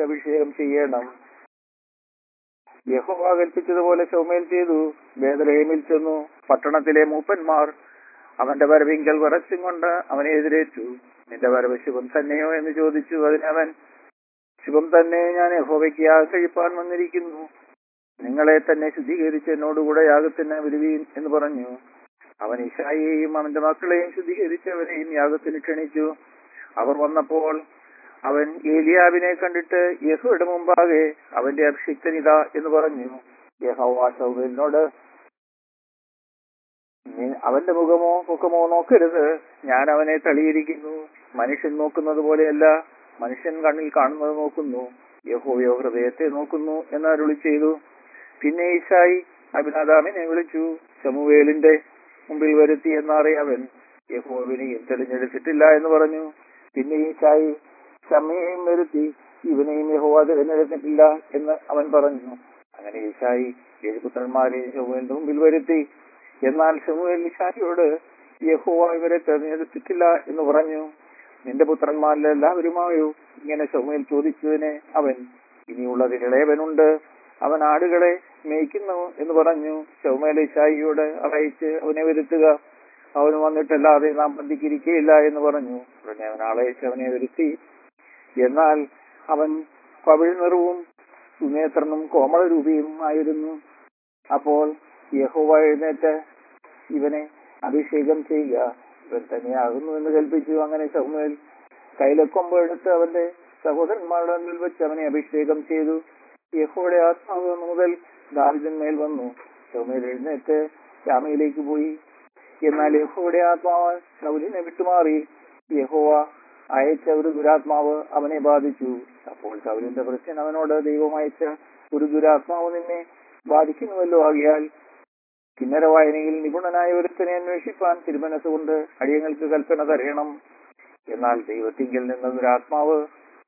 അഭിഷേകം ചെയ്യണം യഹോവ കൽപ്പിച്ചതുപോലെ ശൗമേൽ ചെയ്തു ബേദലഹേമിൽ ചെന്നു പട്ടണത്തിലെ മൂപ്പന്മാർ അവന്റെ വരവിങ്കൽ വിറച്ചും കൊണ്ട് അവനെ എതിരേറ്റു നിന്റെ വരവ് ശുഭം തന്നെയോ എന്ന് ചോദിച്ചു അതിനവൻ ശുഭം തന്നെ ഞാൻ യഹോവയ്ക്ക് യാഗം കഴിപ്പാൻ വന്നിരിക്കുന്നു നിങ്ങളെ തന്നെ ശുദ്ധീകരിച്ച് എന്നോടുകൂടെ യാഗത്തിന് വരുവീൻ എന്ന് പറഞ്ഞു അവൻ ഇഷായിയെയും അവന്റെ മക്കളെയും ശുദ്ധീകരിച്ച് അവരെയും യാഗത്തിന് ക്ഷണിച്ചു അവർ വന്നപ്പോൾ അവൻ ഏലിയാവിനെ കണ്ടിട്ട് യഹോയുടെ മുമ്പാകെ അവന്റെ അഭിഷിക്തനിത എന്ന് പറഞ്ഞു യഹോവ സൗബലിനോട് നീ- അവന്റെ മുഖമോ മുഖമോ നോക്കരുത് ഞാൻ അവനെ തളിയിരിക്കുന്നു മനുഷ്യൻ നോക്കുന്നത് പോലെയല്ല മനുഷ്യൻ കണ്ണിൽ കാണുന്നത് നോക്കുന്നു യഹോവയോ ഹൃദയത്തെ നോക്കുന്നു എന്ന് അരുളി ചെയ്തു പിന്നെ ഈശായി അഭിനാദാമിനെ വിളിച്ചു ശമുവേലിന്റെ മുമ്പിൽ വരുത്തി എന്നറിയവൻ യഹോവിനെയും തെരഞ്ഞെടുത്തിട്ടില്ല എന്ന് പറഞ്ഞു പിന്നെ ഈശായി ഷമ്മയെയും വരുത്തി ഇവനെയും യഹോവ തിരഞ്ഞെടുത്തിട്ടില്ല എന്ന് അവൻ പറഞ്ഞു അങ്ങനെ ഈശായി ഏഴ് പുത്രന്മാരെ യഹോവന്റെ മുമ്പിൽ വരുത്തി എന്നാൽ ഷമുവേൽ ഈശായിയോട് യഹോവ ഇവരെ തെരഞ്ഞെടുത്തിട്ടില്ല എന്ന് പറഞ്ഞു നിന്റെ പുത്രന്മാരിൽ എല്ലാവരുമായോ ഇങ്ങനെ ഷമുവേൽ ചോദിച്ചതിന് അവൻ ഇനിയുള്ളതിൽ ഇളയവനുണ്ട് അവൻ ആടുകളെ മേയ്ക്കുന്നു എന്ന് പറഞ്ഞു ഷൗമേൽ ഇഷായിയോട് അറിയിച്ച് അവനെ വരുത്തുക അവന് വന്നിട്ടല്ലാതെ നാം ബന്ധിക്കിരിക്കയില്ല എന്ന് പറഞ്ഞു ഉടനെ അവൻ ആളയച്ച് അവനെ വരുത്തി എന്നാൽ അവൻ പവിഴ നിറവും സുനേത്രനും കോമളരൂപിയും ആയിരുന്നു അപ്പോൾ യഹോവ എഴുന്നേറ്റ് ഇവനെ അഭിഷേകം ചെയ്യുക ഇവൻ തന്നെയാകുന്നു എന്ന് കൽപ്പിച്ചു അങ്ങനെ ശൗമേൽ കൈലക്കൊമ്പ് എടുത്ത് അവന്റെ സഹോദരന്മാരുടെ മുന്നിൽ വെച്ച് അവനെ അഭിഷേകം ചെയ്തു യഹോയുടെ ആത്മാവ് മുതൽ ദാവിദന്മേൽ വന്നു ശൗമേൽ എഴുന്നേറ്റ് രാമയിലേക്ക് പോയി എന്നാൽ യഹോയുടെ ആത്മാവ് ശൗലിനെ വിട്ടുമാറി യഹോവ അയച്ച ഒരു ദുരാത്മാവ് അവനെ ബാധിച്ചു അപ്പോൾ ശൗലിന്റെ പ്രശ്നം അവനോട് ദൈവം അയച്ച ഒരു ദുരാത്മാവ് നിന്നെ ബാധിക്കുന്നുവല്ലോ ആകിയാൽ കിന്നര വായനയിൽ നിപുണനായ ഒരുത്തനെ അന്വേഷിപ്പാൻ തിരുമനസ്സുകൊണ്ട് അടിയങ്ങൾക്ക് കൽപ്പന തരയണം എന്നാൽ ദൈവത്തിങ്കിൽ നിന്ന് ദുരാത്മാവ്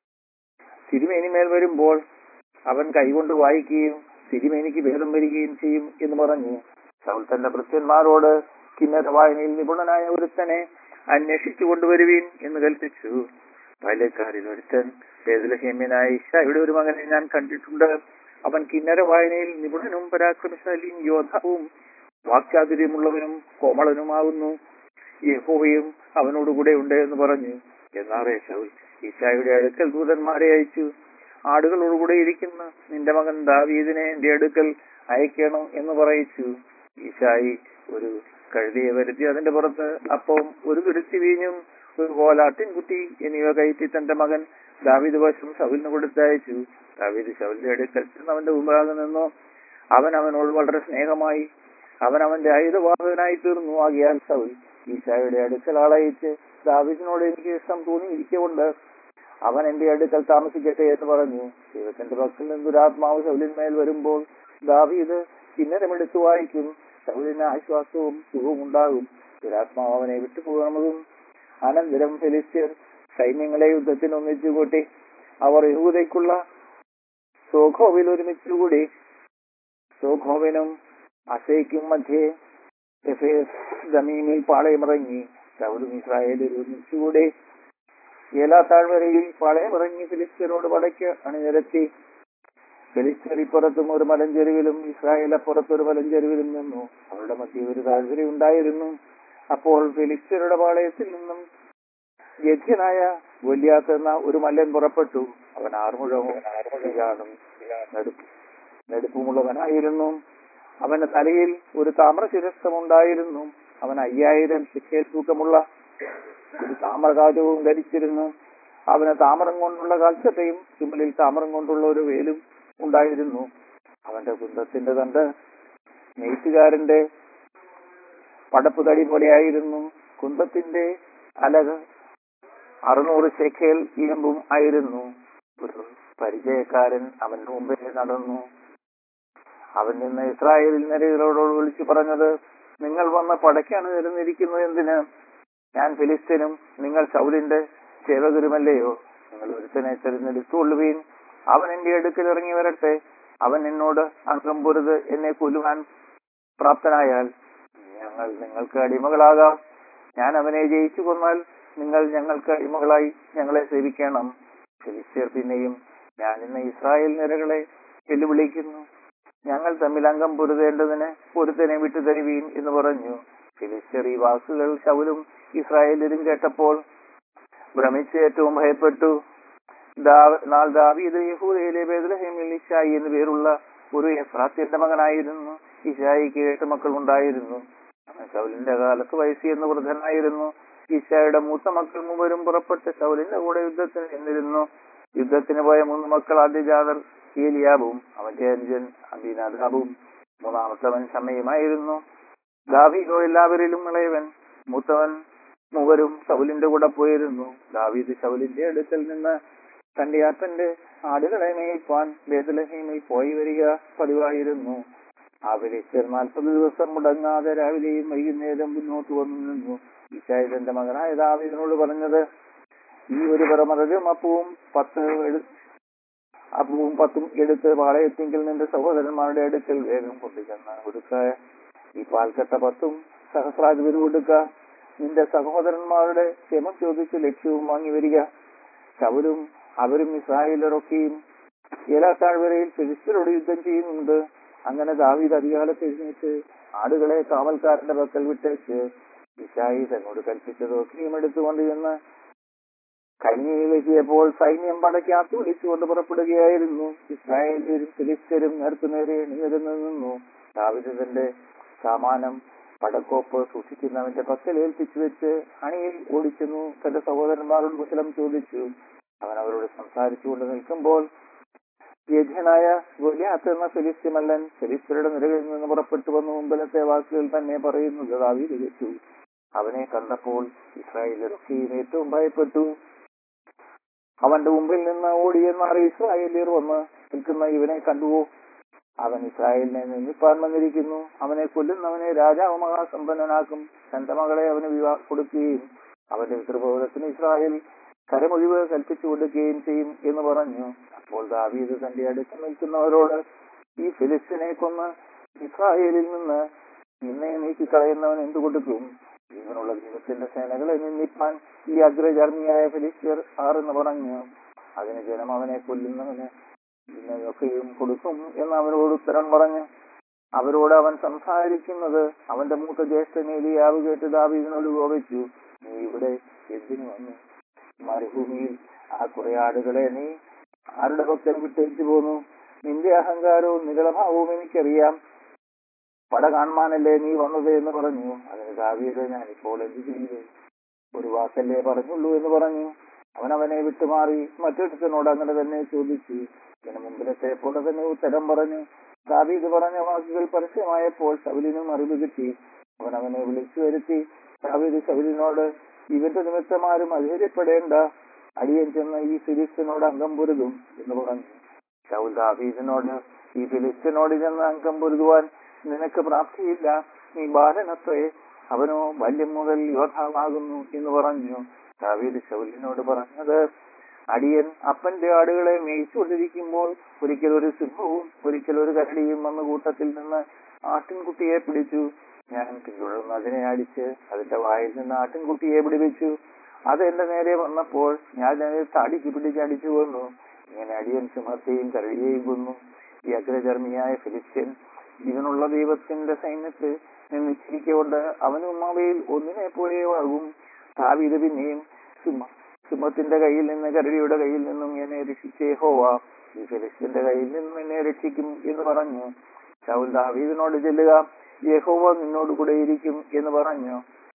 തിരുമേനിമേൽ വരുമ്പോൾ അവൻ കൈകൊണ്ട് വായിക്കുകയും തിരുമേനിക്ക് ഭേദം വരികയും ചെയ്യും എന്ന് പറഞ്ഞു ശൗൽ തന്റെ ഭൃത്യന്മാരോട് കിന്നര വായനയിൽ നിപുണനായ ഒരുത്തനെ അന്വേഷിച്ചു കൊണ്ടുവരുവീൻ എന്ന് കൽപ്പിച്ചു ബാല്യക്കാരിൽ ഒരുത്തൻ ബേദലഹേമ്യനായ ഇഷായുടെ ഒരു മകനെ ഞാൻ കണ്ടിട്ടുണ്ട് അവൻ കിന്നര വായനയിൽ നിപുണനും പരാക്രമശാലിയും യോദ്ധാവും വാക്ചാതുര്യമുള്ളവനും കോമളനുമാകുന്നു യഹോവയും അവനോടുകൂടെ ഉണ്ട് എന്ന് പറഞ്ഞു എന്നാറേ ശൗൽ ഈശായുടെ അടുക്കൽ ദൂതന്മാരെ അയച്ചു ആടുകളോടുകൂടെ ഇരിക്കുന്ന നിന്റെ മകൻ ദാവീദിനെ എന്റെ അടുക്കൽ അയക്കണം എന്ന് പറയിച്ചു ഈശായി ഒരു കഴുതിയെ വരുത്തി അതിന്റെ പുറത്ത് അപ്പവും ഒരു തുരുത്തി വീഞ്ഞും ഒരു കോലാട്ടിൻ കുട്ടി എന്നിവ കയറ്റി തന്റെ മകൻ ദാവീദ് വശം ശൗലിന് കൊടുത്തയച്ചു ദാവീദ് ശൗലിന്റെ അടുക്കൽ ചെന്ന് അവന്റെ മുമ്പാകെ നിന്നു അവൻ അവനോട് വളരെ സ്നേഹമായി അവൻ അവന്റെ ആയുധവാഹകനായി തീർന്നു ആകിയാൽ ശൗൽ ഈശായുടെ അടുക്കൽ ആളയച്ച് ദാവീദിനോട് എനിക്ക് ഇഷ്ടം തോന്നിയിരിക്കൊണ്ട് അവൻ എന്റെ അടുക്കൽ താമസിക്കട്ടെ എന്ന് പറഞ്ഞു ദൈവത്തിന്റെ പക്കൽ നിന്ന് ദുരാത്മാവ് ശൗലിന്മേൽ വരുമ്പോൾ ദാവീദ് കിന്നരമെടുത്തു വായിക്കും ശൗലിന് ആശ്വാസവും സുഖവും ഉണ്ടാകും ദുരാത്മാവ് അവനെ വിട്ടുപോകുന്നതും അനന്തരം ഫെലിസ്ത്യർ സൈന്യങ്ങളെ യുദ്ധത്തിന് ഒന്നിച്ചു കൂട്ടി അവർ യഹൂദയ്ക്കുള്ള സോഖോവിൽ ഒരുമിച്ചുകൂടി സോഖോവിനും അസേക്കും മധ്യേ എഫേസ് ദമീമിൽ പാളയമിറങ്ങി ശൗലും ഇസ്രായേലിൽ ഒരുമിച്ചുകൂടി ഏലാ താഴ്വരയിൽ പാളയമിറങ്ങി ഫിലിസ്തീനോട് പടയ്ക്ക് അണിനിരത്തി ഫിലിസ്തീൻ ഇപ്പുറത്തും ഒരു മലഞ്ചെരുവിലും ഇസ്രായേൽ അപ്പുറത്ത് ഒരു മലഞ്ചെരുവിലും നിന്നു അവരുടെ മധ്യ ഒരു താഴ്വര ഉണ്ടായിരുന്നു അപ്പോൾ ഫിലിസ്തീനയുടെ പാളയത്തിൽ നിന്നും ഗദ്യനായ ഗൊല്യാത്ത് എന്ന ഒരു മല്ലൻ പുറപ്പെട്ടു അവൻ ആറുമുഴവും ആറുമുഴകാണും നെടുപ്പ് നെടുപ്പുമുള്ളവനായിരുന്നു അവന്റെ തലയിൽ ഒരു താമ്രശിരസ്തമുണ്ടായിരുന്നു അവൻ അയ്യായിരം ശിഖേൽ തൂക്കമുള്ള ഒരു താമ്രകാജവും ധരിച്ചിരുന്നു അവന് താമരം കൊണ്ടുള്ള കാൽച്ചട്ടയും ചുമലിൽ താമരം കൊണ്ടുള്ള ഒരു വേലും ഉണ്ടായിരുന്നു അവന്റെ കുന്തത്തിന്റെ തണ്ട് നെയ്ത്തുകാരന്റെ പടപ്പ് തടി പോലെയായിരുന്നു കുന്തത്തിന്റെ അലക അറുന്നൂറ് ശേഖേൽ ഇരുമ്പും ആയിരുന്നു ഒരു പരിചയക്കാരൻ അവന്റെ മുമ്പിൽ നടന്നു അവൻ നിന്ന് ഇസ്രായേലിൽ നിരകളോട് വിളിച്ചു പറഞ്ഞത് നിങ്ങൾ വന്ന പടയ്ക്കാണ് നിരന്നിരിക്കുന്നത് എന്തിന് ഞാൻ ഫിലിസ്തീനും നിങ്ങൾ ശൗലിന്റെ സേവകരുമല്ലയോ നിങ്ങൾ ഒരുത്തനെ തെരഞ്ഞെടുത്തുകൊള്ളുവീൻ അവൻ എന്റെ അടുക്കൽ ഇറങ്ങി വരട്ടെ അവൻ എന്നോട് അംഗം പൊരുത് എന്നെ കൊല്ലുവാൻ പ്രാപ്തനായാൽ ഞങ്ങൾ നിങ്ങൾക്ക് അടിമകളാകാം ഞാൻ അവനെ ജയിച്ചു കൊന്നാൽ നിങ്ങൾ ഞങ്ങൾക്ക് അടിമകളായി ഞങ്ങളെ സേവിക്കണം ഫിലിസ്തീർ പിന്നെയും ഞാൻ ഇന്ന് ഇസ്രായേൽ നിരകളെ വെല്ലുവിളിക്കുന്നു ഞങ്ങൾ തമ്മിൽ അംഗം പൊരുതേണ്ടതിന് പൊരുത്തനെ വിട്ടു തരുവീൻ എന്ന് പറഞ്ഞു ഫിലിസ്തർ ഈ വാക്കുകൾ ശൗലും ഇസ്രായേലരും കേട്ടപ്പോൾ ഭ്രമിച്ച് ഏറ്റവും ഭയപ്പെട്ടു ദാവ- നാൾ ദാവീദ് യഹൂദയിലെ ബേദലഹേമിൽ ഇഷായി എന്നു പേരുള്ള ഒരു എഫ്രാത്തിന്റെ മകനായിരുന്നു ഇഷായിക്ക് എട്ട് മക്കൾ ഉണ്ടായിരുന്നു അവൻ ശൗലിന്റെ കാലത്ത് വയസ്സിയെന്ന് വൃദ്ധനായിരുന്നു ഇഷായുടെ മൂത്ത മക്കൾ മൂവരും പുറപ്പെട്ട് ശൗലിന്റെ കൂടെ യുദ്ധത്തിന് ചെന്നിരുന്നു യുദ്ധത്തിന് പോയ മൂന്ന് മക്കൾ ആദ്യജാതർ ഏലിയാബും അവന്റെ അനുജൻ അബിനാദാബും മൂന്നാമത്തവൻ ഷമയുമായിരുന്നു ദാവീദോ എല്ലാവരിലും ഇളയവൻ മൂത്തവൻ മൂവരും ശൗലിന്റെ കൂടെ പോയിരുന്നു ദാവീദ് ശൗലിന്റെ അടുക്കൽ നിന്ന് തന്റെ അപ്പന്റെ ആടുകളെ മേയ്പ്പാൻ ബേദലഹീമിൽ പോയി വരിക പതിവായിരുന്നു ആ ഫിലിസ്തീർ നാൽപ്പത് ദിവസം മുടങ്ങാതെ രാവിലെയും വൈകുന്നേരം മുന്നോട്ട് വന്നു നിന്നു ഇശായി തന്റെ മകനായ ദാവീദിനോട് പറഞ്ഞത് ഈ ഒരു പറമറലും അപ്പവും പത്ത് എടു- അപ്പവും പത്തും എടുത്ത് പാളയത്തിങ്കിൽ നിന്റെ സഹോദരന്മാരുടെ അടുക്കൽ വേഗം കൊണ്ടുചെന്ന് കൊടുക്ക ഈ പാൽക്കട്ട പത്തും സഹസ്രാധിപന് കൊടുക്ക നിന്റെ സഹോദരന്മാരുടെ ക്ഷമം ചോദിച്ച് ലക്ഷ്യവും വാങ്ങി വരിക ശവരും അവരും ഇസ്രായേലരൊക്കെയും ഏലാ താഴ്വരയിൽ ഫിലിസ്തീനോട് യുദ്ധം ചെയ്യുന്നുണ്ട് അങ്ങനെ ദാവീദ് അധികാലത്ത് എഴുന്നേറ്റ് ആടുകളെ കാവൽക്കാരന്റെ പക്കൽ വിട്ടേച്ച് ഇഷായി തന്നോട് കൽപ്പിച്ചതൊക്കെയും എടുത്തുകൊണ്ട് ചെന്ന് കഞ്ഞിയിലെത്തിയപ്പോൾ സൈന്യം പടയ്ക്കകത്ത് വിളിച്ചുകൊണ്ട് പുറപ്പെടുകയായിരുന്നു ഇസ്രായേലും ഫിലിസ്തരും നേർക്കുനേരെ എണിനിരന്നു നിന്നു ദാവിദ് തന്റെ സാമാനം പടക്കോപ്പ് സൂക്ഷിക്കുന്നവന്റെ പക്കൽ ഏൽപ്പിച്ചു വെച്ച് അണിയിൽ ഓടിച്ചെന്നു തന്റെ സഹോദരന്മാരോട് കുശലം ചോദിച്ചു അവൻ അവരോട് സംസാരിച്ചുകൊണ്ട് നിൽക്കുമ്പോൾ യജ്ഞനായ ഗൊലിയാത്ത് എന്ന ഫിലിസ്ത്യമല്ലൻ ഫിലിസ്തരുടെ നിരകളിൽ നിന്ന് പുറപ്പെട്ടു വന്ന മുമ്പിലത്തെ വാക്കുകൾ തന്നെ പറയുന്നത് ദാവീദ് കേട്ടു അവനെ കണ്ടപ്പോൾ ഇസ്രായേലരൊക്കെയും ഏറ്റവും ഭയപ്പെട്ടു അവന്റെ മുമ്പിൽ നിന്ന് ഓടിയെന്നാറ് ഇസ്രായേലിയർ വന്ന് നിൽക്കുന്ന ഇവനെ കണ്ടുവോ അവൻ ഇസ്രായേലിനെ നിന്നിപ്പാൻ വന്നിരിക്കുന്നു അവനെ കൊല്ലുന്നവനെ രാജാവ് മഹാസമ്പന്നനാക്കും തന്റെ മകളെ അവന് വിവാഹം കൊടുക്കുകയും അവന്റെ പിതൃഭവനത്തിന് ഇസ്രായേൽ കരമൊഴിവ് കൽപ്പിച്ചു കൊടുക്കുകയും ചെയ്യും എന്ന് പറഞ്ഞു അപ്പോൾ ദാവീദ് തന്റെ അടുത്ത് നിൽക്കുന്നവരോട് ഈ ഫിലിസ്റ്റിനെ കൊന്ന് ഇസ്രായേലിൽ നിന്ന് നിന്നെ നീക്കിക്കളയുന്നവൻ എന്തു കൊടുക്കും ജീവനുള്ള ദൈവത്തിന്റെ സേനകളെ നിന്ദിപ്പാൻ ഈ അഗ്രചർമ്മിയായ ഫിലിസ്തീർ ആറെന്ന് പറഞ്ഞു അതിന് ജനം അവനെ കൊല്ലുന്നവന് ഇന്നതൊക്കെയും കൊടുക്കും എന്ന് അവരോട് ഉത്തരം പറഞ്ഞു അവരോട് അവൻ സംസാരിക്കുന്നത് അവന്റെ മൂത്ത ജ്യേഷ്ഠൻ ഏലിയാവ് കേട്ട് ദാവീദിനോട് കോപിച്ചു നീ ഇവിടെ എന്തിനു വന്നു മരുഭൂമിയിൽ ആ കുറെ ആടുകളെ നീ ആരുടെ പക്കൽ വിട്ടേച്ചു പോന്നു നിന്റെ അഹങ്കാരവും നികളഭാവവും എനിക്കറിയാം പട കാണുവാനല്ലേ നീ വന്നത് എന്ന് പറഞ്ഞു അതിന് ദാവീദ് ഞാൻ ഇപ്പോൾ എന്ത് ചെയ്തു ഒരു വാക്കല്ലേ പറഞ്ഞുള്ളൂ എന്ന് പറഞ്ഞു അവൻ അവനെ വിട്ടുമാറി മറ്റൊരുത്തനോട് അങ്ങനെ തന്നെ ചോദിച്ചു ഇതിനു മുമ്പിലത്തെ പോലെ തന്നെ ഉത്തരം പറഞ്ഞു ദാവീദ് പറഞ്ഞ വാക്കുകൾ പരസ്യമായപ്പോൾ ശബലിനും അറിവ് കിട്ടി അവൻ അവനെ വിളിച്ചു വരുത്തി ദാവീദ് ശബലിനോട് ഇവന്റെ നിമിത്തമാരും അധൈര്യപ്പെടേണ്ട അടിയൻ ചെന്ന് ഈ ഫിലിസ്തീനോട് അംഗം പൊരുതും എന്ന് പറഞ്ഞു ശൗൽ ദാവീദിനോട് ഈ ഫിലിസ്തീനോട് ചെന്ന് അംഗം പൊരുതുവാൻ നിനക്ക് പ്രാപ്തിയില്ല നീ ബാലനത്രേ അവനോ ബാല്യം മുതൽ യോദ്ധാവാകുന്നു എന്ന് പറഞ്ഞു ദാവീദ് ശൗലിനോട് പറഞ്ഞത് അടിയൻ അപ്പന്റെ ആടുകളെ മേയിച്ചുകൊണ്ടിരിക്കുമ്പോൾ ഒരിക്കൽ ഒരു സിംഹവും ഒരിക്കൽ ഒരു കരടിയും വന്ന കൂട്ടത്തിൽ നിന്ന് ആട്ടിൻകുട്ടിയെ പിടിച്ചു ഞാൻ പിന്തുടർന്ന് അതിനെ അടിച്ച് അതിന്റെ വായിൽ നിന്ന് ആട്ടിൻകുട്ടിയെ പിടിപ്പിച്ചു അത് എന്റെ നേരെ വന്നപ്പോൾ ഞാൻ അതിനെ തടിക്ക് പിടിച്ച് അടിച്ചു കൊന്നു ഇങ്ങനെ അടിയൻ സിംഹത്തെയും കരടിയെയും കൊന്നു ഈ അഗ്രചർമ്മിയായ ഫിലിസ്ത്യൻ ജീവനുള്ള ദൈവത്തിന്റെ സൈന്യത്തിൽ നിന്നിച്ചിരിക്കൊണ്ട് അവനും അവയിൽ ഒന്നിനെ പോലെയാകും ദാവീദ് പിന്നെയും സിംഹ സിംഹത്തിന്റെ കയ്യിൽ നിന്ന് കരടിയുടെ കയ്യിൽ നിന്നും എന്നെ രക്ഷിച്ചേ ഹോവ ഈ ഫിലിസ്ത്യന്റെ കയ്യിൽ നിന്നും എന്നെ രക്ഷിക്കും എന്ന് പറഞ്ഞു ശൗൽ ദാവീദിനോട് ചെല്ലുക യഹോവ നിന്നോട് കൂടെ ഇരിക്കും എന്ന് പറഞ്ഞു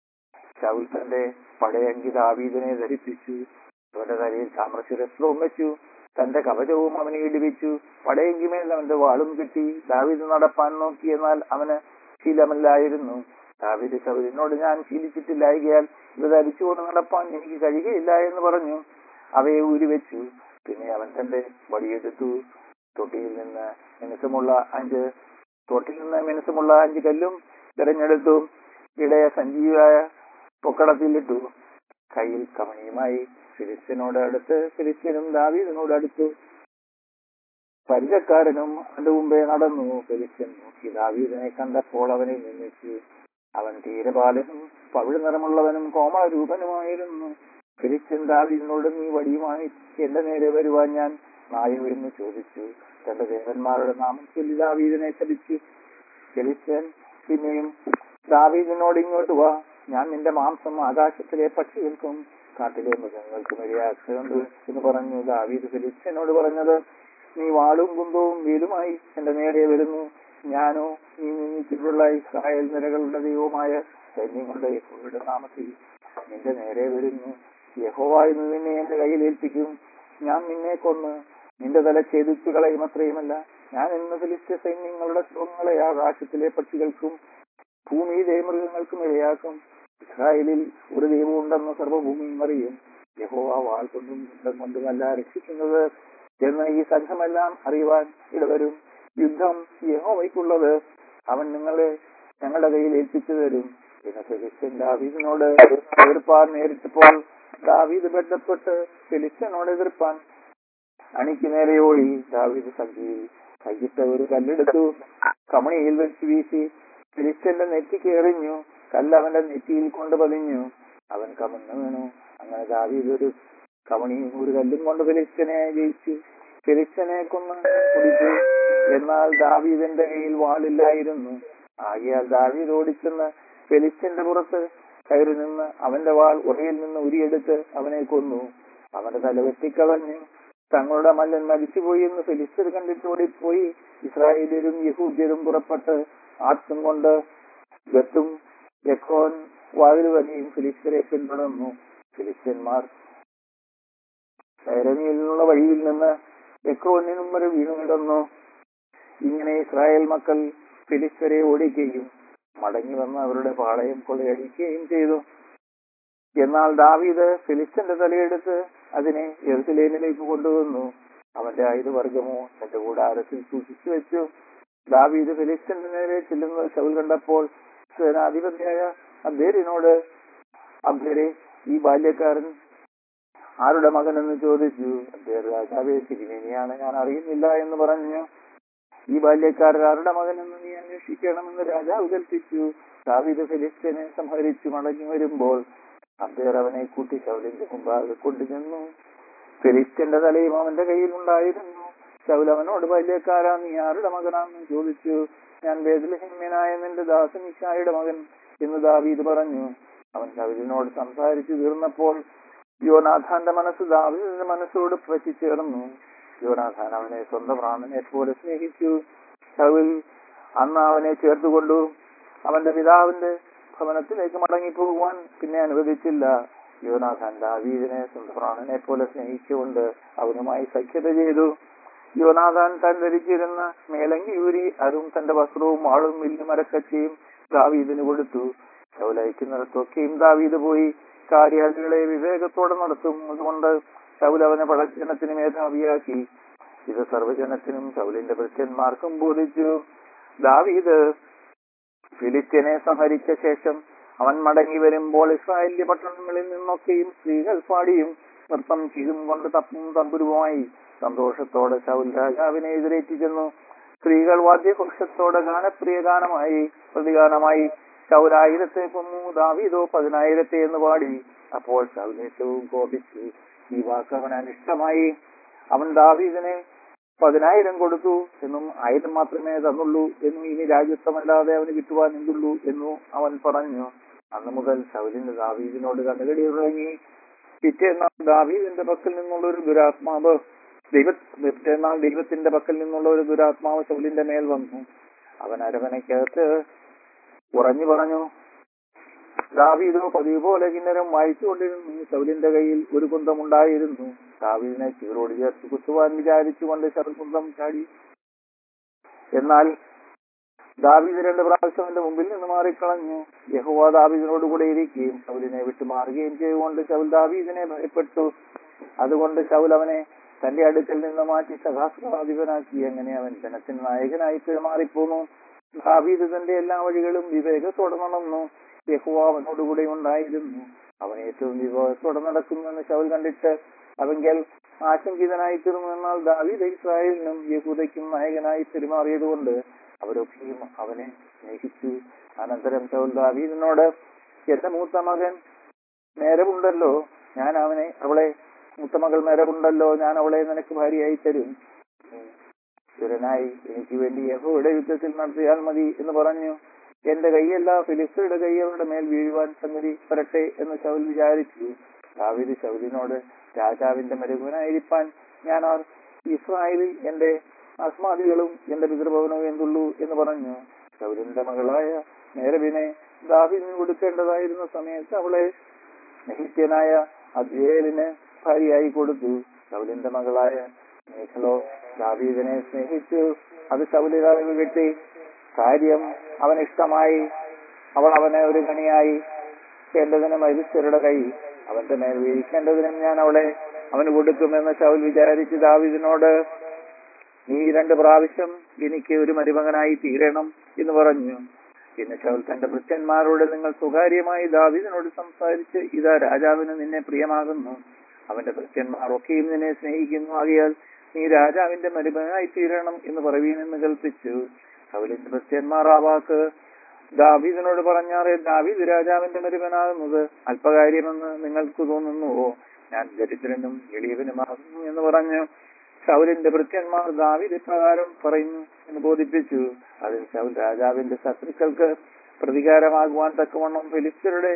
ശൗൽ തന്റെ പടയങ്കി ദാവീദിനെ ധരിപ്പിച്ചു അവന്റെ തലയിൽ താമ്രശിരസ്ത്രവും വെച്ചു തന്റെ കവചവും അവനെ ഇടിവിച്ചു പടയെങ്കിമേൽ അവന്റെ വാളും കിട്ടി ദാവീദ് നടപ്പാൻ നോക്കി എന്നാൽ അവന് ശീലമല്ലായിരുന്നു ദാവീദ് ശൗലിനോട് ഞാൻ ശീലിച്ചിട്ടില്ലായകയാൽ ഇത് ധരിച്ചുകൊണ്ട് നടപ്പാൻ എനിക്ക് കഴിയുകയില്ല എന്ന് പറഞ്ഞു അവയെ ഊരിവെച്ചു പിന്നെ അവൻ തന്റെ വടിയെടുത്തു തൊട്ടിയിൽ നിന്ന് മിനുസമുള്ള അഞ്ച് തൊട്ടിൽ നിന്ന് മിനുസമുള്ള അഞ്ച് കല്ലും തിരഞ്ഞെടുത്തു ഇടയ സഞ്ജീവായ പൊക്കടത്തിലിട്ടു കയ്യിൽ കമണിയുമായി ഫിലിസ്തീനോട് അടുത്ത് ഫിലിസ്തീനും ദാവീദിനോട് അടുത്തു പരിചക്കാരനും അവന്റെ മുമ്പേ നടന്നു ഫിലിസ്തീൻ നോക്കി ദാവീദിനെ കണ്ടപ്പോൾ അവനെ നിന്ദിച്ചു അവൻ തീരപാലനും പവിഴ നിറമുള്ളവനും കോമള രൂപനുമായിരുന്നു ഫിലിസ്തീൻ ദാവീദിനോട് നീ വടിയുമായി എന്റെ നേരെ വരുവാൻ ഞാൻ നായോ എന്ന് ചോദിച്ചു തന്റെ ദേവന്മാരുടെ നാമം ചൊല്ലി ദാവീദിനെ ശപിച്ചു ഫെലിസ്ത്യൻ പിന്നെയും ദാവീദിനോട് ഇങ്ങോട്ട് വാ ഞാൻ നിന്റെ മാംസം ആകാശത്തിലെ പക്ഷികൾക്കും കാട്ടിലെ മൃഗങ്ങൾക്കും ഇടയാക്കുന്നുണ്ട് എന്ന് പറഞ്ഞു ദാവീദ് ഫെലിസ്ത്യനോട് പറഞ്ഞത് നീ വാളും കുന്തവും വീലുമായി എന്റെ നേരെ വരുന്നു ഞാനോ നീ നിന്നിട്ടുള്ള ഇസ്രായേൽ നിരകളുടെ ദൈവമായ സൈന്യങ്ങളുടെ യഹോവയുടെ നാമത്തിൽ നിന്റെ നേരെ വരുന്നു യഹോവായി നിന്നെ എന്റെ കയ്യിൽ ഏൽപ്പിക്കും ഞാൻ നിന്നെ കൊന്ന് നിന്റെ തല ഛേദിച്ചു കളയും അത്രയുമല്ല ഞാൻ ഇന്ന് ഫിലിസ്ത്യ സൈന്യങ്ങളുടെ സ്വർങ്ങളെ ആകാശത്തിലെ പക്ഷികൾക്കും ഭൂമിയിലെ മൃഗങ്ങൾക്കും ഇടയാക്കും ഇസ്രായേലിൽ ഒരു ദൈവമുണ്ടെന്ന് സർവ്വഭൂമിയും അറിയും യഹോവ വാൾ കൊണ്ടും യുദ്ധം കൊണ്ടുമല്ല രക്ഷിക്കുന്നത് എന്ന് ഈ സംഘമെല്ലാം അറിയുവാൻ ഇടവരും യുദ്ധം യഹോവയ്ക്കുള്ളത് അവൻ നിങ്ങളെ ഞങ്ങളുടെ കയ്യിൽ ഏൽപ്പിച്ചു തരും പിന്നെ ഫെലിസ്ത്യൻ ദാവീദിനോട് എതിർപ്പാൻ നേരിട്ടപ്പോൾ ദാവീദ് ബന്ധപ്പെട്ട് ഫെലിസ്ത്യനോട് എതിർപ്പാൻ അണിക്ക് നേരെ ഓടി ദാവീദ് സഞ്ചിയിൽ കയ്യിട്ട ഒരു കല്ലെടുത്തു കമണിയിൽ വെച്ച് വീശി ഫിലിസ്ത്യന്റെ നെറ്റിക്ക് എറിഞ്ഞു കല്ല് അവന്റെ നെറ്റിയിൽ കൊണ്ട് പതിഞ്ഞു അവൻ കമന്നു വീണു അങ്ങനെ ദാവീദ് ഒരു കമണിയും ഒരു കല്ലും കൊണ്ട് ഫിലിസ്ത്യനെ ജയിച്ചു ഫിലിസ്ത്യനെ കൊന്ന് കുടിച്ചു എന്നാൽ ദാവീദിന്റെ കയ്യിൽ വാളില്ലായിരുന്നു ആകിയാൽ ദാവീദ് ഓടിച്ചെന്ന് ഫെലിസ്ത്യന്റെ പുറത്ത് കയറി നിന്ന് അവന്റെ വാൾ ഉറയിൽ നിന്ന് ഉരിയെടുത്ത് അവനെ കൊന്നു അവന്റെ തല വെട്ടിക്കളഞ്ഞു തങ്ങളുടെ മല്ലൻ മരിച്ചുപോയി എന്ന് ഫെലിസ്തർ കണ്ടിട്ട് ഓടിപ്പോയി ഇസ്രായേലിലും യഹൂദ്യരും പുറപ്പെട്ട് ആർത്തും കൊണ്ട് ഗത്തും യക്കോൻ വാതിൽ വരെയും ഫിലിസ്തരെ പിന്തുടർന്നു ഫിലിസ്ത്യന്മാർ സൈരനിയിൽ നിന്നുള്ള വഴിയിൽ നിന്ന് യക്കോനിനും വരെ വീണുകിടന്നു ഇങ്ങനെ ഇസ്രായേൽ മക്കൾ ഫിലിസ്തരെ ഓടിക്കുകയും മടങ്ങി വന്ന് അവരുടെ പാളയം കൊള്ളയടിക്കുകയും ചെയ്തു എന്നാൽ ദാവീദ് ഫിലിസ്തന്റെ തലയെടുത്ത് അതിനെ എറുസലേമിലേക്ക് കൊണ്ടുവന്നു അവന്റെ ആയുധവർഗമോ തന്റെ കൂടാരത്തിൽ സൂക്ഷിച്ചു വെച്ചു ദാവീദ് ഫിലിസ്തന്റെ നേരെ ചെല്ലുന്നത് ശൗൽ കണ്ടപ്പോൾ സേനാധിപതിയായ അബ്ദേരിനോട് അബ്ദേരെ ഈ ബാല്യക്കാരൻ ആരുടെ മകനെന്ന് ചോദിച്ചു അബ്ദേർ രാജാവേ തിരുമേനിയാണ് ഞാൻ അറിയുന്നില്ല എന്ന് പറഞ്ഞു ഈ ബാല്യക്കാരൻ ആരുടെ മകനെന്ന് നീ അന്വേഷിക്കണമെന്ന് രാജാവ് കൽപ്പിച്ചു ദാവീദ് ഫിലിസ്തീനെ സംഹരിച്ചു മടങ്ങി വരുമ്പോൾ അബ്ദേർ അവനെ കൂട്ടി ശൗലിന്റെ മുമ്പാകെ കൊണ്ടുചെന്നു ഫിലിസ്ത്യന്റെ തലയും അവന്റെ കയ്യിൽ ഉണ്ടായിരുന്നു ശൗൽ അവനോട് ബാല്യക്കാരാ നീ ആരുടെ മകനാണെന്ന് ചോദിച്ചു ഞാൻ ബേദലഹിമ്യനായ നിന്റെ ദാസൻ ഇഷായുടെ മകൻ എന്ന് ദാവീദ് പറഞ്ഞു അവൻ ശൗലിനോട് സംസാരിച്ചു തീർന്നപ്പോൾ യോനാഥാന്റെ മനസ്സ് ദാവീദിന്റെ മനസ്സോട് പറ്റിച്ചേർന്നു യോനാഥാൻ അവനെ സ്വന്തം പ്രാണനെ പോലെ സ്നേഹിച്ചു ശൗൽ അന്ന് അവനെ ചേർത്തുകൊണ്ടു അവന്റെ പിതാവിന്റെ ഭവനത്തിലേക്ക് മടങ്ങിപ്പോകുവാൻ പിന്നെ അനുവദിച്ചില്ല യോനാഥാൻ ദാവീദിനെ സ്വന്തം പ്രാണനെ പോലെ സ്നേഹിച്ചുകൊണ്ട് അവനുമായി സഖ്യത ചെയ്തു യോനാഥാൻ താൻ ധരിച്ചിരുന്ന മേലങ്കി ഊരി അരും തന്റെ വസ്ത്രവും ആളും വില്ലും മരക്കച്ചയും ദാവീദിന് കൊടുത്തു ശൗലയക്കുന്നിടത്തൊക്കെയും ദാവീദ് പോയി കാര്യാദികളെ വിവേകത്തോടെ നടത്തും അതുകൊണ്ട് ശൗൽ അവനെ പടജനത്തിന് മേധാവിയാക്കി ഇത് സർവ്വജനത്തിനും ശൗലിന്റെ ഭൃത്യന്മാർക്കും ബോധിച്ചു ദാവീദ് ഫിലിസ്ത്യനെ സംഹരിച്ച ശേഷം അവൻ മടങ്ങി വരുമ്പോൾ ഇസ്രായേലിയ പട്ടണങ്ങളിൽ നിന്നൊക്കെയും സ്ത്രീകൾ പാടിയും നൃത്തം ചെയ്തും കൊണ്ട് തപ്പും തമ്പുരുവുമായി സന്തോഷത്തോടെ ശൗൽ രാജാവിനെ എതിരേറ്റി ചെന്നു സ്ത്രീകൾ വാദ്യഘോഷത്തോടെ ഗാനപ്രിയ ഗാനമായി പ്രതിഗാനമായി ശൗലായിരത്തെ കൊന്നു ദാവീദോ പതിനായിരത്തെ എന്ന് പാടി അപ്പോൾ ശൗലേറ്റവും കോപിച്ചു ഈ വാക്ക് അവൻ അനിഷ്ടമായി അവൻ ദാവീദിനെ പതിനായിരം കൊടുത്തു എന്നും ആയിരം മാത്രമേ തന്നുള്ളൂ എന്നും ഇനി രാജ്യത്വമല്ലാതെ അവന് കിട്ടുവാൻ എന്തുള്ളൂ എന്നു അവൻ പറഞ്ഞു അന്നു മുതൽ ശൗലിന് ദാവീദിനോട് കണ്ണുകടി തുടങ്ങി പിറ്റേന്നാൾ ദാവീദിന്റെ പക്കൽ നിന്നുള്ള ഒരു ദുരാത്മാവ് ദൈവ പിറ്റേന്നാൾ ദൈവത്തിന്റെ പക്കൽ നിന്നുള്ള ഒരു ദുരാത്മാവ് ശൗലിന്റെ മേൽ വന്നു അവൻ അരവണയ്ക്കകത്ത് ഉറഞ്ഞു പറഞ്ഞു ദാവീദോ പതിവ് പോലെ കിന്നരം വായിച്ചുകൊണ്ടിരുന്നു ശൗലിന്റെ കയ്യിൽ ഒരു കുന്തമുണ്ടായിരുന്നു ദാവീദിനെ ചീറോട് ചേർത്ത് കുത്തുവാൻ വിചാരിച്ചുകൊണ്ട് ശർകുന്തം ചാടി എന്നാൽ ദാവീദ് രണ്ട് പ്രാവശ്യം എന്റെ മുമ്പിൽ നിന്ന് മാറിക്കളഞ്ഞു യഹോവ ദാവീദിനോട് കൂടെ ഇരിക്കുകയും ശൗലിനെ വിട്ടുമാറുകയും ചെയ്തുകൊണ്ട് ശൗൽ ദാവീദിനെ ഭയപ്പെട്ടു അതുകൊണ്ട് ശൗൽ അവനെ തന്റെ അടുക്കൽ നിന്ന് മാറ്റി സഹാസ്രാധിപനാക്കി അങ്ങനെ അവൻ ജനത്തിന് നായകനായി പെരുമാറിപ്പോന്നു ദാവീദ് തന്റെ എല്ലാ വഴികളും വിവേകത്തോടെ നടന്നു യഹുവ അവനോടുകൂടെ ഉണ്ടായിരുന്നു അവൻ ഏറ്റവും വിവേകത്തോടെ നടക്കുന്നുവെന്ന് ശൗൽ കണ്ടിട്ട് അവങ്കൽ ആശങ്കിതനായി തീർന്നു എന്നാൽ ദാവീദ് ഇസ്രായേലിനും യഹൂദയ്ക്കും നായകനായി പെരുമാറിയതുകൊണ്ട് അവരൊക്കെയും അവനെ സ്നേഹിച്ചു അനന്തരം ശൗൽ ദാവീദിനോട് എന്റെ മൂത്ത മകൻ നേരമുണ്ടല്ലോ ഞാൻ അവനെ അവളെ മുത്തമകൾ മേരകുണ്ടല്ലോ ഞാൻ അവളെ നിനക്ക് ഭാര്യയായി തരും ശുരനായി എനിക്ക് വേണ്ടി യഹോയുടെ യുദ്ധത്തിൽ നടത്തിയാൽ മതി എന്ന് പറഞ്ഞു എന്റെ കൈയല്ല ഫിലിസ്തയുടെ കൈ അവരുടെ മേൽ വീഴുവാൻ സംഗതി വരട്ടെ എന്ന് ശൗൽ വിചാരിച്ചു ദാവീദ് ശൗലിനോട് രാജാവിന്റെ മരുമനായിരിക്കാൻ ഞാൻ ആ ഇസ്രായേലിൽ എന്റെ അസ്മാദികളും എന്റെ പിതൃഭവനവും എന്തുള്ളൂ എന്ന് പറഞ്ഞു ശൗലിന്റെ മകളായ നേരവിനെ ദാവീദിന് കൊടുക്കേണ്ടതായിരുന്ന സമയത്ത് അവളെ നെഹിത്യനായ അദ്യേലിന് ഭാര്യയായി കൊടുത്തു ശൗലിന്റെ മകളായ മേഖലോ ദാവീദിനെ സ്നേഹിച്ചു അത് ശൗലിതാവ് കിട്ടി കാര്യം അവനിഷ്ടമായി അവൾ അവനെ ഒരു കണിയായി കേണ്ടതിന് മരിച്ചവരുടെ കൈ അവന്റെ മേൽ വീഴിക്കേണ്ടതിനും ഞാൻ അവളെ അവന് കൊടുക്കുമെന്ന് ശൗൽ വിചാരിച്ച് ദാവീദിനോട് നീ രണ്ട് പ്രാവശ്യം എനിക്ക് ഒരു മരുമകനായി തീരണം എന്ന് പറഞ്ഞു പിന്നെ ശൗൽ തന്റെ ഭൃത്യന്മാരോട് നിങ്ങൾ സ്വകാര്യമായി ദാവീദിനോട് സംസാരിച്ച് ഇതാ രാജാവിന് നിന്നെ പ്രിയമാകുന്നു അവന്റെ ഭൃത്യന്മാർ ഒക്കെയും നിന്നെ സ്നേഹിക്കുന്നു ആകിയാൽ നീ രാജാവിന്റെ മരുമകനായി തീരണം എന്ന് പറയുവീനെന്ന് കൽപ്പിച്ചു ശൗലിന്റെ ഭൃത്യന്മാർ ആ വാക്ക് ദാവീദിനോട് പറഞ്ഞാറേ ദാവീദ് രാജാവിന്റെ മരുമനാകുന്നത് അല്പകാര്യമെന്ന് നിങ്ങൾക്ക് തോന്നുന്നുവോ ഞാൻ ദരിദ്രനും എളിയവനുമാകുന്നു എന്ന് പറഞ്ഞു ശൗലിന്റെ ഭൃത്യന്മാർ ദാവീദ് ഇപ്രകാരം പറയുന്നു എന്ന് ബോധിപ്പിച്ചു അതിൽ ശൗൽ രാജാവിന്റെ ശത്രുക്കൾക്ക് പ്രതികാരമാകുവാൻ തക്കവണ്ണം ഫിലിസ്തരുടെ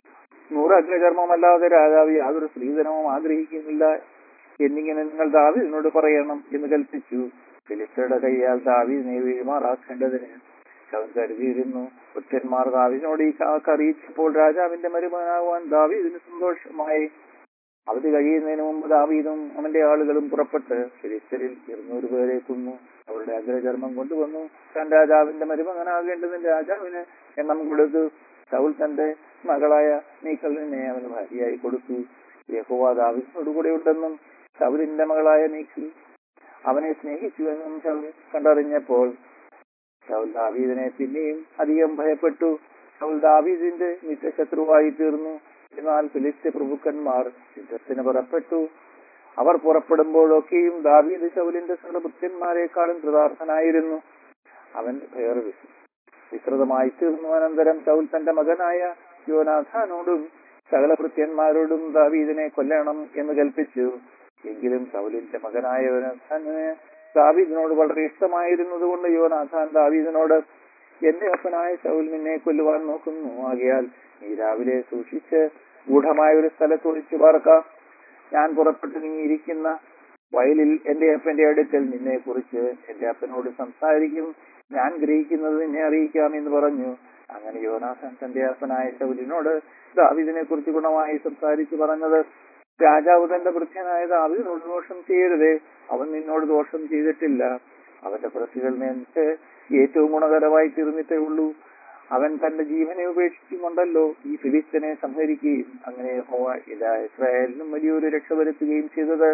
നൂറഗ്രചർമ്മമല്ലാതെ രാജാവ് യാതൊരു സ്ത്രീധനവും ആഗ്രഹിക്കുന്നില്ല എന്നിങ്ങനെ നിങ്ങൾ ദാവീദിനോട് പറയണം എന്ന് കൽപ്പിച്ചു ഫിലിസ്തരുടെ കൈയാൽ ദാവീദിനെ വീഴുമാറാക്കേണ്ടതിന് ശവൻ കരുതിയിരുന്നു ഭൃത്യന്മാർ ദാവീദിനോട് ഈ കാക്ക് അറിയിച്ചപ്പോൾ രാജാവിന്റെ മരുമകനാകുവാൻ ദാവീദിന് സന്തോഷമായി അവധി കഴിയുന്നതിന് മുമ്പ് ദാവീദും അവന്റെ ആളുകളും പുറപ്പെട്ട് ഫിലിസ്തരിൽ ഇരുന്നൂറ് പേരെ കൊന്നു അവരുടെ അഗ്രചർമ്മം കൊണ്ടുവന്നു താൻ രാജാവിന്റെ മരുമകനാകേണ്ടതിന് രാജാവിന് എണ്ണം കൊടുത്തു ശൗൽ തന്റെ മകളായ മീക്കലിനെ അവന് ഭാര്യയായി കൊടുത്തു യഹോവ ദാവീദിനോട് കൂടെ ഉണ്ടെന്നും ശൗലിന്റെ മകളായ മീക്കൽ അവനെ സ്നേഹിച്ചുവെന്നും ശൗൽ കണ്ടറിഞ്ഞപ്പോൾ ശൗൽ ദാവീദിനെ പിന്നെയും അധികം ഭയപ്പെട്ടു ശൗൽ ദാവീദിന്റെ നിത്യശത്രുവായി തീർന്നു എന്നാൽ ഫിലിസ്ത്യ പ്രഭുക്കന്മാർ യുദ്ധത്തിന് പുറപ്പെട്ടു അവർ പുറപ്പെടുമ്പോഴൊക്കെയും ദാവീദ് ശൗലിന്റെ സർവഭൃത്യന്മാരെക്കാളും കൃതാർത്ഥനായിരുന്നു അവൻ വേറെ വിസ് വിസ്തൃതമായി തീർന്നു അനന്തരം ശൗൽ തന്റെ മകനായ യോനാഥാനോടും സകല ഭൃത്യന്മാരോടും ദാവീദിനെ കൊല്ലണം എന്ന് കൽപ്പിച്ചു എങ്കിലും ശൗലിന്റെ മകനായ യോനാഥാന് ദാവീദിനോട് വളരെ ഇഷ്ടമായിരുന്നത് കൊണ്ട് യോനാഥാൻ ദാവീദിനോട് എന്റെ അപ്പനായ ശൗൽ നിന്നെ കൊല്ലുവാൻ നോക്കുന്നു ആകയാൽ നീ രാവിലെ സൂക്ഷിച്ച് ഗൂഢമായ ഒരു സ്ഥലത്ത് ഒളിച്ചു പാർക്കാം ഞാൻ പുറപ്പെട്ട് നീ ഇരിക്കുന്ന വയലിൽ എന്റെ അപ്പന്റെ അടുക്കൽ നിന്നെ കുറിച്ച് എന്റെ അപ്പനോട് സംസാരിക്കും ഞാൻ ഗ്രഹിക്കുന്നത് നിന്നെ അറിയിക്കാം എന്ന് പറഞ്ഞു അങ്ങനെ യോനാഥൻ തന്റെ അപ്പനായ ശൗലിനോട് ദാവിദിനെ കുറിച്ച് ഗുണമായി സംസാരിച്ചു പറഞ്ഞത് രാജാവ് തന്റെ വൃത്യനായ ദാവിദിനോട് ദോഷം ചെയ്യരുതേ അവൻ നിന്നോട് ദോഷം ചെയ്തിട്ടില്ല അവന്റെ പ്രസികൾ നിനക്ക് ഏറ്റവും ഗുണകരമായി തീർന്നിട്ടേ ഉള്ളൂ അവൻ തന്റെ ജീവനെ ഉപേക്ഷിച്ചുകൊണ്ടല്ലോ ഈ ഫിലിസ്തനെ സംഹരിക്കുകയും അങ്ങനെ യഹോവ ഇതാ ഇസ്രായേലിനും വലിയൊരു രക്ഷ വരുത്തുകയും ചെയ്തത്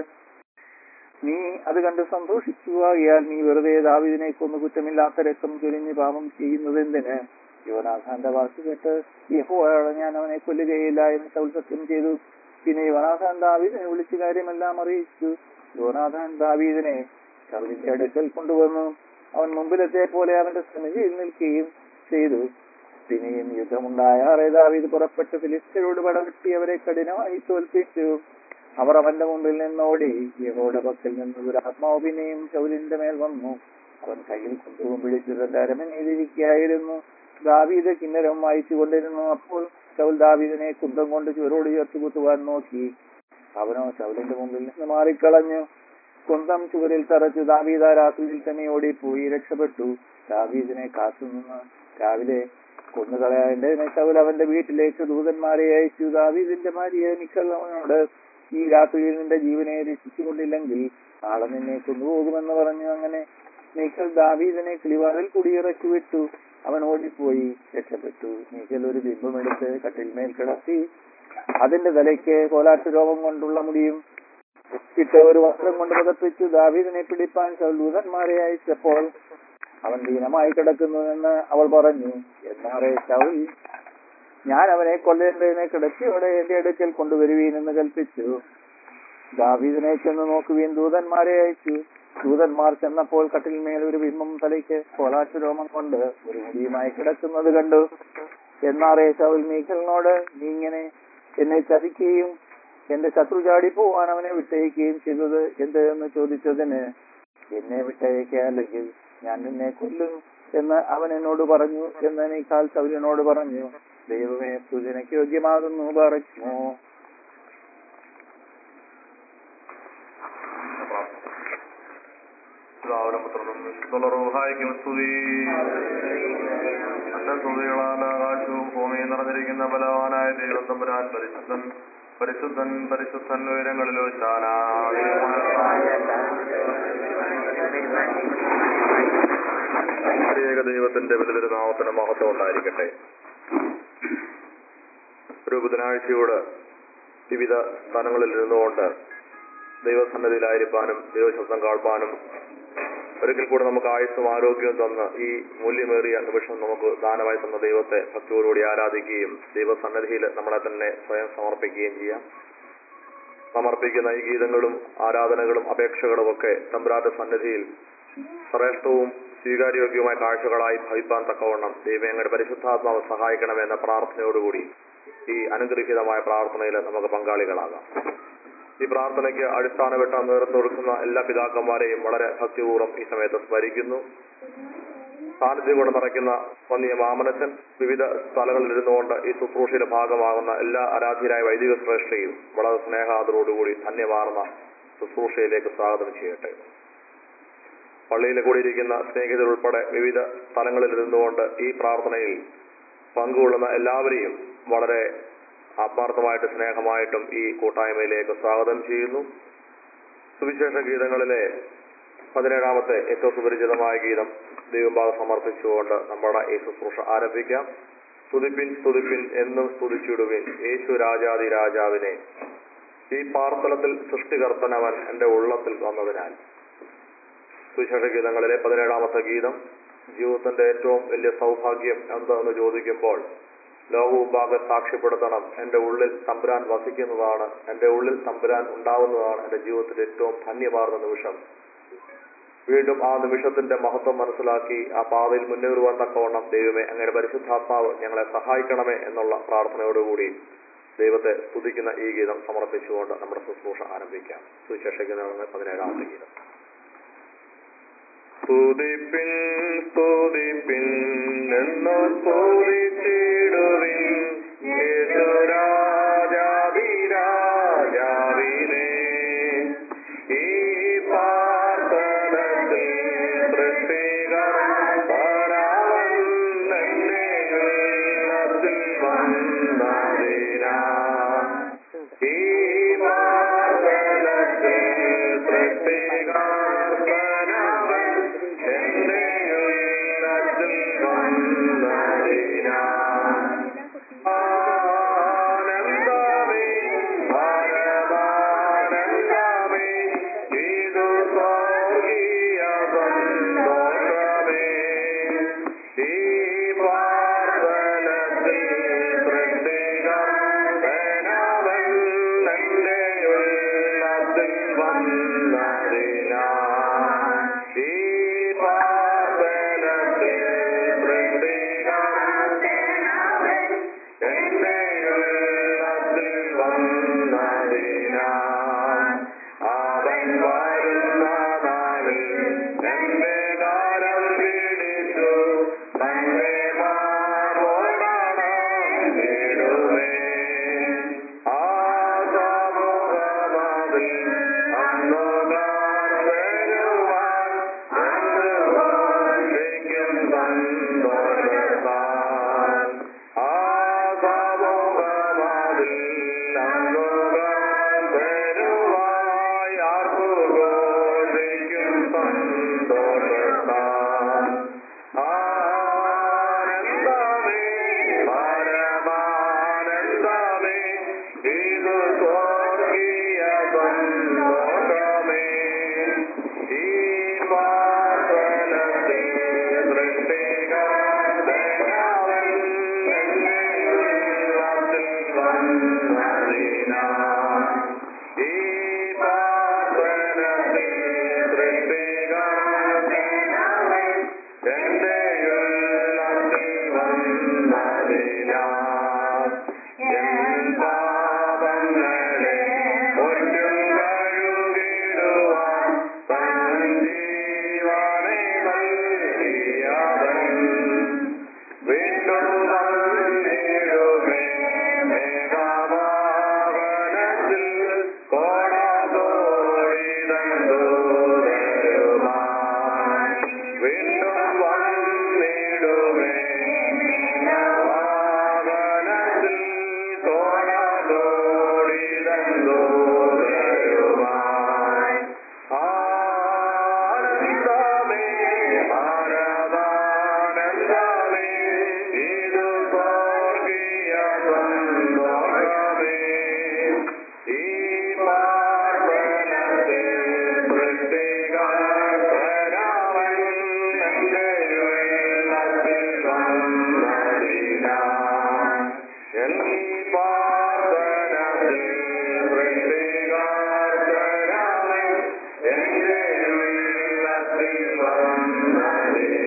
നീ അത് കണ്ട് സന്തോഷിച്ചു ആകിയാൽ നീ വെറുതെ ദാവിദിനെ കൊന്നു കുറ്റമില്ലാത്ത രക്തം ചൊരിഞ്ഞ് പാപം ചെയ്യുന്നത് എന്തിന് യുവനാഥാന്റെ വാക്ക് കേട്ട് യഹോവയാണ് ഞാൻ അവനെ കൊല്ലുകയില്ല എന്ന് ശൗൽ സത്യം ചെയ്തു പിന്നെ യുവനാഥാൻ ദാവീദിനെ വിളിച്ച കാര്യമെല്ലാം അറിയിച്ചു യുവനാഥാൻ ദാവീദിനെ ശൗലിന്റെ അടുക്കൽ കൊണ്ടുവന്നു അവൻ മുമ്പിലത്തെ പോലെ അവന്റെ സന്നിധിയിൽ നിൽക്കുകയും ചെയ്തു പിന്നെയും യുദ്ധമുണ്ടായാറെ ദാവീദ് പുറപ്പെട്ട് ഫിലിസ്തരോട് പടവെട്ടി അവരെ കഠിനമായി തോൽപ്പിച്ചു അവർ അവന്റെ മുമ്പിൽ നിന്നോടി യഹോയുടെ പക്കൽ നിന്ന് ഒരു ആത്മാവ് പിന്നെയും ശൗലിന്റെ മേൽ വന്നു അവൻ കയ്യിൽ കൊണ്ടുപോകും പിടിച്ചു തന്റെ അരമനയിലിരിക്കുകയായിരുന്നു ദാവീദ് കിന്നരം വായിച്ചു കൊണ്ടിരുന്നു അപ്പോൾ ശൗൽ ദാവീദിനെ കുന്തം കൊണ്ട് ചുവരോട് ചേർത്ത് കുത്തുവാൻ നോക്കി അവനോ ശൗലിന്റെ മുമ്പിൽ നിന്ന് മാറിക്കളഞ്ഞു കുന്തം ചുവരിൽ തറച്ചു ദാവീദ രാത്രിയിൽ തന്നെ ഓടിപ്പോയി രക്ഷപ്പെട്ടു ദാവീദിനെ കാത്തുനിന്ന് രാവിലെ കൊന്നുകളയേണ്ടതിനെ ശൗൽ അവന്റെ വീട്ടിലേക്ക് ദൂതന്മാരെ അയച്ചു ദാവീദിന്റെ ഭാര്യ നിക്കൽ അവനോട് ഈ രാത്രിയിൽ നിന്റെ ജീവനെ രക്ഷിച്ചുകൊണ്ടില്ലെങ്കിൽ നാളെ നിന്നെ കൊണ്ടുപോകുമെന്ന് പറഞ്ഞു അങ്ങനെ നീക്കൽ ദാവീദിനെ കിളിവാതിൽ കുടിയിറക്കി വിട്ടു അവൻ ഓടിപ്പോയി രക്ഷപ്പെട്ടു നീക്കൽ ഒരു ബിംബമെടുത്ത് കട്ടിൽമേൽ കിടത്തി അതിന്റെ തലയ്ക്ക് കോലാട്ട് രോഗം കൊണ്ടുള്ള മുടിയും ഇട്ട് ഒരു വസ്ത്രം കൊണ്ട് പതപ്പിച്ചു ദാവീദിനെ പിടിപ്പാൻ ശൗലൂതന്മാരെ അയച്ചപ്പോൾ അവൻ ദീനമായി കിടക്കുന്നുവെന്ന് അവൾ പറഞ്ഞു എന്നാറേ ശൗൽ ഞാൻ അവനെ കൊല്ലേണ്ടതിനെ കിടത്തിയോടെ എന്റെ അടുക്കൽ കൊണ്ടുവരുവീൻ എന്ന് കൽപ്പിച്ചു ദാവീദിനെ ചെന്ന് നോക്കുവീൻ ദൂതന്മാരെ അയച്ചു ദൂതന്മാർ ചെന്നപ്പോൾ കട്ടിൽമേൽ ഒരു ബിംബം തലയ്ക്ക് കോലാട്ട് രോമം കൊണ്ട് ഒരു മുടിയുമായി കിടക്കുന്നത് കണ്ടു എന്നാറേ ശൗൽ മീഖലിനോട് നീ ഇങ്ങനെ എന്നെ ചതിക്കുകയും എന്റെ ശത്രു ചാടിപ്പോവാൻ അവനെ വിട്ടയക്കുകയും ചെയ്തത് എന്ത് എന്ന് ചോദിച്ചതിന് എന്നെ വിട്ടയക്കാല്ലെങ്കിൽ ഞാൻ നിന്നെ കൊല്ലും എന്ന് അവൻ എന്നോട് പറഞ്ഞു എന്ന് മീഖാൽ സൗര്യനോട് പറഞ്ഞു ദൈവമേ സൂചനയ്ക്ക് യോഗ്യമാകുന്നു പറഞ്ഞു പിതാവിനും പുത്രനും വിശുദ്ധുള്ള റൂഹായിക്കും സ്തുതി അന്റെ സ്തുതികളാൽ ആകാശവും ഭൂമിയും നിറഞ്ഞിരിക്കുന്ന ബലവാനായ ദൈവം തമ്പുരാൻ പരിശുദ്ധൻ പരിശുദ്ധൻ പരിശുദ്ധൻ ഉയരങ്ങളിലോ ഏക ദൈവത്തിന്റെ വലിയൊരു നാമത്തിന് മഹത്വം ഉണ്ടായിരിക്കട്ടെ ഒരു ബുധനാഴ്ചയോട് വിവിധ സ്ഥലങ്ങളിൽ ഇരുന്നുകൊണ്ട് ദൈവസന്നദ്ധിയിലായിരിക്കാനും ദൈവശബ്ദം കാൾപ്പാനും ഒരിക്കൽ കൂടെ നമുക്ക് ആയുസ്സും ആരോഗ്യവും തന്ന് ഈ മൂല്യമേറിയ നിമിഷം നമുക്ക് ദാനമായി തന്ന ദൈവത്തെ ഭക്തിയോടുകൂടി ആരാധിക്കുകയും ദൈവസന്നദ്ധിയിൽ നമ്മളെ തന്നെ സ്വയം സമർപ്പിക്കുകയും ചെയ്യാം സമർപ്പിക്കുന്ന ഈ ഗീതങ്ങളും ആരാധനകളും അപേക്ഷകളും ഒക്കെ തമ്പുരാന്റെ സന്നിധിയിൽ ശ്രേഷ്ഠവും സ്വീകാര്യോഗ്യവുമായ കാഴ്ചകളായി ഭവിപ്പാൻ തക്കവണ്ണം ദൈവം ഞങ്ങളുടെ പരിശുദ്ധാത്മാവ് സഹായിക്കണമെന്ന പ്രാർത്ഥനയോടുകൂടി ഈ അനുഗ്രഹീതമായ പ്രാർത്ഥനയിൽ നമുക്ക് പങ്കാളികളാകാം ഈ പ്രാർത്ഥനയ്ക്ക് അടിസ്ഥാനപ്പെട്ട നേതൃത്വം കൊടുക്കുന്ന എല്ലാ പിതാക്കന്മാരെയും വളരെ ഭക്തിപൂർവ്വം ഈ സമയത്ത് സ്മരിക്കുന്നു സാന്നിധ്യം കൊണ്ട് നിറയ്ക്കുന്ന വന്നിയ മാമനച്ചൻ വിവിധ സ്ഥലങ്ങളിൽ ഇരുന്നുകൊണ്ട് ഈ ശുശ്രൂഷയുടെ ഭാഗമാകുന്ന എല്ലാ ആരാധ്യരായ വൈദിക ശ്രേഷ്ഠയും വളരെ സ്നേഹാദരോടുകൂടി ധന്യമാർന്ന ശുശ്രൂഷയിലേക്ക് സ്വാഗതം ചെയ്യട്ടെ പള്ളിയിൽ കൂടിയിരിക്കുന്ന സ്നേഹിതരുൾപ്പെടെ വിവിധ സ്ഥലങ്ങളിൽ ഇരുന്നുകൊണ്ട് ഈ പ്രാർത്ഥനയിൽ പങ്കുകൊള്ളുന്ന എല്ലാവരെയും വളരെ ആത്മാർത്ഥമായിട്ട് സ്നേഹമായിട്ടും ഈ കൂട്ടായ്മയിലേക്ക് സ്വാഗതം ചെയ്യുന്നു സുവിശേഷ ഗീതങ്ങളിലെ പതിനേഴാമത്തെ ഏറ്റവും സുപരിചിതമായ ഗീതം ദൈവഭാഗം സമർപ്പിച്ചുകൊണ്ട് നമ്മുടെ ഈ ശുശ്രൂഷ ആരംഭിക്കാം സ്തുതിപ്പിൻ സ്തുതിപ്പിൻ എന്നും സ്തുതിച്ചിടുവിൻ യേശു രാജാതി രാജാവിനെ ഈ പാർത്തലത്തിൽ സൃഷ്ടികർത്തനവൻ എന്റെ ഉള്ളത്തിൽ വന്നതിനാൽ സുവിശേഷ ഗീതങ്ങളിലെ പതിനേഴാമത്തെ ഗീതം ജീവിതത്തിന്റെ ഏറ്റവും വലിയ സൗഭാഗ്യം എന്താണെന്ന് ചോദിക്കുമ്പോൾ ലോകമുമ്പാകെ സാക്ഷ്യപ്പെടുത്തണം എന്റെ ഉള്ളിൽ തമ്പുരാൻ വസിക്കുന്നതാണ് എന്റെ ഉള്ളിൽ തമ്പുരാൻ ഉണ്ടാവുന്നതാണ് എന്റെ ജീവിതത്തിന്റെ ഏറ്റവും ധന്യമാർന്ന നിമിഷം വീണ്ടും ആ നിമിഷത്തിന്റെ മഹത്വം മനസ്സിലാക്കി ആ പാതയിൽ മുന്നേറുവാൻ തക്കവണ്ണം ദൈവമേ അങ്ങനെ പരിശുദ്ധാത്മാവ് ഞങ്ങളെ സഹായിക്കണമേ എന്നുള്ള പ്രാർത്ഥനയോടുകൂടി ദൈവത്തെ സ്തുതിക്കുന്ന ഈ ഗീതം സമർപ്പിച്ചുകൊണ്ട് നമ്മുടെ ശുശ്രൂഷ ആരംഭിക്കാം സുവിശേഷ ഗീതം പതിനേഴാമത്തെ ഗീതം സ്തുതിപ്പിൻ സ്തുതിപ്പിൻ എന്നു സ്തുതിച്ചിടുവിൻ യേശുരാജാതിരാജാവിനെ ഈ പാർത്തലത്തിൽ സൃഷ്ടികർത്താവൻ തന്നെ ഉള്ളത്തിൽ വന്നതിനാ ഈ പാർത്തലത്തിൽ സൃഷ്ടികർത്താവൻ എന്നെ ഉള്ളത്തിൽ വന്നതിനാ ആനന്ദ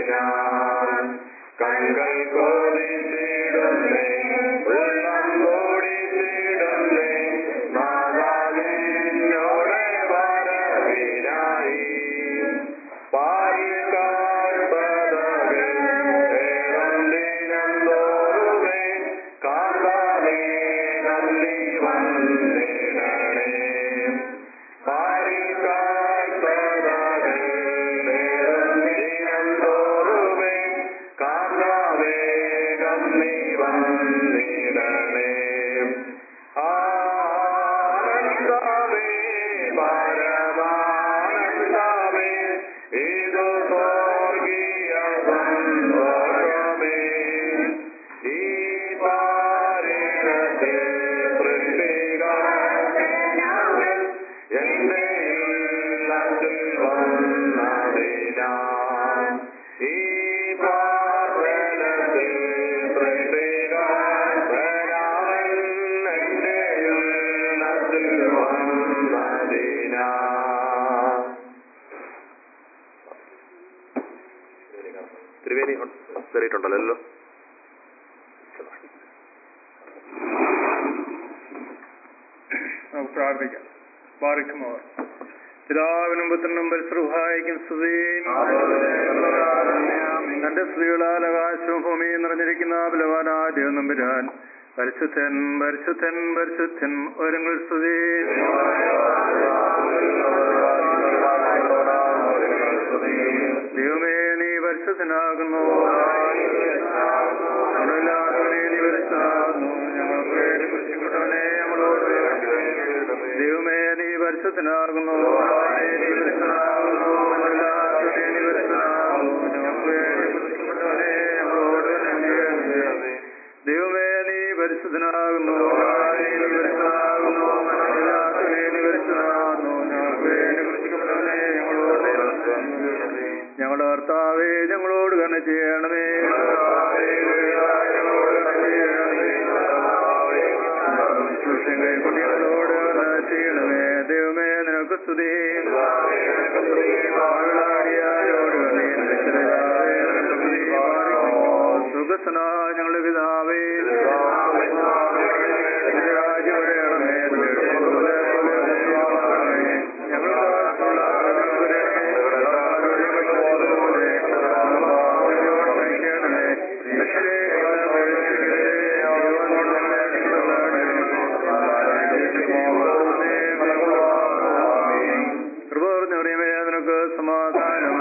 ഞാൻ കൺകൾ കോരിച്ചിടുന്നേ ഉള്ളം കോടിച്ചിടുന്നേ മാതാവിനോടെ വരവിനായി പാലിക്കാൻ പദവേ ഏറും ദിനം തോറുമേ കാന്താവേ നന്ദി വന്നിടണേ പാലിക്കാൻ പദവേ ഏറും ദിനം തോറുമേ കാന്താവേ നന്ദി വന്നിടണേ ആനന്ദമേ പരമാനന്ദമേ ഇതു സ്വർഗീയ സന്തോഷമേ ഈ പാരിണത്തെ സൃഷ്ടികാരൻ എന്റെ ഇല്ലത്തിൽ വന്നതിനാൽ ഈ പ്രാർത്ഥനത്തിൽ സൃഷ്ടികാരൻ എന്റെ ഇല്ലത്തിൽ വന്നതിനാൽ ത്രിവേണി കയറിയിട്ടുണ്ടല്ലോ നമുക്ക് പ്രാർത്ഥിക്കാം ബാറിക്കുമോ പിതാവിനും പുത്രനും പരിശ്രഹായിക്കും സ്തുതിയും തന്റെ സ്ത്രീകളാൽ ആകാശവും ഭൂമിയും നിറഞ്ഞിരിക്കുന്ന ബലവാനായ ദൈവം നമ്പുരാൻ പരിശുദ്ധൻ പരിശുദ്ധൻ പരിശുദ്ധൻ ഒരുങ്ങൾ സ്തുതി ദൈവമേ നീ പരിശുദ്ധനാകുന്നു ഞങ്ങളില്ലാത്തവനെ നീ പരിശുദ്ധനാകുന്നു ഞങ്ങൾക്ക് വേണ്ടി കുറിച്ചുകൊണ്ടവനെ നമ്മളോട് ദൈവമേ നീ പരിശുദ്ധനാകുന്നു നീ പരിശുദ്ധനാകുന്നു ഞങ്ങളില്ലാത്തവനെ നീ പരിശുദ്ധനാകുന്നു ഞങ്ങൾക്ക് വേണ്ടി കുറിച്ചുകൊണ്ടവനെ നമ്മളോട് ദൈവമേ നീ പരിശുദ്ധനാകുന്നു നീ പരിശുദ്ധനാകുന്നു ഞങ്ങളില്ലാത്തവനെ നീ പരിശുദ്ധനാകുന്നു ഞങ്ങൾക്ക് വേണ്ടി കുറിച്ചുകൊണ്ടവനെ ഞങ്ങളോട് ഞങ്ങളുടെ കർത്താവേ ഞങ്ങളോട് കണ്ണ ചെയ്യണമേ ശുശ്രൂഷം കൈക്കൊണ്ടികളോട് കണ്ണ ചെയ്യണമേ ദൈവമേ നിനക്ക് സ്തുതി പാകളാടിയാരോട് സുഖസന ഞങ്ങളുടെ പിതാവേ രാജ്യം വരയണമേ കൃപ നിറയമേ നിനക്ക് സമാധാനം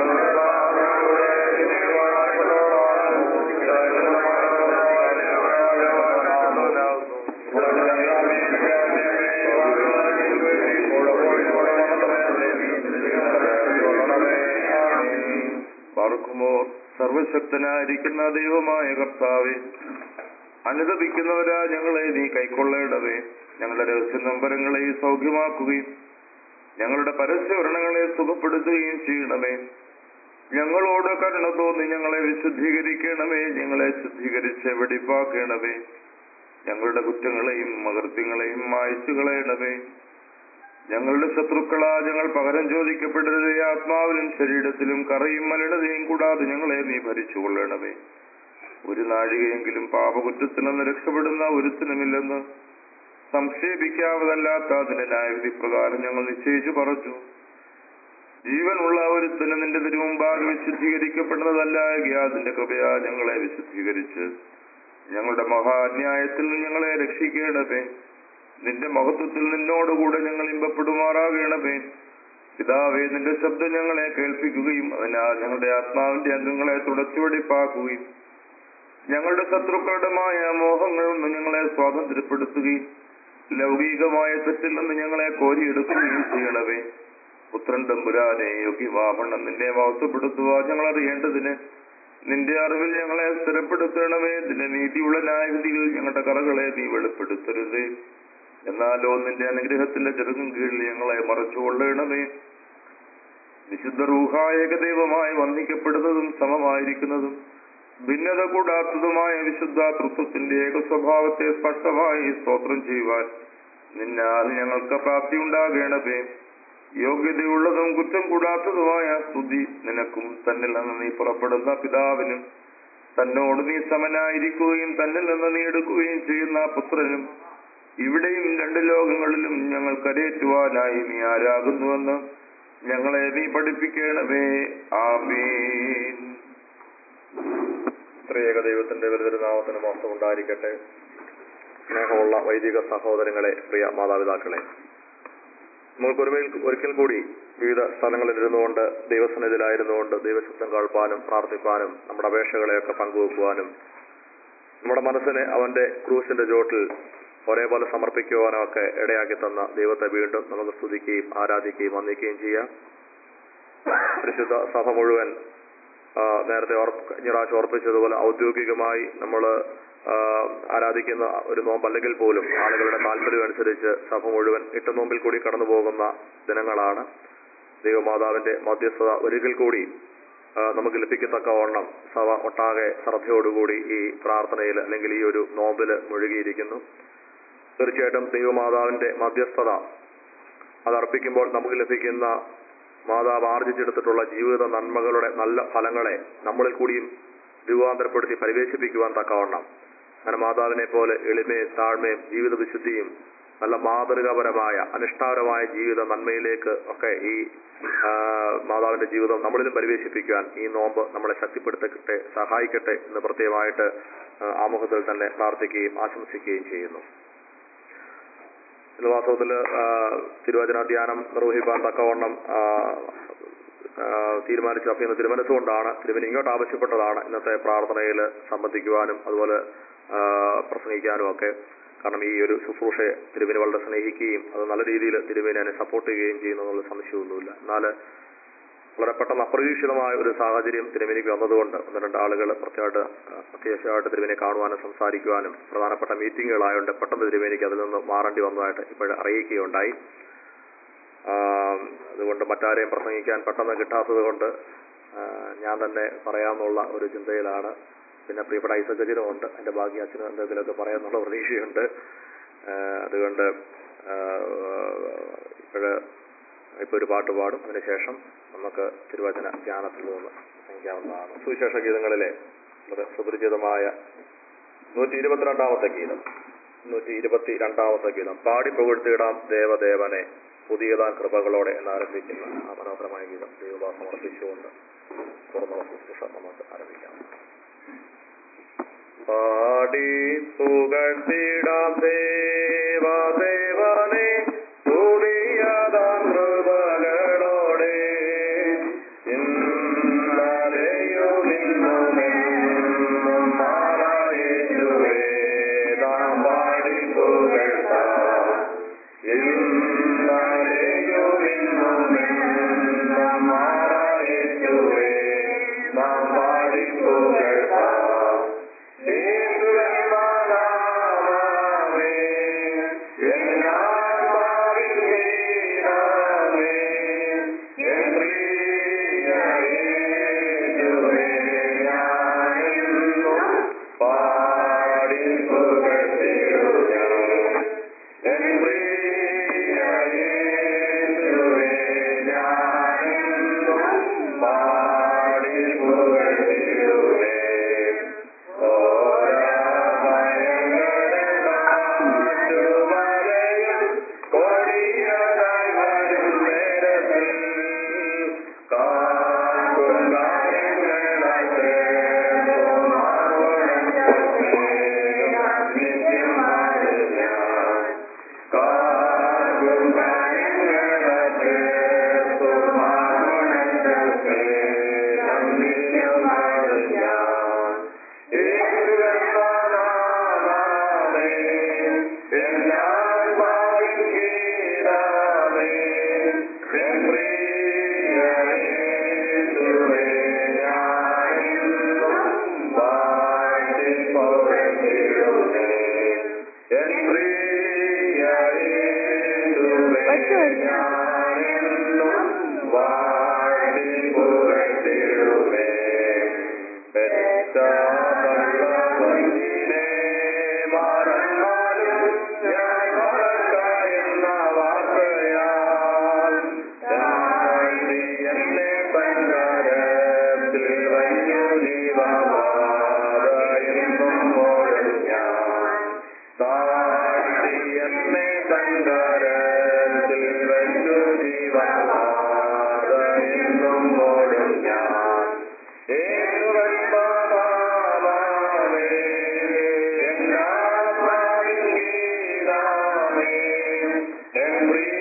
പാർക്കുമോ സർവശക്തനായിരിക്കുന്ന ദൈവമായ കർത്താവെ അനുദപിക്കുന്നവരാ ഞങ്ങളെ നീ കൈക്കൊള്ളേണ്ടവേ ഞങ്ങളുടെ രഹസ്യ നമ്പരങ്ങളെ സൗഖ്യമാക്കുകയും ഞങ്ങളുടെ പരസ്യവരണങ്ങളെ സുഖപ്പെടുത്തുകയും ചെയ്യണമേ ഞങ്ങളോട് കരുണ തോന്നി ഞങ്ങളെ വിശുദ്ധീകരിക്കണമേ ഞങ്ങളെ ശുദ്ധീകരിച്ച് വെടിപ്പാക്കണമേ ഞങ്ങളുടെ കുറ്റങ്ങളെയും മകൃത്യങ്ങളെയും മായ്ച്ചു കളയണമേ ഞങ്ങളുടെ ശത്രുക്കളാ ഞങ്ങൾ പകരം ചോദിക്കപ്പെടരുതേ ആത്മാവിലും ശരീരത്തിലും കറയും മലിനതയും കൂടാതെ ഞങ്ങളെ നീ ഭരിച്ചുകൊള്ളണമേ ഒരു നാഴികയെങ്കിലും പാപകുറ്റത്തിൽ നിന്ന് രക്ഷപ്പെടുന്ന ഒരുത്തിനുമില്ലെന്ന് സംക്ഷേപിക്കാവതല്ലാത്ത അതിന്റെ ന്യായവിധി പ്രകാരം ഞങ്ങൾ നിശ്ചയിച്ചു പറഞ്ഞു ജീവനുള്ള ഒരുത്തിന് നിന്റെ തിരുമുമ്പാകെ വിശുദ്ധീകരിക്കപ്പെടുന്നതല്ല അതിന്റെ കൃപയാ ഞങ്ങളെ വിശുദ്ധീകരിച്ച് ഞങ്ങളുടെ മഹാന്യായത്തിൽ നിന്ന് ഞങ്ങളെ രക്ഷിക്കണമേ നിന്റെ മഹത്വത്തിൽ നിന്നോടുകൂടെ ഞങ്ങൾ ഇമ്പപ്പെടുമാറാകണമേ പിതാവേ നിന്റെ ശബ്ദം ഞങ്ങളെ കേൾപ്പിക്കുകയും അതിനാൽ ഞങ്ങളുടെ ആത്മാവിന്റെ അംഗങ്ങളെ തുടച്ചുവെടിപ്പാക്കുകയും ഞങ്ങളുടെ ശത്രുക്കളുടെ മായ മോഹങ്ങളിൽ നിന്ന് ഞങ്ങളെ സ്വാതന്ത്ര്യപ്പെടുത്തുകയും ലൗകികമായ തെറ്റിൽ നിന്ന് ഞങ്ങളെ കോരിയെടുക്കുകയും ചെയ്യണമേ പുത്രൻ തമ്പുരാനെ യോഗ്യവാഹണം നിന്നെ മഹത്വപ്പെടുത്തുക ഞങ്ങൾ അറിയേണ്ടതിന് നിന്റെ അറിവിൽ ഞങ്ങളെ സ്ഥിരപ്പെടുത്തണമേ നിന്റെ നീതിയുള്ള ന്യായവിധിയിൽ ഞങ്ങളുടെ കറകളെ നീ വെളിപ്പെടുത്തരുതേ എന്നാലോ നിന്റെ അനുഗ്രഹത്തിന്റെ ചെറുകും കീഴിൽ ഞങ്ങളെ മറച്ചുകൊള്ളണമേ വിശുദ്ധ റൂഹായ ഏകദൈവമായി വന്ദിക്കപ്പെടുന്നതും സമമായിരിക്കുന്നതും ഭിന്നത കൂടാത്തതുമായ വിശുദ്ധ തൃത്വത്തിന്റെ ഏക സ്വഭാവത്തെ സ്പഷ്ടമായി സ്തോത്രം ചെയ്യുവാൻ നിന്നാൽ ഞങ്ങൾക്ക് പ്രാപ്തി ഉണ്ടാകണമേ യോഗ്യതയുള്ളതും കുറ്റം കൂടാത്തതുമായ സ്തുതി നിനക്കും തന്നിൽ നിന്ന് നീ പുറപ്പെടുന്ന പിതാവിനും തന്നോട് നീ സമനായിരിക്കുകയും തന്നിൽ നിന്ന് നീ എടുക്കുകയും ചെയ്യുന്ന പുത്രനും ഇവിടെയും രണ്ട് ലോകങ്ങളിലും ഞങ്ങൾ കരയേറ്റുവാനായി നീ ആരാകുന്നുവെന്ന് ഞങ്ങളെ നീ പഠിപ്പിക്കണമേ ആമീൻ ത്രിയേക ദൈവത്തിന്റെ വലുതിരുനാമത്തിന് മോശം ഉണ്ടായിരിക്കട്ടെ സ്നേഹമുള്ള വൈദിക സഹോദരങ്ങളെ പ്രിയ മാതാപിതാക്കളെ നമുക്ക് ഒരുമയിൽ ഒരിക്കൽ കൂടി വിവിധ സ്ഥലങ്ങളിൽ ഇരുന്നുകൊണ്ട് ദൈവസന്നിധിയിലായിരുന്നുകൊണ്ട് ദൈവശബ്ദം കേൾപ്പാനും പ്രാർത്ഥിപ്പാനും നമ്മുടെ അപേക്ഷകളെയൊക്കെ പങ്കുവെക്കുവാനും നമ്മുടെ മനസ്സിനെ അവന്റെ ക്രൂശിന്റെ ചോട്ടിൽ ഒരേപോലെ സമർപ്പിക്കുവാനും ഒക്കെ ഇടയാക്കി തന്ന ദൈവത്തെ വീണ്ടും നമുക്ക് സ്തുതിക്കുകയും ആരാധിക്കുകയും വന്ദിക്കുകയും ചെയ്യാം പരിശുദ്ധ സഭ മുഴുവൻ ആ, നേരത്തെ ഓർപ്പ- കഴിഞ്ഞ പ്രാവശ്യം ഓർപ്പിച്ചതുപോലെ ഔദ്യോഗികമായി നമ്മൾ ആരാധിക്കുന്ന ഒരു നോമ്പ് അല്ലെങ്കിൽ പോലും ആളുകളുടെ താല്പര്യം അനുസരിച്ച് സഭ മുഴുവൻ എട്ട് നോമ്പിൽ കൂടി കടന്നു പോകുന്ന ദിനങ്ങളാണ് ദൈവമാതാവിന്റെ മധ്യസ്ഥത ഒരിക്കൽ കൂടി ആ, നമുക്ക് ലഭിക്കത്തക്കവണ്ണം സഭ ഒട്ടാകെ ശ്രദ്ധയോടുകൂടി ഈ പ്രാർത്ഥനയിൽ അല്ലെങ്കിൽ ഈ ഒരു നോമ്പിൽ മുഴുകിയിരിക്കുന്നു തീർച്ചയായിട്ടും ദൈവമാതാവിന്റെ മധ്യസ്ഥത അത് അർപ്പിക്കുമ്പോൾ നമുക്ക് ലഭിക്കുന്ന മാതാവ് ആർജിച്ചെടുത്തിട്ടുള്ള ജീവിത നന്മകളുടെ നല്ല ഫലങ്ങളെ നമ്മളിൽ കൂടിയും രൂപാന്തരപ്പെടുത്തി പരിവേശിപ്പിക്കുവാൻ തക്കവണ്ണം അങ്ങനെ മാതാവിനെ പോലെ എളിമയും താഴ്മയും ജീവിത വിശുദ്ധിയും നല്ല മാതൃകാപരമായ അനുഷ്ഠാപരമായ ജീവിത നന്മയിലേക്ക് ഒക്കെ ഈ ആ, മാതാവിന്റെ ജീവിതം നമ്മളിലും പരിവേശിപ്പിക്കുവാൻ ഈ നോമ്പ് നമ്മളെ ശക്തിപ്പെടുത്തട്ടെ സഹായിക്കട്ടെ എന്ന് പ്രത്യേകമായിട്ട് ആ, ആമുഖത്തിൽ തന്നെ പ്രാർത്ഥിക്കുകയും ആശംസിക്കുകയും ചെയ്യുന്നു ഇന്ന് വാസ്തവത്തിൽ തിരുവചന ധ്യാനം നിർവഹിക്കാൻ തക്കവണ്ണം ആ, ആ, തീരുമാനിച്ച അഭ്യന്ന് തിരുമനസ്സുകൊണ്ടാണ് തിരുവന ഇങ്ങോട്ട് ആവശ്യപ്പെട്ടതാണ് ഇന്നത്തെ പ്രാർത്ഥനയിൽ സംബന്ധിക്കുവാനും അതുപോലെ ആ, പ്രസംഗിക്കാനും ഒക്കെ കാരണം ഈ ഒരു ശുശ്രൂഷയെ തിരുവിനെ വളരെ സ്നേഹിക്കുകയും അത് നല്ല രീതിയിൽ തിരുവിനെ അതിനെ സപ്പോർട്ട് ചെയ്യുകയും ചെയ്യുന്നു എന്നുള്ള സംശയമൊന്നുമില്ല എന്നാൽ വളരെ പെട്ടെന്ന് അപ്രതീക്ഷിതമായ ഒരു സാഹചര്യം തിരുമേനിക്ക് വന്നതുകൊണ്ട് ഒന്ന് രണ്ട് ആളുകൾ പ്രത്യേകമായിട്ട് ആ, അത്യാവശ്യമായിട്ട് തിരുമേനെ കാണുവാനും സംസാരിക്കുവാനും പ്രധാനപ്പെട്ട മീറ്റിങ്ങുകളായതുകൊണ്ട് പെട്ടെന്ന് തിരുമേനിക്ക് അതിൽ നിന്ന് മാറേണ്ടി വന്നതായിട്ട് ഇപ്പോൾ അറിയിക്കുകയുണ്ടായി ആ, അതുകൊണ്ട് മറ്റാരെയും പ്രസംഗിക്കാൻ പെട്ടെന്ന് കിട്ടാത്തത് കൊണ്ട് ആ, ഞാൻ തന്നെ പറയാമെന്നുള്ള ഒരു ചിന്തയിലാണ് പിന്നെ പ്രിയപ്പെട്ട ഐസക്കജിനും ഉണ്ട് എൻ്റെ ബാക്കി അച്ഛനും എന്തെങ്കിലുമൊക്കെ പറയാമെന്നുള്ള പ്രതീക്ഷയുണ്ട് ആ, അതുകൊണ്ട് ഇപ്പോഴ് ഇപ്പോൾ ഒരു പാട്ട് പാടും അതിനുശേഷം നമുക്ക് തിരുവചന ധ്യാനത്തിൽ നിന്ന് പ്രസംഗിക്കാവുന്നതാണ് സുവിശേഷ ഗീതങ്ങളിലെ വളരെ സുപരിചിതമായ നൂറ്റി ഇരുപത്തിരണ്ടാമത്തെ ഗീതം നൂറ്റി ഇരുപത്തി രണ്ടാമത്തെ ഗീതം പാടി പുകഴ്ത്തിയിടാം ദേവദേവനെ പുതിയതാൻ കൃപകളോടെ എന്നാരംഭിക്കുന്ന ആ മനോഹരമായ ഗീതം ദൈവഭാ സമർപ്പിച്ചുകൊണ്ട് തുറന്നുള്ള ശുശ്രൂഷ നമുക്ക് ആരംഭിക്കാം പാടി പുകഴ്ത്തിടാം ദേവദേവനെ പുതിയതാൻ കൃപകളോടെ ഇന്നലെയും ഇന്നുമെന്നും മാറായേറ്റുവേ നാം പാടി പുകഴ്ത്താം ഇന്നലെയും ഇന്നുമെന്നും മാറായേറ്റുവേ നാം പാടി പുകഴ്ത്താം യേശുവേ നാമമേ എന്നാത്മാ ജീവവാദയെന്നും ഓടും ഞാൻ താഴ്ത്തി എന്നെ തങ്കരത്തിൽ വെച്ചു ജീവവാദയെന്നും ഓടും ഞാൻ ഏതുവൽപ്പമാമേ എന്നാത്മാവിൻ ഗീതാമേ എൻ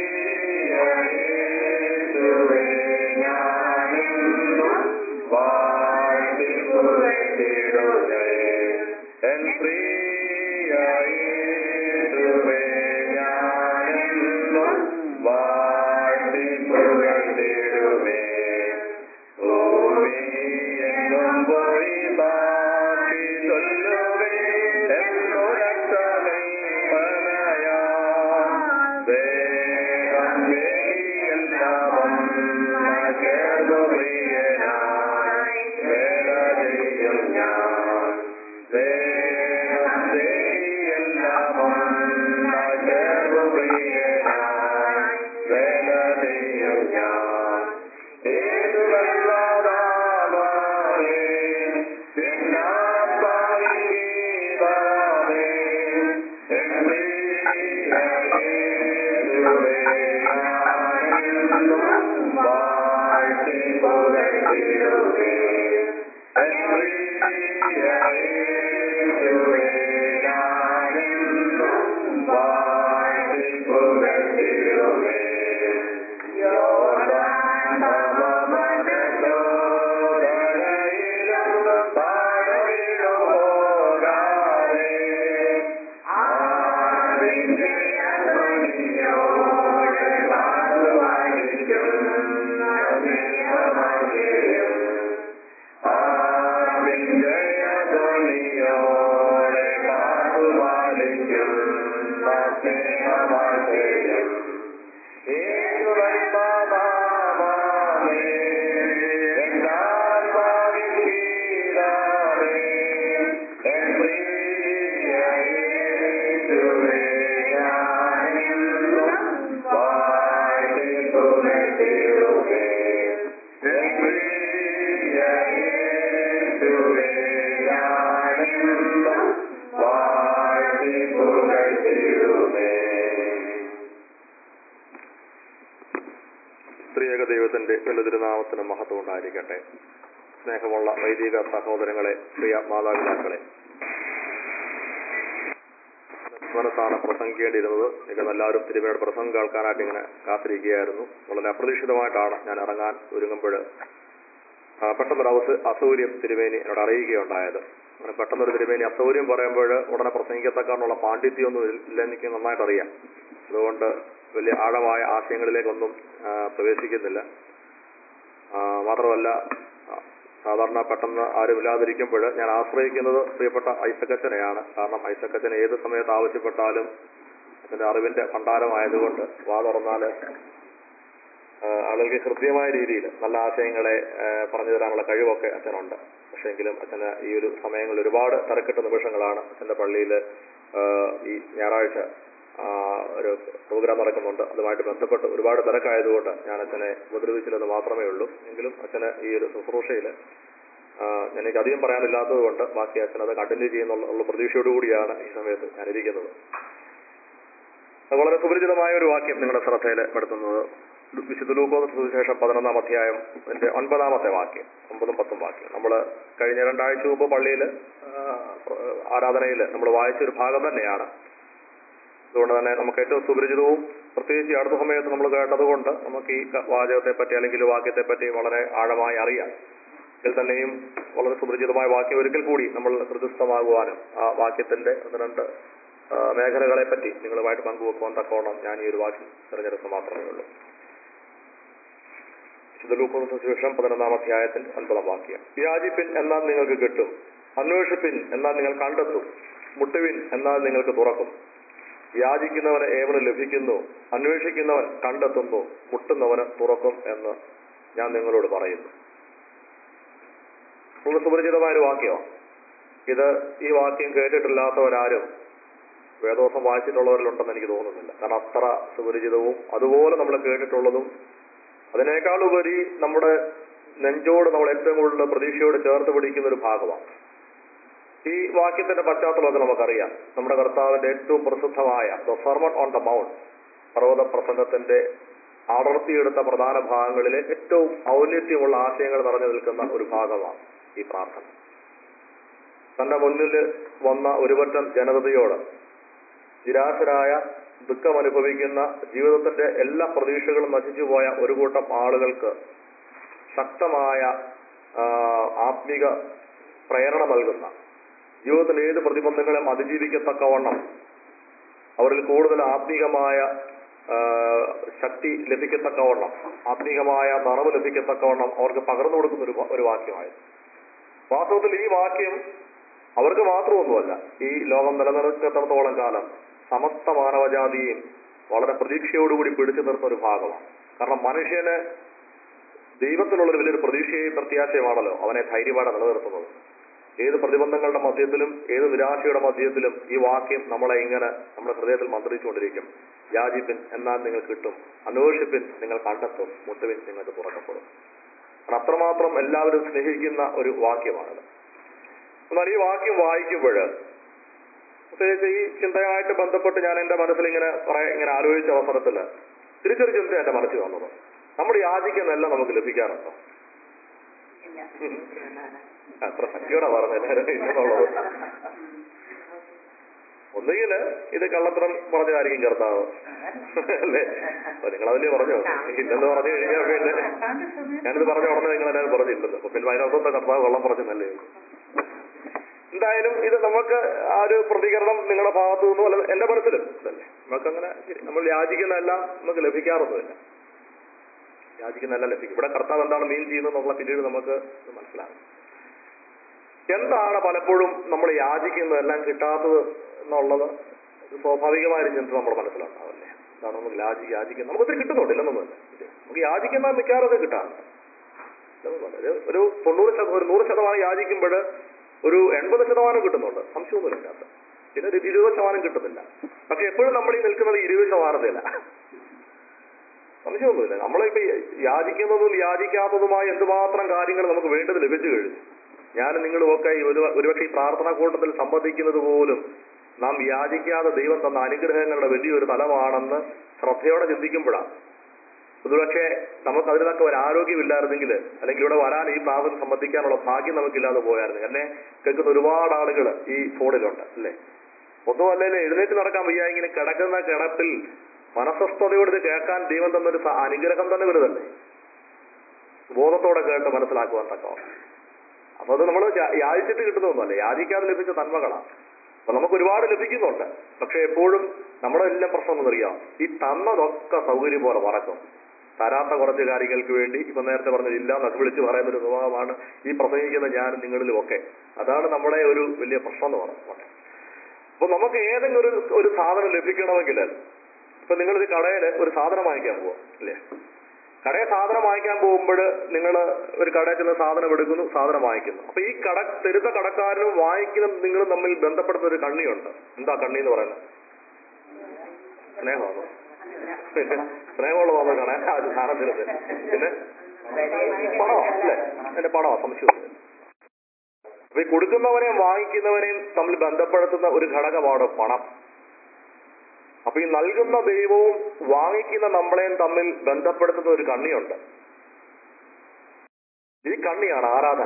പ്രിയയേശുവേ ഞാനെന്നും വാഴ്ത്തി പുകഴ്ത്തിടുന്നേ എൻ പ്രിയയേശുവേ ഞാനെന്നും വാഴ്ത്തി പുകഴ്ത്തിടുമേ ഭൂമിയെങ്ങും പോയി ബാക്കി ചൊല്ലുവേ എന്നൊരക്ഷമയാ വേഗം വേലിയെല്ലാവം ചേർന്നു പ്രിയനായി വേല ചെയ്യും ഞാൻ വേഗം വേലിയെല്ലാവം ചേർന്നു പ്രിയനായി വേല ചെയ്യും ഞാൻ ഏതുവല്ലാതാവേ എന്നാത്മാവിൻ ഗീതാവേ എൻ പ്രിയയേശുവേ ഞാനെന്നും വാഴ്ത്തി പുകഴ്ത്തിടുമേ എൻ പ്രിയയേശുവേ ഞാനെന്നും വാഴ്ത്തി പുകഴ്ത്തിടുമേ യോർദാൻ സമമനോദരയിലും താഴവിടും പോകാതെ ആവിന്റെ അഗ്നിയോടെ കാത്തുവാഴിക്കും സ്നേഹമങ്ങയും ആവിന്റെ അഗ്നിയോടെ കാത്തുവാഴിക്കും സ്നേഹമങ്ങയും സ്ത്രീയക ദൈവത്തിന്റെ വലുതിരുനാമത്തിന് മഹത്വം ഉണ്ടായിരിക്കട്ടെ സ്നേഹമുള്ള വൈദിക സഹോദരങ്ങളെ പ്രിയ മാതാപിതാക്കളെ മനസ്സാണ് പ്രസംഗിക്കേണ്ടിയിരുന്നത് നിങ്ങൾ എല്ലാവരും തിരുമയുടെ പ്രസംഗം കേൾക്കാനായിട്ട് ഇങ്ങനെ കാത്തിരിക്കുകയായിരുന്നു വളരെ അപ്രതീക്ഷിതമായിട്ടാണ് ഞാൻ ഇറങ്ങാൻ ഒരുങ്ങുമ്പോൾ ആ, പെട്ടെന്നൊരു അവസ അസൗകര്യം തിരുമേനി എന്നോട് അറിയിക്കുകയുണ്ടായത് അങ്ങനെ പെട്ടെന്നൊരു തിരുമേനി അസൗകര്യം പറയുമ്പോൾ ഉടനെ പ്രസംഗിക്കത്തക്കാനുള്ള പാണ്ഡിത്യമൊന്നും ഇല്ലെന്ന് എനിക്ക് നന്നായിട്ട് അറിയാം അതുകൊണ്ട് വലിയ ആഴമായ ആശയങ്ങളിലേക്കൊന്നും ആ, പ്രവേശിക്കുന്നില്ല ആ, മാത്രമല്ല ആ, സാധാരണ പെട്ടെന്ന് ആരുമില്ലാതിരിക്കുമ്പോൾ ഞാൻ ആശ്രയിക്കുന്നത് പ്രിയപ്പെട്ട ഐസക്കച്ചനെയാണ് കാരണം ഐസക്കച്ചൻ ഏത് സമയത്ത് ആവശ്യപ്പെട്ടാലും അതിന്റെ അറിവിന്റെ ഭണ്ഡാരമായതുകൊണ്ട് വാ തുറന്നാൽ ആളുകൾക്ക് കൃത്യമായ രീതിയിൽ നല്ല ആശയങ്ങളെ ആ, പറഞ്ഞു തരാനുള്ള കഴിവൊക്കെ അച്ഛനുണ്ട് പക്ഷേങ്കിലും അച്ഛന് ഈ ഒരു സമയങ്ങളിൽ ഒരുപാട് തിരക്കിട്ട നിമിഷങ്ങളാണ് അച്ഛന്റെ പള്ളിയിൽ ഈ ഞായറാഴ്ച ആ, ഒരു പ്രോഗ്രാം നടക്കുന്നുണ്ട് അതുമായിട്ട് ബന്ധപ്പെട്ട് ഒരുപാട് തിരക്കായതുകൊണ്ട് ഞാൻ അച്ഛനെ ഉപദ്രവിച്ചില്ലെന്ന് മാത്രമേ ഉള്ളൂ എങ്കിലും അച്ഛന് ഈ ഒരു ശുശ്രൂഷയിൽ എനിക്ക് അധികം പറയാനില്ലാത്തത് കൊണ്ട് ബാക്കി അച്ഛൻ അത് കണ്ടിന്യൂ ചെയ്യുന്നുള്ള ഉള്ള പ്രതീക്ഷയോടുകൂടിയാണ് ഈ സമയത്ത് ഞാൻ ഇരിക്കുന്നത് അത് വളരെ സുപരിചിതമായ ഒരു വാക്യം നിങ്ങളുടെ ശ്രദ്ധയിൽ പെടുത്തുന്നത് വിശുദ്ധ ലൂക്കോസ് സുവിശേഷം പതിനൊന്നാം അധ്യായം അതിന്റെ ഒൻപതാമത്തെ വാക്യം ഒമ്പതും പത്തും വാക്യം നമ്മൾ കഴിഞ്ഞ രണ്ടാഴ്ച മുമ്പ് പള്ളിയിൽ ആരാധനയിൽ നമ്മൾ വായിച്ചൊരു ഭാഗം തന്നെയാണ് അതുകൊണ്ട് തന്നെ നമുക്ക് ഏറ്റവും സുപരിചിതവും പ്രത്യേകിച്ച് ഈ അടുത്ത സമയത്ത് നമ്മൾ കേട്ടതുകൊണ്ട് നമുക്ക് ഈ ക- വാചകത്തെ പറ്റി അല്ലെങ്കിൽ ഈ വാക്യത്തെ പറ്റി വളരെ ആഴമായി അറിയാം ഇതിൽ തന്നെയും വളരെ സുപരിചിതമായ വാക്യം ഒരിക്കൽ കൂടി നമ്മൾ ഹൃദയസ്ഥമാകുവാനും ആ വാക്യത്തിന്റെ ഒന്ന് രണ്ട് ആ, മേഖലകളെ പറ്റി നിങ്ങളുമായിട്ട് പങ്കുവെക്കുവാൻ തക്കവണ്ണം ഞാൻ ഈ ഒരു വാക്യം തിരഞ്ഞെടുത്ത് മാത്രമേ ഉള്ളൂ വിശുദ്ധ സുശേഷം പതിനൊന്നാം അധ്യായത്തിൽ ഒൻപതാം വാക്യം വ്യാജിപ്പിൻ എന്നാൽ നിങ്ങൾക്ക് കിട്ടും അന്വേഷിപ്പിൻ എന്നാൽ നിങ്ങൾ കണ്ടെത്തും മുട്ടുവിൻ എന്നാൽ നിങ്ങൾക്ക് തുറക്കും യാചിക്കുന്നവന് ഏവന് ലഭിക്കുന്നു അന്വേഷിക്കുന്നവൻ കണ്ടെത്തുന്നു മുട്ടുന്നവന് തുറക്കും എന്ന് ഞാൻ നിങ്ങളോട് പറയുന്നു വളരെ സുപരിചിതമായ ഒരു വാക്യമാണ് ഇത് ഈ വാക്യം കേട്ടിട്ടില്ലാത്തവരാരും വേദോസം വായിച്ചിട്ടുള്ളവരിലുണ്ടെന്ന് എനിക്ക് തോന്നുന്നില്ല കാരണം അത്ര സുപരിചിതവും അതുപോലെ നമ്മൾ കേട്ടിട്ടുള്ളതും അതിനേക്കാൾ ഉപരി നമ്മുടെ നെഞ്ചോട് നമ്മൾ ഏറ്റവും കൂടുതൽ പ്രതീക്ഷയോട് ചേർത്ത് പിടിക്കുന്ന ഒരു ഭാഗമാണ് ഈ വാക്യത്തിന്റെ പശ്ചാത്തലമൊക്കെ നമുക്കറിയാം നമ്മുടെ കർത്താവിന്റെ ഏറ്റവും പ്രസിദ്ധമായ the sermon on the mount പർവ്വത പ്രസംഗത്തിന്റെ അടർത്തിയെടുത്ത പ്രധാന ഭാഗങ്ങളിലെ ഏറ്റവും ഔന്നത്യമുള്ള ആശയങ്ങൾ നിറഞ്ഞു നിൽക്കുന്ന ഒരു ഭാഗമാണ് ഈ പ്രാർത്ഥന തന്റെ മുന്നിൽ വന്ന ഒരുപറ്റം ജനതയോട് നിരാശരായ ദുഃഖം അനുഭവിക്കുന്ന ജീവിതത്തിന്റെ എല്ലാ പ്രതീക്ഷകളും നശിച്ചുപോയ ഒരു കൂട്ടം ആളുകൾക്ക് ശക്തമായ ആ, ആത്മിക പ്രേരണ നൽകുന്ന ജീവിതത്തിൽ ഏത് പ്രതിബന്ധങ്ങളെയും അതിജീവിക്കത്തക്കവണ്ണം അവരിൽ കൂടുതൽ ആത്മീകമായ ആ, ശക്തി ലഭിക്കത്തക്കവണ്ണം ആത്മീകമായ നിറവ് ലഭിക്കത്തക്കവണ്ണം അവർക്ക് പകർന്നു കൊടുക്കുന്ന ഒരു വ- ഒരു വാക്യമായിരുന്നു വാസ്തവത്തിൽ ഈ വാക്യം അവർക്ക് മാത്രമൊന്നുമല്ല ഈ ലോകം നിലനിർത്തുന്നിടത്തോളം കാലം സമസ്ത മാനവജാതിയെയും വളരെ പ്രതീക്ഷയോടുകൂടി പിടിച്ചു നിർത്തുന്ന ഒരു ഭാഗമാണ് കാരണം മനുഷ്യന് ദൈവത്തിലുള്ളൊരു വലിയൊരു പ്രതീക്ഷയും പ്രത്യാശയുമാണല്ലോ അവനെ ധൈര്യമായിട്ട് നിലനിർത്തുന്നത് ഏത് പ്രതിബന്ധങ്ങളുടെ മധ്യത്തിലും ഏത് നിരാശയുടെ മധ്യത്തിലും ഈ വാക്യം നമ്മളെ ഇങ്ങനെ നമ്മുടെ ഹൃദയത്തിൽ മന്ത്രിച്ചുകൊണ്ടിരിക്കും യാചിപ്പിൻ എന്നാൽ നിങ്ങൾ കിട്ടും അന്വേഷിപ്പിൻ നിങ്ങൾ കണ്ടെത്തും മുട്ടുവിൻ നിങ്ങൾക്ക് തുറക്കപ്പെടും കാരണം അത്രമാത്രം എല്ലാവരും സ്നേഹിക്കുന്ന ഒരു വാക്യമാണത് എന്നാൽ ഈ വാക്യം വായിക്കുമ്പോൾ പ്രത്യേകിച്ച് ഈ ചിന്തയുമായിട്ട് ബന്ധപ്പെട്ട് ഞാൻ എന്റെ മനസ്സിൽ ഇങ്ങനെ കുറെ ഇങ്ങനെ ആലോചിച്ച അവസരത്തിൽ തിരിച്ചൊരു ചിന്ത എന്റെ മനസ്സിൽ വന്നത് നമ്മൾ യാചിക്കുന്നതെല്ലാം നമുക്ക് ലഭിക്കാറുണ്ടോ അത്ര ശക്തിയോടെ പറഞ്ഞത് എന്നുള്ളത് ഒന്നുകിൽ ഇത് കള്ളത്തരം പറഞ്ഞതായിരിക്കും കർത്താവ് അല്ലേ അപ്പൊ നിങ്ങൾ അതിലേ പറഞ്ഞോ ഇല്ലെന്ന് പറഞ്ഞു കഴിഞ്ഞാൽ പിന്നെ ഞാനിത് പറഞ്ഞ ഉടനെ നിങ്ങൾ എല്ലാവരും പറഞ്ഞില്ലല്ലോ അപ്പൊ പിന്നെ അതിനകത്തെ കർത്താവ് കള്ളം പറഞ്ഞെന്നല്ലേ എന്തായാലും ഇത് നമുക്ക് ആ ഒരു പ്രതികരണം നിങ്ങളുടെ ഭാഗത്തു നിന്നും അല്ല എന്റെ മനസ്സിലും ഇതല്ലേ നമുക്കങ്ങനെ ശരി, നമ്മൾ യാചിക്കുന്നതെല്ലാം നമുക്ക് ലഭിക്കാറൊന്നുമില്ല യാചിക്കുന്നതെല്ലാം ലഭിക്കും ഇവിടെ കർത്താവ് എന്താണ് മീൻ ചെയ്യുന്നതെന്നുള്ള പിന്നീട് നമുക്ക് ഇത് മനസ്സിലാകും എന്താണ് പലപ്പോഴും നമ്മൾ യാചിക്കുന്നതെല്ലാം കിട്ടാത്തത് എന്നുള്ളത് ഒരു സ്വാഭാവികമായ ഒരു ചിന്ത നമ്മുടെ മനസ്സിലുണ്ടാവല്ലേ എന്താണ് നമുക്ക് യാചി യാചിക്കുന്നത് നമുക്ക് ഒത്തിരി കിട്ടുന്നുണ്ട് ഇല്ലെന്നൊന്നുമില്ല നമുക്ക് യാചിക്കുന്ന മിക്കവാറൊക്കെ കിട്ടാറുണ്ട് ഇല്ലെന്നൊന്നുമില്ല. ഒരു- ഒരു തൊണ്ണൂറ് ശത ഒരു നൂറ് ശതമാനം യാചിക്കുമ്പോൾ ഒരു എൺപത് ശതമാനം കിട്ടുന്നുണ്ട് സംശയമൊന്നുമില്ല ഇതിനകത്ത്. പിന്നെ ഒരു ഇരുപത് ശതമാനം കിട്ടുന്നില്ല പക്ഷെ എപ്പോഴും നമ്മൾ ഈ നിൽക്കുന്നത് ഇരുപത് ശതമാനത്തില സംശയമൊന്നുമില്ല നമ്മളിപ്പോ ഈ യാചിക്കുന്നതും യാചിക്കാത്തതുമായ എന്തുമാത്രം കാര്യങ്ങൾ നമുക്ക് വേണ്ടത് ലഭിച്ചു കഴിഞ്ഞു ഞാൻ നിങ്ങളും ഒക്കെ ഈ ഒരു ഒരുപക്ഷെ ഈ പ്രാർത്ഥനാ കൂട്ടത്തിൽ സംബന്ധിക്കുന്നത് പോലും നാം യാചിക്കാതെ ദൈവം തന്ന അനുഗ്രഹങ്ങളുടെ വലിയൊരു തലമാണെന്ന് ശ്രദ്ധയോടെ ചിന്തിക്കുമ്പോഴാണ് ഒരുപക്ഷെ നമുക്ക് അതിനൊക്കെ ഒരു ആരോഗ്യമില്ലായിരുന്നെങ്കിൽ അല്ലെങ്കിൽ ഇവിടെ വരാൻ ഈ പ്രാർത്ഥന സംബന്ധിക്കാനുള്ള ഭാഗ്യം നമുക്കില്ലാതെ പോയായിരുന്നു എന്നെ കേൾക്കുന്ന ഒരുപാട് ആളുകൾ ഈ ഫോണിലുണ്ട് അല്ലേ ഒന്നുമല്ലേ എഴുന്നേറ്റ് നടക്കാൻ വയ്യ ഇങ്ങനെ കിടക്കുന്ന കിടപ്പിൽ മനസ്വസ്ഥതയോട് ഇത് കേൾക്കാൻ ദൈവം തന്നൊരു സ- അനുഗ്രഹം തന്നെ വലുതല്ലേ ബോധത്തോടെ കേട്ട് മനസ്സിലാക്കുവാൻ തക്കവണ്ണം അപ്പൊ അത് നമ്മൾ യാചിച്ചിട്ട് കിട്ടുന്നതൊന്നുമല്ല യാചിക്കാതെ ലഭിച്ച നന്മകളാണ് അപ്പൊ നമുക്ക് ഒരുപാട് ലഭിക്കുന്നുണ്ട് പക്ഷെ എപ്പോഴും നമ്മുടെ എല്ലാം പ്രശ്നം എന്നറിയാം ഈ തന്നതൊക്കെ സൗകര്യം പോലെ മറക്കും തരാത്ത കുറച്ച് കാര്യങ്ങൾക്ക് വേണ്ടി ഇപ്പൊ നേരത്തെ പറഞ്ഞ ഇല്ല എന്നൊക്കെ വിളിച്ച് പറയുന്ന ഒരു സ്വഭാവമാണ് ഈ പ്രസംഗിക്കുന്ന ഞാനും നിങ്ങളിലും ഒക്കെ അതാണ് നമ്മുടെ ഒരു വലിയ പ്രശ്നം എന്ന് പറയുന്നത് അപ്പൊ നമുക്ക് ഏതെങ്കിലും ഒരു ഒരു സാധനം ലഭിക്കണമെങ്കിൽ ഇപ്പൊ നിങ്ങളിത് കടയിൽ ഒരു സാധനം വാങ്ങിക്കാൻ പോവാ അല്ലേ കടയിൽ സാധനം വാങ്ങിക്കാൻ പോകുമ്പോൾ നിങ്ങൾ ഒരു കടയിൽ ചെന്ന് സാധനം എടുക്കുന്നു സാധനം വാങ്ങിക്കുന്നു അപ്പൊ ഈ കട തരുന്ന കടക്കാരനും വാങ്ങിക്കുന്ന നിങ്ങളും തമ്മിൽ ബന്ധപ്പെടുന്ന ഒരു കണ്ണിയുണ്ട് എന്താ കണ്ണി എന്ന് പറയുന്നത് സ്നേഹമാണോ പിന്നെ സ്നേഹമുള്ളതാണോ കാണാൻ ആ ഒരു സാധനത്തിന് പിന്നെ പണോ അല്ലേ എന്റെ പണോ സംശയം അപ്പൊ ഈ കൊടുക്കുന്നവനെയും വാങ്ങിക്കുന്നവനെയും തമ്മിൽ ബന്ധപ്പെടുത്തുന്ന ഒരു ഘടകമാണ് പണം അപ്പൊ ഈ നൽകുന്ന ദൈവവും വാങ്ങിക്കുന്ന നമ്മളെയും തമ്മിൽ ബന്ധപ്പെടുത്തുന്ന ഒരു കണ്ണിയുണ്ട് ഈ കണ്ണിയാണ് ആരാധന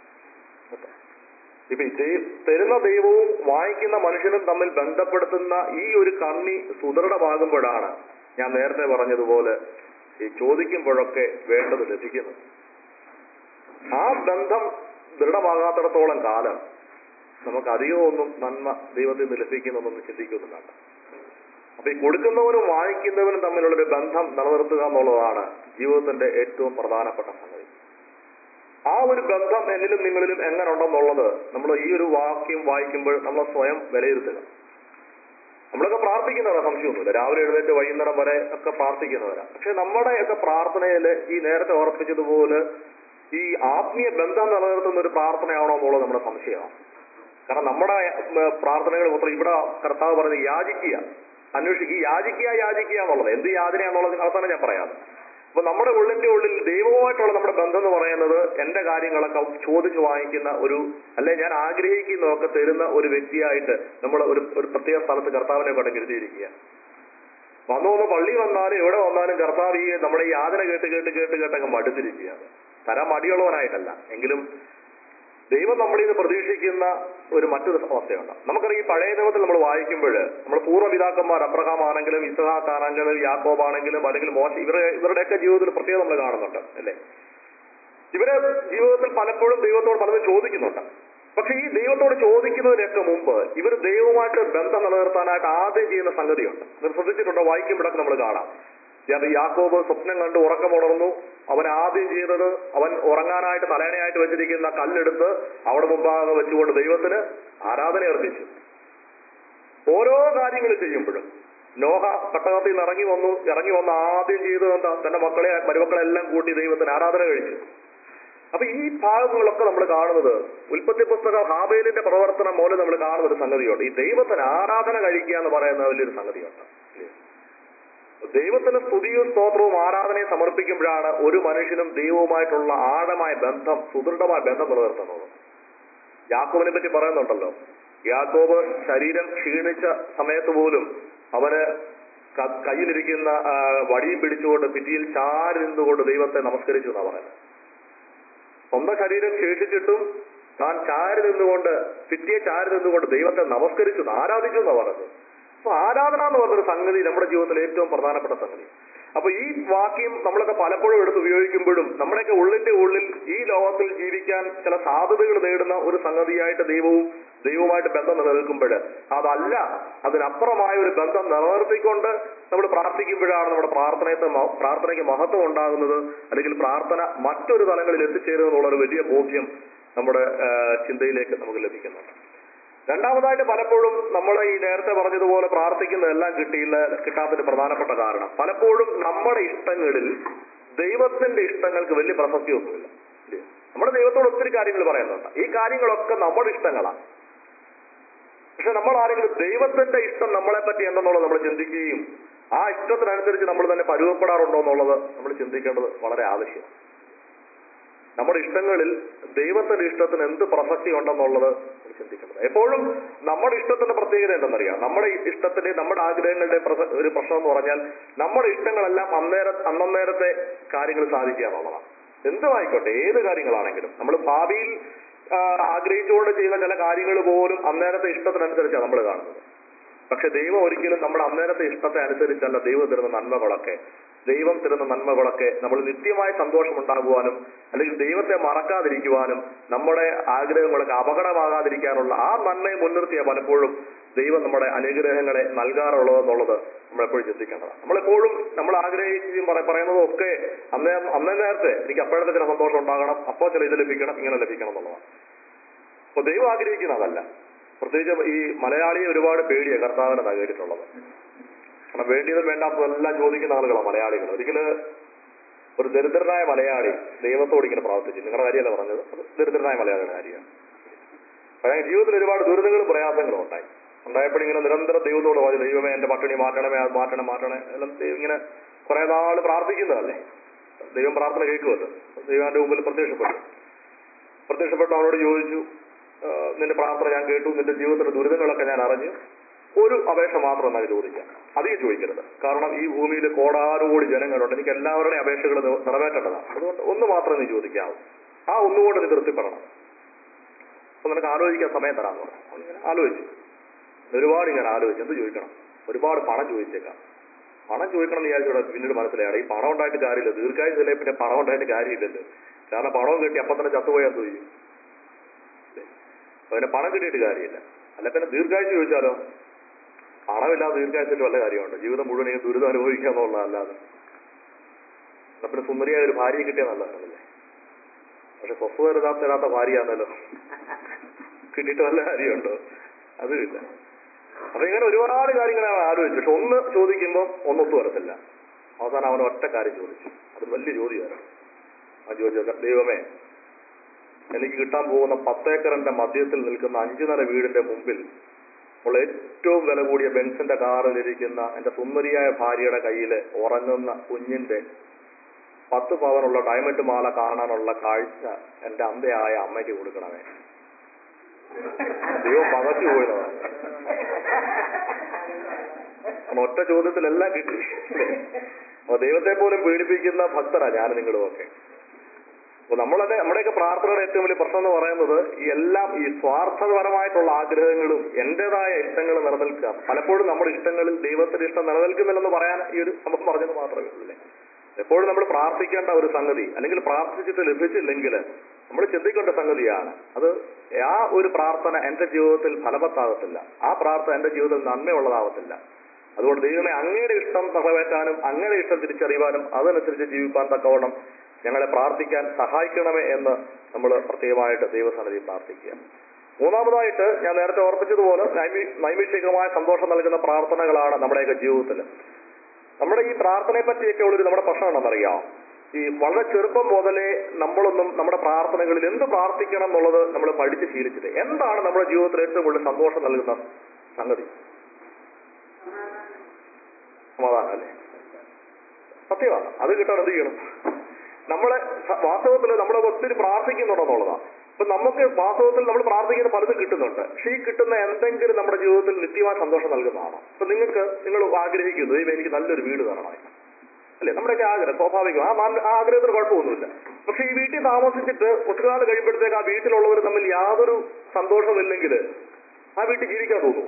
ഇപ്പൊ ഈ ചെയ്- തരുന്ന ദൈവവും വാങ്ങിക്കുന്ന മനുഷ്യനും തമ്മിൽ ബന്ധപ്പെടുത്തുന്ന ഈ ഒരു കണ്ണി സുദൃഢമാകുമ്പോഴാണ് ഞാൻ നേരത്തെ പറഞ്ഞതുപോലെ ഈ ചോദിക്കുമ്പോഴൊക്കെ വേണ്ടത് ലഭിക്കുന്നത് ആ ബന്ധം ദൃഢമാകാത്തിടത്തോളം കാലം നമുക്ക് അധികമൊന്നും നന്മ ദൈവത്തിൽ നിന്ന് ലഭിക്കുന്നൊന്നും ചിന്തിക്കുന്നില്ല അപ്പൊ ഈ കൊടുക്കുന്നവനും വാങ്ങിക്കുന്നവനും തമ്മിലുള്ളൊരു ബന്ധം നിലനിർത്തുക എന്നുള്ളതാണ് ജീവിതത്തിന്റെ ഏറ്റവും പ്രധാനപ്പെട്ട സംഗതി ആ ഒരു ബന്ധം എന്നിലും നിങ്ങളിലും എങ്ങനെ ഉണ്ടെന്നുള്ളത് നമ്മൾ ഈ ഒരു വാക്യം വായിക്കുമ്പോൾ നമ്മൾ സ്വയം വിലയിരുത്തുക നമ്മളൊക്കെ പ്രാർത്ഥിക്കുന്നവരാ സംശയമൊന്നുമില്ല രാവിലെ എഴുന്നേറ്റ് വൈകുന്നേരം വരെ ഒക്കെ പ്രാർത്ഥിക്കുന്നവരാ പക്ഷെ നമ്മുടെയൊക്കെ പ്രാർത്ഥനയിൽ ഈ നേരത്തെ ഓർപ്പിച്ചതുപോലെ ഈ ആത്മീയ ബന്ധം നിലനിർത്തുന്ന ഒരു പ്രാർത്ഥനയാണോ എന്നുള്ളത് നമ്മുടെ സംശയമാണ് കാരണം നമ്മുടെ ഉം, പ്രാർത്ഥനകൾ മൊത്തം ഇവിടെ കർത്താവ് പറഞ്ഞ് യാചിക്കുക അന്വേഷിക്കുക യാചിക്കുക യാചിക്കുക എന്നുള്ളത് എന്ത് യാചന എന്നുള്ളത് അവസാനം ഞാൻ പറയാം അപ്പൊ നമ്മുടെ ഉള്ളിന്റെ ഉള്ളിൽ ദൈവവുമായിട്ടുള്ള നമ്മുടെ ബന്ധം എന്ന് പറയുന്നത് എന്റെ കാര്യങ്ങളൊക്കെ ചോദിച്ചു വാങ്ങിക്കുന്ന ഒരു അല്ലെ ഞാൻ ആഗ്രഹിക്കുന്നതൊക്കെ തരുന്ന ഒരു വ്യക്തിയായിട്ട് നമ്മൾ ഒരു ഒരു പ്രത്യേക സ്ഥലത്ത് കർത്താവിനെ കൊണ്ട് കരുതിയിരിക്കുക വന്നു വന്ന് പള്ളി വന്നാലും എവിടെ വന്നാലും കർത്താവ് ഈ നമ്മുടെ ഈ യാതന കേട്ട് കേട്ട് കേട്ട് കേട്ടൊക്കെ മടുത്തിരിക്കുകയാണ് തരാൻ മടിയുള്ളവനായിട്ടല്ല എങ്കിലും ദൈവം നമ്മളിൽ നിന്ന് പ്രതീക്ഷിക്കുന്ന ഒരു മറ്റൊരു അവസ്ഥയുണ്ട് നമുക്കറിയാം ഈ പഴയ നിയമത്തിൽ നമ്മൾ വായിക്കുമ്പോൾ നമ്മൾ പൂർവ്വപിതാക്കന്മാർ അബ്രഹാം ആണെങ്കിലും ഇസഹാക്ക് ആണെങ്കിലും യാക്കോബ് ആണെങ്കിലും അല്ലെങ്കിൽ മോശ ഇവരുടെ ഇവരുടെയൊക്കെ ജീവിതത്തിൽ പ്രത്യേകം നമ്മൾ കാണുന്നുണ്ട് അല്ലേ ഇവര് ജീവിതത്തിൽ പലപ്പോഴും ദൈവത്തോട് പലതും ചോദിക്കുന്നുണ്ട് പക്ഷെ ഈ ദൈവത്തോട് ചോദിക്കുന്നതിനൊക്കെ മുമ്പ് ഇവർ ദൈവവുമായിട്ട് ബന്ധം നിലനിർത്താനായിട്ട് ആദ്യം ചെയ്യുന്ന സംഗതിയുണ്ട് നിങ്ങൾ ശ്രദ്ധിച്ചിട്ടുണ്ടോ വായിക്കുമ്പോഴൊക്കെ നമ്മൾ കാണാം അത് യാക്കോബ് സ്വപ്നം കണ്ട് ഉറക്കമുണർന്നു അവൻ ആദ്യം ചെയ്തത് അവൻ ഉറങ്ങാനായിട്ട് തലേണയായിട്ട് വെച്ചിരിക്കുന്ന കല്ലെടുത്ത് അവിടെ മുമ്പാകെ വെച്ചുകൊണ്ട് ദൈവത്തിന് ആരാധന അർപ്പിച്ചു ഓരോ കാര്യങ്ങൾ ചെയ്യുമ്പോഴും നോഹ പട്ടണത്തിൽ നിന്ന് ഇറങ്ങി വന്നു ഇറങ്ങി വന്ന് ആദ്യം ചെയ്തത് എന്താ തന്റെ മക്കളെ മരുമക്കളെല്ലാം കൂട്ടി ദൈവത്തിന് ആരാധന കഴിച്ചു അപ്പൊ ഈ ഭാഗങ്ങളൊക്കെ നമ്മൾ കാണുന്നത് ഉൽപ്പത്തി പുസ്തകം ഹാബേലിന്റെ പ്രവർത്തനം മൂലം നമ്മൾ കാണുന്ന ഒരു സംഗതിയുണ്ട് ഈ ദൈവത്തിന് ആരാധന കഴിക്കുക എന്ന് പറയുന്ന വലിയൊരു സംഗതിയുണ്ട് ദൈവത്തിന് സ്തുതിയും സ്തോത്രവും ആരാധനയും സമർപ്പിക്കുമ്പോഴാണ് ഒരു മനുഷ്യനും ദൈവവുമായിട്ടുള്ള ആഴമായ ബന്ധം സുദൃഢമായ ബന്ധം നിലനിർത്തുന്നത് യാക്കോബിനെ പറ്റി പറയുന്നുണ്ടല്ലോ യാക്കോബ് ശരീരം ക്ഷീണിച്ച സമയത്ത് പോലും അവന് ക- കയ്യിലിരിക്കുന്ന ആ, വടിയും പിടിച്ചുകൊണ്ട് ഭിത്തിയിൽ ചാരി നിന്നുകൊണ്ട് ദൈവത്തെ നമസ്കരിച്ചു എന്നാ പറയുന്നത് സ്വന്തം ശരീരം ശേഷിച്ചിട്ടും താൻ ചാരി നിന്നുകൊണ്ട് ഭിത്തിയെ ചാരി നിന്നുകൊണ്ട് ദൈവത്തെ നമസ്കരിച്ചു ആരാധിച്ചു എന്നാ പറഞ്ഞത് അപ്പൊ ആരാധന എന്ന് പറഞ്ഞൊരു സംഗതി നമ്മുടെ ജീവിതത്തിൽ ഏറ്റവും പ്രധാനപ്പെട്ട സംഗതി അപ്പൊ ഈ വാക്യം നമ്മളൊക്കെ പലപ്പോഴും എടുത്ത് ഉപയോഗിക്കുമ്പോഴും നമ്മുടെയൊക്കെ ഉള്ളിന്റെ ഉള്ളിൽ ഈ ലോകത്തിൽ ജീവിക്കാൻ ചില സാധ്യതകൾ നേടുന്ന ഒരു സംഗതിയായിട്ട് ദൈവവും ദൈവവുമായിട്ട് ബന്ധം നിലനിൽക്കുമ്പോൾ അതല്ല അതിനപ്പുറമായ ഒരു ബന്ധം നിലനിർത്തിക്കൊണ്ട് നമ്മൾ പ്രാർത്ഥിക്കുമ്പോഴാണ് നമ്മുടെ പ്രാർത്ഥനയത്തെ മ- പ്രാർത്ഥനയ്ക്ക് മഹത്വം ഉണ്ടാകുന്നത് അല്ലെങ്കിൽ പ്രാർത്ഥന മറ്റൊരു തലങ്ങളിൽ എത്തിച്ചേരുക എന്നുള്ള ഒരു വലിയ ബോധ്യം നമ്മുടെ ആ, ചിന്തയിലേക്ക് നമുക്ക് ലഭിക്കുന്നുണ്ട് രണ്ടാമതായിട്ട് പലപ്പോഴും നമ്മൾ ഈ നേരത്തെ പറഞ്ഞതുപോലെ പ്രാർത്ഥിക്കുന്നതെല്ലാം കിട്ടിയില്ല കിട്ടാത്തതിന് പ്രധാനപ്പെട്ട കാരണം പലപ്പോഴും നമ്മുടെ ഇഷ്ടങ്ങളിൽ ദൈവത്തിന്റെ ഇഷ്ടങ്ങൾക്ക് വലിയ പ്രസക്തിയൊന്നുമില്ല ഇല്ലേ? നമ്മുടെ ദൈവത്തോട് ഒത്തിരി കാര്യങ്ങൾ പറയുന്നുണ്ട് ഈ കാര്യങ്ങളൊക്കെ നമ്മുടെ ഇഷ്ടങ്ങളാണ് പക്ഷെ നമ്മൾ ആരെങ്കിലും ദൈവത്തിന്റെ ഇഷ്ടം നമ്മളെ പറ്റി എന്തെന്നുള്ളത് നമ്മൾ ചിന്തിക്കുകയും ആ ഇഷ്ടത്തിനനുസരിച്ച് നമ്മൾ തന്നെ പരുവപ്പെടാറുണ്ടോ എന്നുള്ളത് നമ്മൾ ചിന്തിക്കേണ്ടത് വളരെ ആവശ്യമാണ് നമ്മുടെ ഇഷ്ടങ്ങളിൽ ദൈവത്തിന്റെ ഇഷ്ടത്തിന് എന്ത് പ്രസക്തി ഉണ്ടെന്നുള്ളത് നമ്മൾ ചിന്തിക്കേണ്ടത് എപ്പോഴും നമ്മുടെ ഇഷ്ടത്തിന്റെ പ്രത്യേകത എന്തെന്നറിയാം നമ്മുടെ ഈ ഇഷ്ടത്തിന്റെ നമ്മുടെ ആഗ്രഹങ്ങളുടെ പ്രസ- ഒരു പ്രശ്നം എന്ന് പറഞ്ഞാൽ നമ്മുടെ ഇഷ്ടങ്ങളെല്ലാം അന്നേര അന്നേരത്തെ കാര്യങ്ങൾ സാധിക്കുക എന്നുള്ളതാണ് എന്തുമായിക്കോട്ടെ ഏത് കാര്യങ്ങളാണെങ്കിലും നമ്മൾ ഭാവിയിൽ ആ, ആഗ്രഹിച്ചുകൊണ്ട് ചെയ്യുന്ന ചില കാര്യങ്ങൾ പോലും അന്നേരത്തെ ഇഷ്ടത്തിനനുസരിച്ചാണ് നമ്മൾ കാണുന്നത് പക്ഷെ ദൈവം ഒരിക്കലും നമ്മുടെ അന്നേരത്തെ ഇഷ്ടത്തെ അനുസരിച്ചല്ല ദൈവം തരുന്ന നന്മകളൊക്കെ ദൈവം തരുന്ന നന്മകളൊക്കെ നമ്മൾ നിത്യമായ സന്തോഷം ഉണ്ടാകുവാനും അല്ലെങ്കിൽ ദൈവത്തെ മറക്കാതിരിക്കുവാനും നമ്മുടെ ആഗ്രഹങ്ങളൊക്കെ അപകടമാകാതിരിക്കാനുള്ള ആ നന്മയെ മുൻനിർത്തിയ പലപ്പോഴും ദൈവം നമ്മുടെ അനുഗ്രഹങ്ങളെ നൽകാറുള്ളത് എന്നുള്ളത് നമ്മളെപ്പോഴും ചിന്തിക്കേണ്ടതാണ് നമ്മളെപ്പോഴും നമ്മൾ ആഗ്രഹിക്കുകയും പറ- പറയുന്നതും ഒക്കെ അന്നേ അന്നേ നേരത്തെ എനിക്ക് അപ്പോഴത്തെ ചില സന്തോഷം ഉണ്ടാകണം അപ്പോൾ ചില ഇത് ലഭിക്കണം ഇങ്ങനെ ലഭിക്കണം എന്നുള്ളതാണ് അപ്പൊ ദൈവം ആഗ്രഹിക്കുന്ന അതല്ല പ്രത്യേകിച്ച് ഈ മലയാളിയെ ഒരുപാട് പേടിയാണ് കർത്താവിനെ കേട്ടിട്ടുള്ളത് കാരണം വേണ്ടിയതും വേണ്ടാത്തതെല്ലാം ചോദിക്കുന്ന ആളുകളാണ് മലയാളികൾ ഒരിക്കല് ഒരു ദരിദ്രനായ മലയാളി ദൈവത്തോട് ഇങ്ങനെ പ്രാർത്ഥിച്ചു നിങ്ങളുടെ കാര്യമല്ല പറഞ്ഞത് അത് ദരിദ്രനായ മലയാളിയുടെ കാര്യമാണ് പഴയ ജീവിതത്തിൽ ഒരുപാട് ദുരിതങ്ങളും പ്രയാസങ്ങളും ഉണ്ടായി ഉണ്ടായപ്പോൾ ഇങ്ങനെ നിരന്തരം ദൈവത്തോട് പറഞ്ഞു ദൈവമേ എന്റെ പട്ടിണി മാറ്റണമേ അത് മാറ്റണം മാറ്റണേ എല്ലാം ദൈവം ഇങ്ങനെ കുറെ നാള് പ്രാർത്ഥിക്കുന്നതല്ലേ ദൈവം പ്രാർത്ഥന കേൾക്കുമല്ലോ ദൈവം അവന്റെ മുമ്പിൽ പ്രത്യക്ഷപ്പെട്ടു പ്രത്യക്ഷപ്പെട്ടു അവനോട് ചോദിച്ചു "ആ, നിന്റെ പ്രാർത്ഥന ഞാൻ കേട്ടു നിന്റെ ജീവിതത്തിലെ ദുരിതങ്ങളൊക്കെ ഞാൻ അറിഞ്ഞു ഒരു അപേക്ഷ മാത്രം എന്നാൽ ചോദിക്കാം അധികം ചോദിക്കരുത് കാരണം ഈ ഭൂമിയിൽ കോടാനുകോടി ജനങ്ങളുണ്ട് എനിക്ക് എല്ലാവരുടെയും അപേക്ഷകൾ നി- നിറവേറ്റേണ്ടതാണ് അതുകൊണ്ട് ഒന്ന് മാത്രം നീ ചോദിക്കാവൂ ആ ഒന്നുകൊണ്ട് നീ തൃപ്തിപ്പെടണം അപ്പൊ നിനക്ക് ആലോചിക്കാൻ സമയം തരാമെന്ന് പറഞ്ഞു അവൻ ഇങ്ങനെ ആലോചിച്ചു ഒരുപാട് ഇങ്ങനെ ആലോചിച്ചു എന്ത് ചോദിക്കണം ഒരുപാട് പണം ചോദിച്ചേക്കാം പണം ചോദിക്കണം എന്ന് വിചാരിച്ചോടെ പിന്നീട് മനസ്സിലായാണ് ഈ പണം ഉണ്ടായിട്ട് കാര്യമില്ല ദീർഘായുസിലെ പിന്നെ പണം ഉണ്ടായിട്ട് കാര്യമില്ലല്ലോ കാരണം പണവും കിട്ടി അപ്പം തന്നെ ചത്തുപോയാൽ എന്ത് ചെയ്യും പിന്നെ പണം കിട്ടിയിട്ട് കാര്യമില്ല അല്ല പിന്നെ ദീർഘായുസ് ചോദിച്ചാലോ പണമില്ലാതെ ദീർഘായുസിൽ വല്ല കാര്യമുണ്ട് ജീവിതം മുഴുവൻ ഈ ദുരിതം അനുഭവിക്കുക എന്നുള്ളതല്ലാതെ എന്നാ പിന്നെ സുന്ദരിയായ ഒരു ഭാര്യയെ കിട്ടിയ നല്ലതാണല്ലേ പക്ഷെ സ്വസ്ഥത തരാത്ത തരാത്ത ഭാര്യയാണല്ലോ കിട്ടിയിട്ട് വല്ല കാര്യമുണ്ടോ അതുമില്ല അപ്പൊ ഇങ്ങനെ ഒരുപാട് കാര്യങ്ങളാണ് ആലോചിച്ചു പക്ഷെ ഒന്ന് ചോദിക്കുമ്പോൾ ഒന്നൊത്തു വരത്തില്ല അവസാനം അവൻ ഒറ്റ കാര്യം ചോദിച്ചു അത് വലിയ ചോദ്യമായിരുന്നു ആ ചോദിച്ച ദൈവമേ എനിക്ക് കിട്ടാൻ പോകുന്ന പത്തേക്കറിന്റെ മധ്യത്തിൽ നിൽക്കുന്ന അഞ്ചു നില വീടിന്റെ മുമ്പിൽ ഉള്ള ഏറ്റവും വില കൂടിയ ബെൻസിന്റെ കാറിലിരിക്കുന്ന എന്റെ സുന്ദരിയായ ഭാര്യയുടെ കയ്യിൽ ഉറങ്ങുന്ന കുഞ്ഞിന്റെ പത്ത് പവനുള്ള ഡയമണ്ട് മാല കാണാനുള്ള കാഴ്ച എന്റെ അന്തയായ അമ്മയ്ക്ക് കൊടുക്കണമേ ദൈവം പകച്ചു പോയതാണ് കാരണം ഒറ്റ ചോദ്യത്തിലെല്ലാം കിട്ടി അല്ലേ? അപ്പൊ ദൈവത്തെ പോലും പീഡിപ്പിക്കുന്ന ഭക്തരാ ഞാൻ നിങ്ങളും ഒക്കെ അപ്പൊ നമ്മളൊക്കെ നമ്മുടെയൊക്കെ പ്രാർത്ഥനയുടെ ഏറ്റവും വലിയ പ്രശ്നം എന്ന് പറയുന്നത് ഈ എല്ലാം ഈ സ്വാർത്ഥപരമായിട്ടുള്ള ആഗ്രഹങ്ങളും എന്റേതായ ഇഷ്ടങ്ങൾ നിലനിൽക്കുക പലപ്പോഴും നമ്മുടെ ഇഷ്ടങ്ങളിൽ ദൈവത്തിന്റെ ഇഷ്ടം നിലനിൽക്കുന്നില്ലെന്ന് പറയാൻ ഈ ഒരു സംഭവം പറഞ്ഞത് മാത്രമേ ഉള്ളൂ അല്ലേ? എപ്പോഴും നമ്മൾ പ്രാർത്ഥിക്കേണ്ട ഒരു സംഗതി അല്ലെങ്കിൽ പ്രാർത്ഥിച്ചിട്ട് ലഭിച്ചില്ലെങ്കിൽ നമ്മൾ ചിന്തിക്കേണ്ട സംഗതിയാണ് അത് ആ ഒരു പ്രാർത്ഥന എന്റെ ജീവിതത്തിൽ ഫലവത്താകത്തില്ല ആ പ്രാർത്ഥന എന്റെ ജീവിതത്തിൽ നന്മയുള്ളതാവത്തില്ല അതുകൊണ്ട് ദൈവമേ അങ്ങയുടെ ഇഷ്ടം നിറവേറ്റാനും അങ്ങയുടെ ഇഷ്ടം തിരിച്ചറിയുവാനും അതനുസരിച്ച് ജീവിക്കാൻ തക്കവണ്ണം ഞങ്ങളെ പ്രാർത്ഥിക്കാൻ സഹായിക്കണമേ എന്ന് നമ്മൾ പ്രത്യേകമായിട്ട് ദൈവസന്നിധി പ്രാർത്ഥിക്കുക മൂന്നാമതായിട്ട് ഞാൻ നേരത്തെ ഓർപ്പിച്ചതുപോലെ നൈമി- നൈമിഷികമായ സന്തോഷം നൽകുന്ന പ്രാർത്ഥനകളാണ് നമ്മുടെയൊക്കെ ജീവിതത്തിൽ നമ്മുടെ ഈ പ്രാർത്ഥനയെ പറ്റിയൊക്കെ ഉള്ളൊരു നമ്മുടെ പ്രശ്നം എന്താണെന്നറിയാം ഈ വളരെ ചെറുപ്പം മുതലേ നമ്മളൊന്നും നമ്മുടെ പ്രാർത്ഥനകളിൽ എന്ത് പ്രാർത്ഥിക്കണം എന്നുള്ളത് നമ്മൾ പഠിച്ച് ശീലിച്ചിട്ട് എന്താണ് നമ്മുടെ ജീവിതത്തിൽ ഏറ്റവും കൂടുതൽ സന്തോഷം നൽകുന്ന സംഗതി സമാധാനം അല്ലേ സത്യമാണ് അത് കിട്ടാൻ എന്ത് ചെയ്യണം നമ്മളെ സ- വാസ്തവത്തിൽ നമ്മൾ ഒത്തിരി പ്രാർത്ഥിക്കുന്നുണ്ടെന്നുള്ളതാണ് ഇപ്പൊ നമുക്ക് വാസ്തവത്തിൽ നമ്മൾ പ്രാർത്ഥിക്കുന്ന പലതും കിട്ടുന്നുണ്ട് പക്ഷേ ഈ കിട്ടുന്ന എന്തെങ്കിലും നമ്മുടെ ജീവിതത്തിൽ നിത്യമായ സന്തോഷം നൽകുന്നതാണ് ഇപ്പൊ നിങ്ങൾക്ക് നിങ്ങൾ ആഗ്രഹിക്കുന്നു ദൈവം എനിക്ക് നല്ലൊരു വീട് തരണം അല്ലേ നമ്മുടെയൊക്കെ ആഗ്രഹം സ്വാഭാവികം ആ നല്ല- ആ ആഗ്രഹത്തിന് കുഴപ്പമൊന്നുമില്ല പക്ഷെ ഈ വീട്ടിൽ താമസിച്ചിട്ട് ഒത്തിരി നാൾ കഴിയുമ്പോഴത്തേക്ക് ആ വീട്ടിലുള്ളവർ തമ്മിൽ യാതൊരു സന്തോഷമില്ലെങ്കിൽ ആ വീട്ടിൽ ജീവിക്കാൻ തോന്നുമോ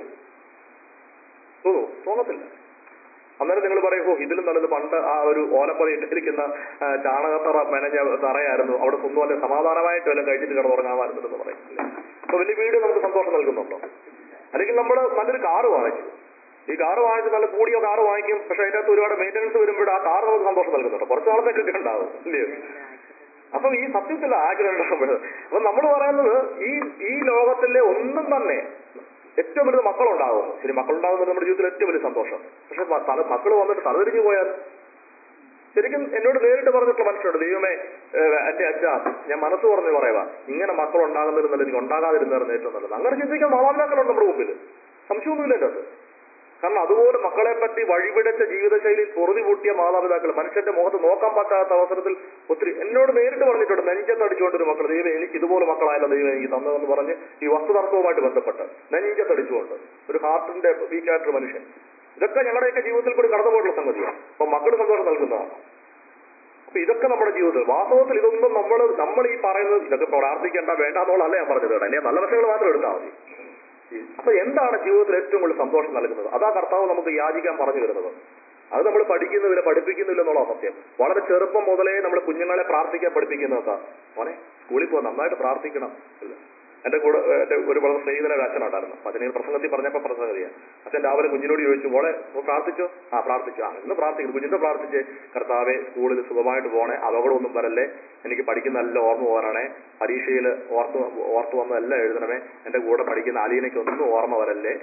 തോന്നുമോ തോന്നത്തില്ല അന്നേരം നിങ്ങൾ പറയും ഓ ഇതിലും നല്ലത് പണ്ട് ആ ഒരു ഓലപ്പതി ഇട്ടിരിക്കുന്ന ആ, ചാണകത്തറ മെനഞ്ഞ തറയായിരുന്നു അവിടെ ഒന്നും അല്ലെ സമാധാനമായിട്ട് വല്ലതും കഴിച്ചിട്ട് കിടന്നുറങ്ങാമായിരുന്നു എന്ന് പറയും അപ്പൊ വലിയ വീട് നമുക്ക് സന്തോഷം നൽകുന്നുണ്ടോ അല്ലെങ്കിൽ നമ്മൾ നല്ലൊരു കാറ് വാങ്ങിച്ചു ഈ കാറ് വാങ്ങിച്ച് നല്ല കൂടിയ കാറ് വാങ്ങിക്കും പക്ഷെ അതിന്റെ അകത്ത് ഒരുപാട് മെയിൻ്റനൻസ് വരുമ്പോൾ ആ കാറ് നമുക്ക് സന്തോഷം നൽകുന്നുണ്ട് കുറച്ച് നാളത്തേക്കൊക്കെ ഉണ്ടാവും ഇല്ലയോ അപ്പൊ ഈ സത്യത്തിൽ ആഗ്രഹം ഉണ്ടാകുമ്പോൾ അപ്പൊ നമ്മൾ പറയുന്നത് ഈ ഈ ലോകത്തിലെ ഒന്നും തന്നെ ഏറ്റവും വലുത് മക്കളുണ്ടാകും ശരി മക്കളുണ്ടാകുന്നത് നമ്മുടെ ജീവിതത്തിൽ ഏറ്റവും വലിയ സന്തോഷം പക്ഷെ മ- തല മക്കൾ വന്നിട്ട് തലതിരിഞ്ഞു പോയാൽ ശരിക്കും എന്നോട് നേരിട്ട് പറഞ്ഞിട്ടുള്ള മനുഷ്യരുണ്ട് ദൈവമേ ഏഹ്, എന്റെ അച്ഛ ഞാൻ മനസ്സ് പറഞ്ഞു പറയുക ഇങ്ങനെ മക്കൾ ഉണ്ടാകുന്നതിന് നല്ലത് എനിക്ക് ഉണ്ടാകാതിരുന്നായിരുന്നു ഏറ്റവും നല്ലത് അങ്ങനെ ചിന്തിക്കാൻ മാതാപിതാക്കളുണ്ട് നമ്മുടെ മുമ്പിൽ സംശയമൊന്നുമില്ല എൻ്റെ അത് കാരണം അതുപോലെ മക്കളെ പറ്റി വഴിപിടച്ച ജീവിതശൈലിയിൽ പൊറുതി പൂട്ടിയ മാതാപിതാക്കൾ മനുഷ്യന്റെ മുഖത്ത് നോക്കാൻ പറ്റാത്ത അവസരത്തിൽ ഒത്തിരി എന്നോട് നേരിട്ട് പറഞ്ഞിട്ടുണ്ട് നെഞ്ചത്തടിച്ചുകൊണ്ടൊരു മക്കൾ ദൈവം എനിക്ക് ഇതുപോലെ മക്കളായല്ലോ ദൈവം എനിക്ക് തന്നതെന്ന് പറഞ്ഞ് ഈ വസ്തുതർക്കവുമായിട്ട് ബന്ധപ്പെട്ട് നെഞ്ചത്തടിച്ചുകൊണ്ട് ഒരു ഹാർട്ടിന്റെ വീക്കായിട്ടൊരു മനുഷ്യൻ ഇതൊക്കെ ഞങ്ങളുടെയൊക്കെ ജീവിതത്തിൽ കൂടി കടന്നു പോയിട്ടുള്ള സംഗതിയാണ് അപ്പൊ മക്കൾ സന്തോഷം നൽകുന്നതാണ് അപ്പൊ ഇതൊക്കെ നമ്മുടെ ജീവിതത്തിൽ വാസ്തവത്തിൽ ഇതൊന്നും നമ്മൾ നമ്മൾ ഈ പറയുന്നത് ഇതൊക്കെ പ്രാർത്ഥിക്കേണ്ട വേണ്ട എന്നുള്ളതല്ല ഞാൻ പറഞ്ഞത് കേട്ടോ അല്ലെങ്കിൽ നല്ല വശങ്ങൾ മാത്രം എടുത്താൽ മതി അപ്പൊ എന്താണ് ജീവിതത്തിൽ ഏറ്റവും കൂടുതൽ സന്തോഷം നൽകുന്നത് അതാ കർത്താവ് നമുക്ക് യാചിക്കാൻ പറഞ്ഞു വരുന്നത് അത് നമ്മൾ പഠിക്കുന്നില്ല പഠിപ്പിക്കുന്നില്ല എന്നുള്ള സത്യം വളരെ ചെറുപ്പം മുതലേ നമ്മൾ കുഞ്ഞുങ്ങളെ പ്രാർത്ഥിക്കാൻ പഠിപ്പിക്കുന്നതാ മോനെ സ്കൂളിൽ പോ നന്നായിട്ട് പ്രാർത്ഥിക്കണം ഇല്ല. എന്റെ കൂടെ ഏഹ്, എന്റെ ഒരു വളരെ സ്നേഹിതനെ ഒരു അച്ഛനുണ്ടായിരുന്നു അപ്പൊ അതിന് പ്രസംഗത്തിൽ പറഞ്ഞപ്പോ പ്രസംഗതിയാ അച്ഛൻ രാവിലെ കുഞ്ഞിനോട് ചോദിച്ചു മോളെ നീ പ്രാർത്ഥിച്ചോ ആ പ്രാർത്ഥിച്ചു ആ ഇന്ന് പ്രാർത്ഥിക്കുന്നു കുഞ്ഞിന്റെ പ്രാർത്ഥിച്ച് കർത്താവെ സ്കൂളിൽ സുഖമായിട്ട് പോണേ അപകടമൊന്നും വരല്ലേ എനിക്ക് പഠിക്കുന്ന എല്ലാം ഓർമ്മ പോരണേ പരീക്ഷയിൽ ഓർത്ത് ഓർത്ത് വന്നതെല്ലാം എഴുതണമേ എന്റെ കൂടെ പഠിക്കുന്ന അലീനയ്ക്ക് ഒന്നും ഓർമ്മ വരല്ലേ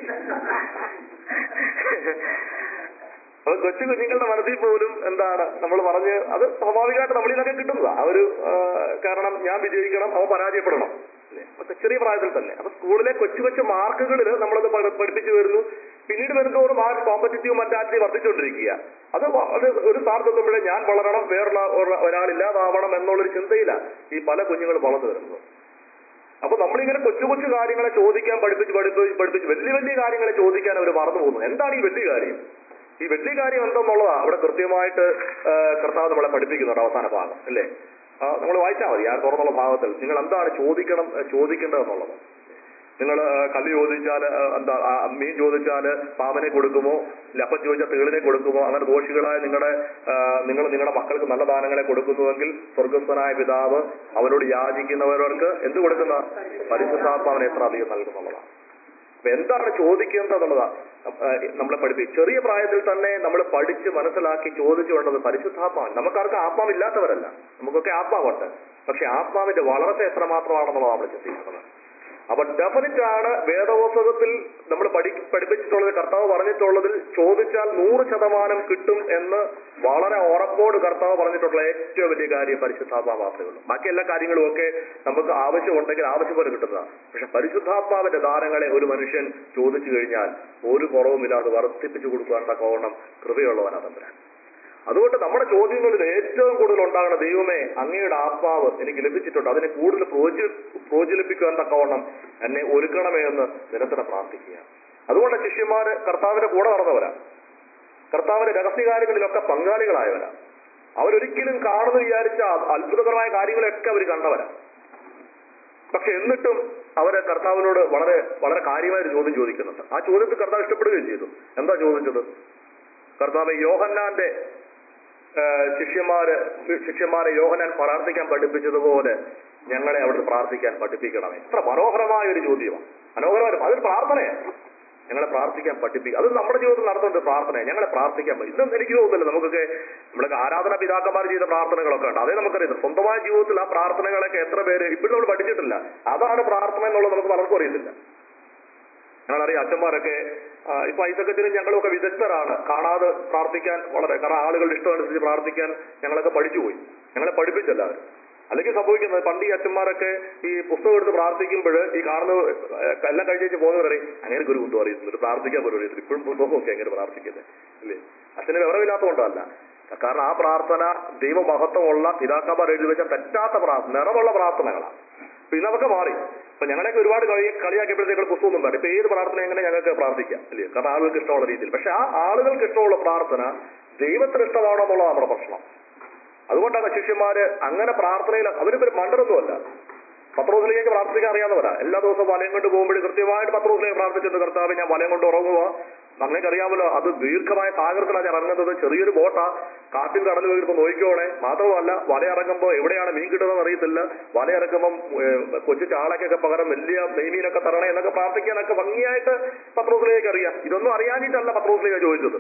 അപ്പൊ കൊച്ചു കുഞ്ഞുങ്ങളുടെ മനസ്സിൽ പോലും എന്താണ് നമ്മൾ പറഞ്ഞ് അത് സ്വാഭാവികമായിട്ട് നമ്മളിൽ നിന്നൊക്കെ കിട്ടുന്നതാ ആ ഒരു ആ, കാരണം ഞാൻ വിജയിക്കണം അവൻ പരാജയപ്പെടണം അല്ലേ? അപ്പൊ ചെറിയ പ്രായത്തിൽ തന്നെ അപ്പൊ സ്കൂളിലെ കൊച്ചു കൊച്ചു മാർക്കുകളിൽ നമ്മളത് പഠി- പഠിപ്പിച്ചു വരുന്നു പിന്നീട് വരുന്നതോറും ആ ഒരു കോമ്പറ്റീറ്റീവ് മെന്റാലിറ്റി വർദ്ധിച്ചുകൊണ്ടിരിക്കുക അത് വ- അത് ഒരു സ്ഥാനത്ത് എത്തുമ്പോഴേ ഞാൻ വളരണം വേറുള്ള ഒര- ഒരാളില്ലാതാവണം എന്നുള്ളൊരു ചിന്തയില്ല ഈ പല കുഞ്ഞുങ്ങളും വളർന്നു വരുന്നത് അപ്പൊ നമ്മളിങ്ങനെ കൊച്ചു കൊച്ചു കാര്യങ്ങളെ ചോദിക്കാൻ പഠിപ്പിച്ച് പഠിപ്പിച്ച് പഠിപ്പിച്ച് വലിയ വലിയ കാര്യങ്ങളെ ചോദിക്കാൻ അവർ മറന്നു പോകുന്നു എന്താണ് ഈ വലിയ കാര്യം ഈ വലിയ കാര്യം എന്തെന്നുള്ളതാ അവിടെ കൃത്യമായിട്ട് ആ, കർത്താവ് നമ്മളെ പഠിപ്പിക്കുന്നുണ്ട് അവസാന ഭാഗം അല്ലേ നമ്മൾ വായിച്ചാൽ മതി ആ തുറന്നുള്ള ഭാഗത്തിൽ നിങ്ങൾ എന്താണ് ചോദിക്കണം ആ, ചോദിക്കേണ്ടതെന്നുള്ളത് നിങ്ങൾ കല്ല് ചോദിച്ചാൽ എന്താ ആ, മീൻ ചോദിച്ചാൽ പാമ്പനെ കൊടുക്കുമോ ഇല്ല അപ്പം ചോദിച്ചാൽ തേളിനെ കൊടുക്കുമോ അങ്ങനെ ദോഷികളായ നിങ്ങളുടെ നിങ്ങൾ നിങ്ങളുടെ മക്കൾക്ക് നല്ല ദാനങ്ങളെ കൊടുക്കുന്നുവെങ്കിൽ സ്വർഗസ്ഥനായ പിതാവ് അവരോട് യാചിക്കുന്നവർക്ക് എന്ത് കൊടുക്കുന്ന പരിശുദ്ധാത്മാവിനെ എത്ര അധികം നൽകുന്നുള്ളതാണ് അപ്പൊ എന്താണ് ചോദിക്കുന്നത് എന്നുള്ളതാ ഏഹ് നമ്മളെ പഠിപ്പിക്കും ചെറിയ പ്രായത്തിൽ തന്നെ നമ്മൾ പഠിച്ച് മനസ്സിലാക്കി ചോദിച്ചു വേണ്ടത് പരിശുദ്ധാത്മാവ് നമുക്കാർക്ക് ആത്മാവില്ലാത്തവരല്ല നമുക്കൊക്കെ ആത്മാവുണ്ട് പക്ഷെ ആത്മാവിന്റെ വളർച്ച എത്രമാത്രമാണെന്നുള്ളതാണ് നമ്മൾ ചിന്തിക്കുന്നത് അപ്പൊ ഡെഫിനറ്റ് ആണ് വേദപുസ്തകത്തിൽ നമ്മൾ പഠി പഠിപ്പിച്ചിട്ടുള്ളത് കർത്താവ് പറഞ്ഞിട്ടുള്ളതിൽ ചോദിച്ചാൽ നൂറ് ശതമാനം കിട്ടും എന്ന് വളരെ ഉറപ്പോട് കർത്താവ് പറഞ്ഞിട്ടുള്ള ഏറ്റവും വലിയ കാര്യം പരിശുദ്ധാത്മാ മാത്രമേ ഉള്ളൂ ബാക്കി എല്ലാ കാര്യങ്ങളും ഒക്കെ നമുക്ക് ആവശ്യമുണ്ടെങ്കിൽ ആവശ്യം പോലെ കിട്ടുന്നതാണ് പക്ഷെ പരിശുദ്ധാത്മാവിന്റെ ദാനങ്ങളെ ഒരു മനുഷ്യൻ ചോദിച്ചു കഴിഞ്ഞാൽ ഒരു കുറവുമില്ലാതെ വർദ്ധിപ്പിച്ചു കൊടുക്കുവാൻ തക്കവണ്ണം കൃപയുള്ളവനാ തമ്പുരാൻ അതുകൊണ്ട് നമ്മുടെ ചോദ്യങ്ങളിൽ ഏറ്റവും കൂടുതൽ ഉണ്ടാകുന്ന ദൈവമേ അങ്ങയുടെ ആത്മാവ് എനിക്ക് ലഭിച്ചിട്ടുണ്ട് അതിനെ കൂടുതൽ പ്രോജി പ്രോജ്വലിപ്പിക്കുവാൻ തക്കവണ്ണം എന്നെ ഒരുക്കണമേ എന്ന് നിരന്തരം പ്രാർത്ഥിക്കുക അതുകൊണ്ട് ശിഷ്യന്മാര് കർത്താവിന്റെ കൂടെ നടന്നവരാ കർത്താവിന്റെ രഹസ്യകാര്യങ്ങളിലൊക്കെ പങ്കാളികളായവരാ അവരൊരിക്കലും കാണുന്നു വിചാരിച്ച അത്ഭുതകരമായ കാര്യങ്ങളൊക്കെ അവർ കണ്ടവരാ പക്ഷെ എന്നിട്ടും അവര് കർത്താവിനോട് വളരെ വളരെ കാര്യമായ ഒരു ചോദ്യം ചോദിക്കുന്നുണ്ട് ആ ചോദ്യത്തിൽ കർത്താവ് ഇഷ്ടപ്പെടുകയും ചെയ്തു എന്താ ചോദിച്ചത് കർത്താവ് യോഹന്നാന്റെ ആ, ശിഷ്യന്മാര് ശിഷ്യന്മാരെ യോഹന്നാൻ പ്രാർത്ഥിക്കാൻ പഠിപ്പിച്ചതുപോലെ ഞങ്ങളെ അവിടുന്ന് പ്രാർത്ഥിക്കാൻ പഠിപ്പിക്കണമേ എത്ര മനോഹരമായ ഒരു ചോദ്യമാണ് മനോഹരമായ അതൊരു പ്രാർത്ഥനയാണ് ഞങ്ങളെ പ്രാർത്ഥിക്കാൻ പഠിപ്പിക്കുക അത് നമ്മുടെ ജീവിതത്തിൽ നടത്തുന്നുണ്ട് പ്രാർത്ഥന ഞങ്ങളെ പ്രാർത്ഥിക്കാൻ പറ്റും ഇതൊന്നും എനിക്ക് തോന്നുന്നില്ല നമുക്കൊക്കെ നമ്മളൊക്കെ ആരാധന പിതാക്കന്മാർ ചെയ്ത പ്രാർത്ഥനകളൊക്കെ ഉണ്ട് അതേ നമുക്കറിയാം സ്വന്തമായ ജീവിതത്തിൽ ആ പ്രാർത്ഥനകളൊക്കെ എത്ര പേര് ഇപ്പോഴും നമ്മൾ പഠിച്ചിട്ടില്ല അതാണ് പ്രാർത്ഥന എന്നുള്ളത് നമുക്ക് പലർക്കും അറിയത്തില്ല ഞങ്ങളറിയാം അച്ഛന്മാരൊക്കെ ആ, ഇപ്പൊ ഐസക്കത്തിനും ഞങ്ങളൊക്കെ വിദഗ്ധരാണ് കാണാതെ പ്രാർത്ഥിക്കാൻ വളരെ കാരണം ആളുകളുടെ ഇഷ്ടമനുസരിച്ച് പ്രാർത്ഥിക്കാൻ ഞങ്ങളൊക്കെ പഠിച്ചുപോയി ഞങ്ങളെ പഠിപ്പിച്ചല്ല അവർ അല്ലെങ്കിൽ സംഭവിക്കുന്നത് പണ്ട് ഈ അച്ഛന്മാരൊക്കെ ഈ പുസ്തകം എടുത്ത് പ്രാർത്ഥിക്കുമ്പോൾ ഈ കാണുന്ന ഏഹ്, എല്ലാം കഴിഞ്ഞേച്ച് പോകുന്നവർ പറയും അങ്ങനെ ഗുരു ഒന്നും അറിയത്തില്ല ഒരു പ്രാർത്ഥിക്കാൻ പോലും അറിയത്തില്ല ഇപ്പോഴും പുസ്തകമൊക്കെ അങ്ങനെ പ്രാർത്ഥിക്കുന്നത് അല്ലേ അച്ഛന് വിവരമില്ലാത്തതുകൊണ്ടല്ല കാരണം ആ പ്രാർത്ഥന ദൈവമഹത്വമുള്ള പിതാക്കന്മാർ എഴുതി വെച്ച തെറ്റാത്ത പ്രാർത്ഥന നിറമുള്ള പ്രാർത്ഥനകളാണ് അപ്പൊ ഇന്നതൊക്കെ മാറി അപ്പൊ ഞങ്ങളൊക്കെ ഒരുപാട് കളി കളിയാക്കിയപ്പോഴത്തേക്കുള്ള പുസ്തകമൊന്നും വേണ്ട ഇപ്പൊ ഏത് പ്രാർത്ഥന എങ്ങനെ ഞങ്ങൾക്ക് പ്രാർത്ഥിക്കാം അല്ലേ കാരണം ആളുകൾക്ക് ഇഷ്ടമുള്ള രീതിയിൽ പക്ഷെ ആ ആളുകൾക്ക് ഇഷ്ടമുള്ള പ്രാർത്ഥന ദൈവത്തിന് ഇഷ്ടമാണോ എന്നുള്ളത് നമ്മുടെ പ്രശ്നം അതുകൊണ്ടാണ് ശിഷ്യന്മാര് അങ്ങനെ പ്രാർത്ഥനയിൽ അവരിപ്പോ മണ്ടരൊന്നുമല്ല പത്രോസിലേക്ക് പ്രാർത്ഥിക്കാൻ അറിയാവുന്നവരാ എല്ലാ ദിവസവും വലയം കൊണ്ട് പോകുമ്പോൾ കൃത്യമായിട്ട് പത്രോസിലേക്ക് പ്രാർത്ഥിച്ചിട്ടുണ്ട് കർത്താവ് ഞാൻ വലയം കൊണ്ട് ഉറങ്ങുക അങ്ങനെ അറിയാമല്ലോ അത് ദീർഘമായ സാഗരത്തിലാണ് ഞാൻ ഇറങ്ങുന്നത് ചെറിയൊരു ബോട്ടാ കാറ്റും കടലും വരുമ്പോൾ നോക്കിക്കോണേ മാത്രമല്ല വല ഇറങ്ങുമ്പോൾ എവിടെയാണ് മീൻ കിട്ടുന്നതെന്ന് അറിയത്തില്ല വല ഇറക്കുമ്പം ഏഹ്, കൊച്ചു ചാളയ്ക്കൊക്കെ പകരം വലിയ നെയ്മീനൊക്കെ തരണേ എന്നൊക്കെ പ്രാർത്ഥിക്കാനൊക്കെ ഭംഗിയായിട്ട് പത്രോസിലേക്ക് അറിയാം ഇതൊന്നും അറിയാനിട്ടല്ല പത്രോസിലേക്ക് ചോദിച്ചത്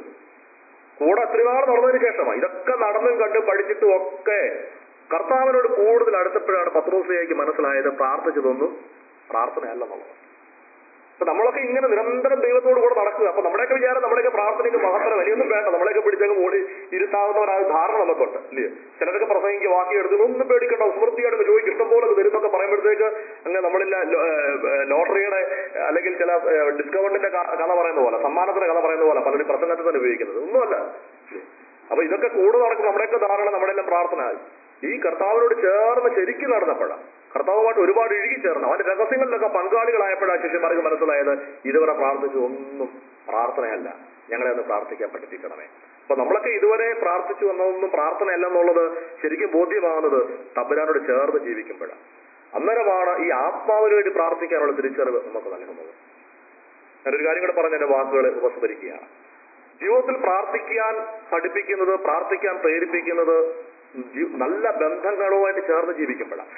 കൂടെ ഒത്തിരി നാൾ നടന്നതിന് ശേഷമാണ് ഇതൊക്കെ നടന്നും കണ്ടും പഠിച്ചിട്ടും ഒക്കെ കർത്താവിനോട് കൂടുതൽ അടുത്തപ്പോഴാണ് പത്രോസിലേക്ക് മനസ്സിലായത് പ്രാർത്ഥിച്ചതൊന്നും പ്രാർത്ഥനയല്ലെന്നുള്ളത് അപ്പൊ നമ്മളൊക്കെ ഇങ്ങനെ നിരന്തരം ദൈവത്തോട് കൂടെ നടക്കുക അപ്പൊ നമ്മുടെയൊക്കെ വിചാരം നമ്മുടെയൊക്കെ പ്രാർത്ഥനയ്ക്ക് മഹത്തരം വലിയൊന്നും വേണ്ട നമ്മളെയൊക്കെ പിടിച്ചങ്ങ് മോടി ഇരുത്താവുന്നവരായ ധാരണ നമുക്കുണ്ട് ഇല്ലേ ചിലരൊക്കെ പ്രസംഗിക്ക് വാക്കി എടുത്ത് ഒന്നും പേടിക്കണ്ട സ്മൃതിയായിട്ട് ചോദിക്കും ഇഷ്ടംപോലെ വരുന്നൊക്കെ പറയുമ്പോഴത്തേക്ക് അങ്ങ് നമ്മളില്ല ലോ- ഏഹ് ലോട്ടറിയുടെ അല്ലെങ്കിൽ ചില ഏഹ് ഡിസ്കൗണ്ടിന്റെ ക- കഥ പറയുന്ന പോലെ സമ്മാനത്തിന്റെ കഥ പറയുന്ന പോലെ പലരും പ്രസംഗത്തിൽ തന്നെ ഉപയോഗിക്കുന്നത് ഒന്നുമല്ല അപ്പൊ ഇതൊക്കെ കൂടെ നടക്കും നമ്മുടെയൊക്കെ ധാരണ നമ്മുടെ എല്ലാം പ്രാർത്ഥന ആയി. ഈ കർത്താവിനോട് ചേർന്ന് ശരിക്കും നടന്നപ്പോഴാണ് കർത്താവുമായിട്ട് ഒരുപാട് ഇഴുകി ചേർന്ന് അവന്റെ രഹസ്യങ്ങളിലൊക്കെ പങ്കാളികളായപ്പോഴാണ് ശിഷ്യന്മാർക്ക് മനസ്സിലായത് ഇതുവരെ പ്രാർത്ഥിച്ചു ഒന്നും പ്രാർത്ഥനയല്ല ഞങ്ങളെ ഒന്ന് പ്രാർത്ഥിക്കാൻ പഠിപ്പിക്കണമേ അപ്പൊ നമ്മളൊക്കെ ഇതുവരെ പ്രാർത്ഥിച്ചു വന്നതൊന്നും പ്രാർത്ഥനയല്ല എന്നുള്ളത് ശരിക്കും ബോധ്യമാകുന്നത് തമ്പുരാനോട് ചേർന്ന് ജീവിക്കുമ്പോഴാണ് അന്നേരമാണ് ഈ ആത്മാവിന് വേണ്ടി പ്രാർത്ഥിക്കാനുള്ള തിരിച്ചറിവ് നമുക്ക് നൽകുന്നത് ഞാനൊരു കാര്യം കൂടെ പറഞ്ഞ എന്റെ വാക്കുകൾ ഉപസ്മരിക്കുകയാണ് ജീവിതത്തിൽ പ്രാർത്ഥിക്കാൻ പഠിപ്പിക്കുന്നത് പ്രാർത്ഥിക്കാൻ പ്രേരിപ്പിക്കുന്നത് ജീ- നല്ല ബന്ധങ്ങളുമായിട്ട് ചേർന്ന് ജീവിക്കുമ്പോഴാണ്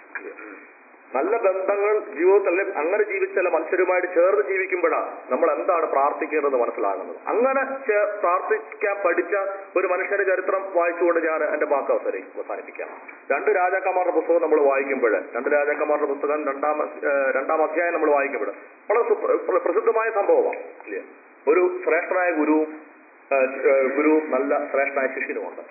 നല്ല ബന്ധങ്ങൾ ജീവിതത്തിൽ അല്ലെങ്കിൽ അങ്ങനെ ജീവിച്ച ചില മനുഷ്യരുമായിട്ട് ചേർന്ന് ജീവിക്കുമ്പോഴാണ് നമ്മൾ എന്താണ് പ്രാർത്ഥിക്കേണ്ടതെന്ന് മനസ്സിലാകുന്നത് അങ്ങനെ ചേ- പ്രാർത്ഥിക്കാൻ പഠിച്ച ഒരു മനുഷ്യന്റെ ചരിത്രം വായിച്ചുകൊണ്ട് ഞാൻ എന്റെ വാക്ക് അവസരം അവസാനിപ്പിക്കാം രണ്ട് രാജാക്കന്മാരുടെ പുസ്തകം നമ്മൾ വായിക്കുമ്പോൾ രണ്ട് രാജാക്കന്മാരുടെ പുസ്തകം രണ്ടാം ഏഹ് രണ്ടാം അധ്യായം നമ്മൾ വായിക്കുമ്പോൾ വളരെ സുപ്ര- പ്ര- പ്രസിദ്ധമായ സംഭവമാണ് ഇല്ലേ ഒരു ശ്രേഷ്ഠനായ ഗുരുവും ഏഹ് ഏഹ് ഗുരുവും നല്ല ശ്രേഷ്ഠനായ ശിഷ്യനുമുണ്ട്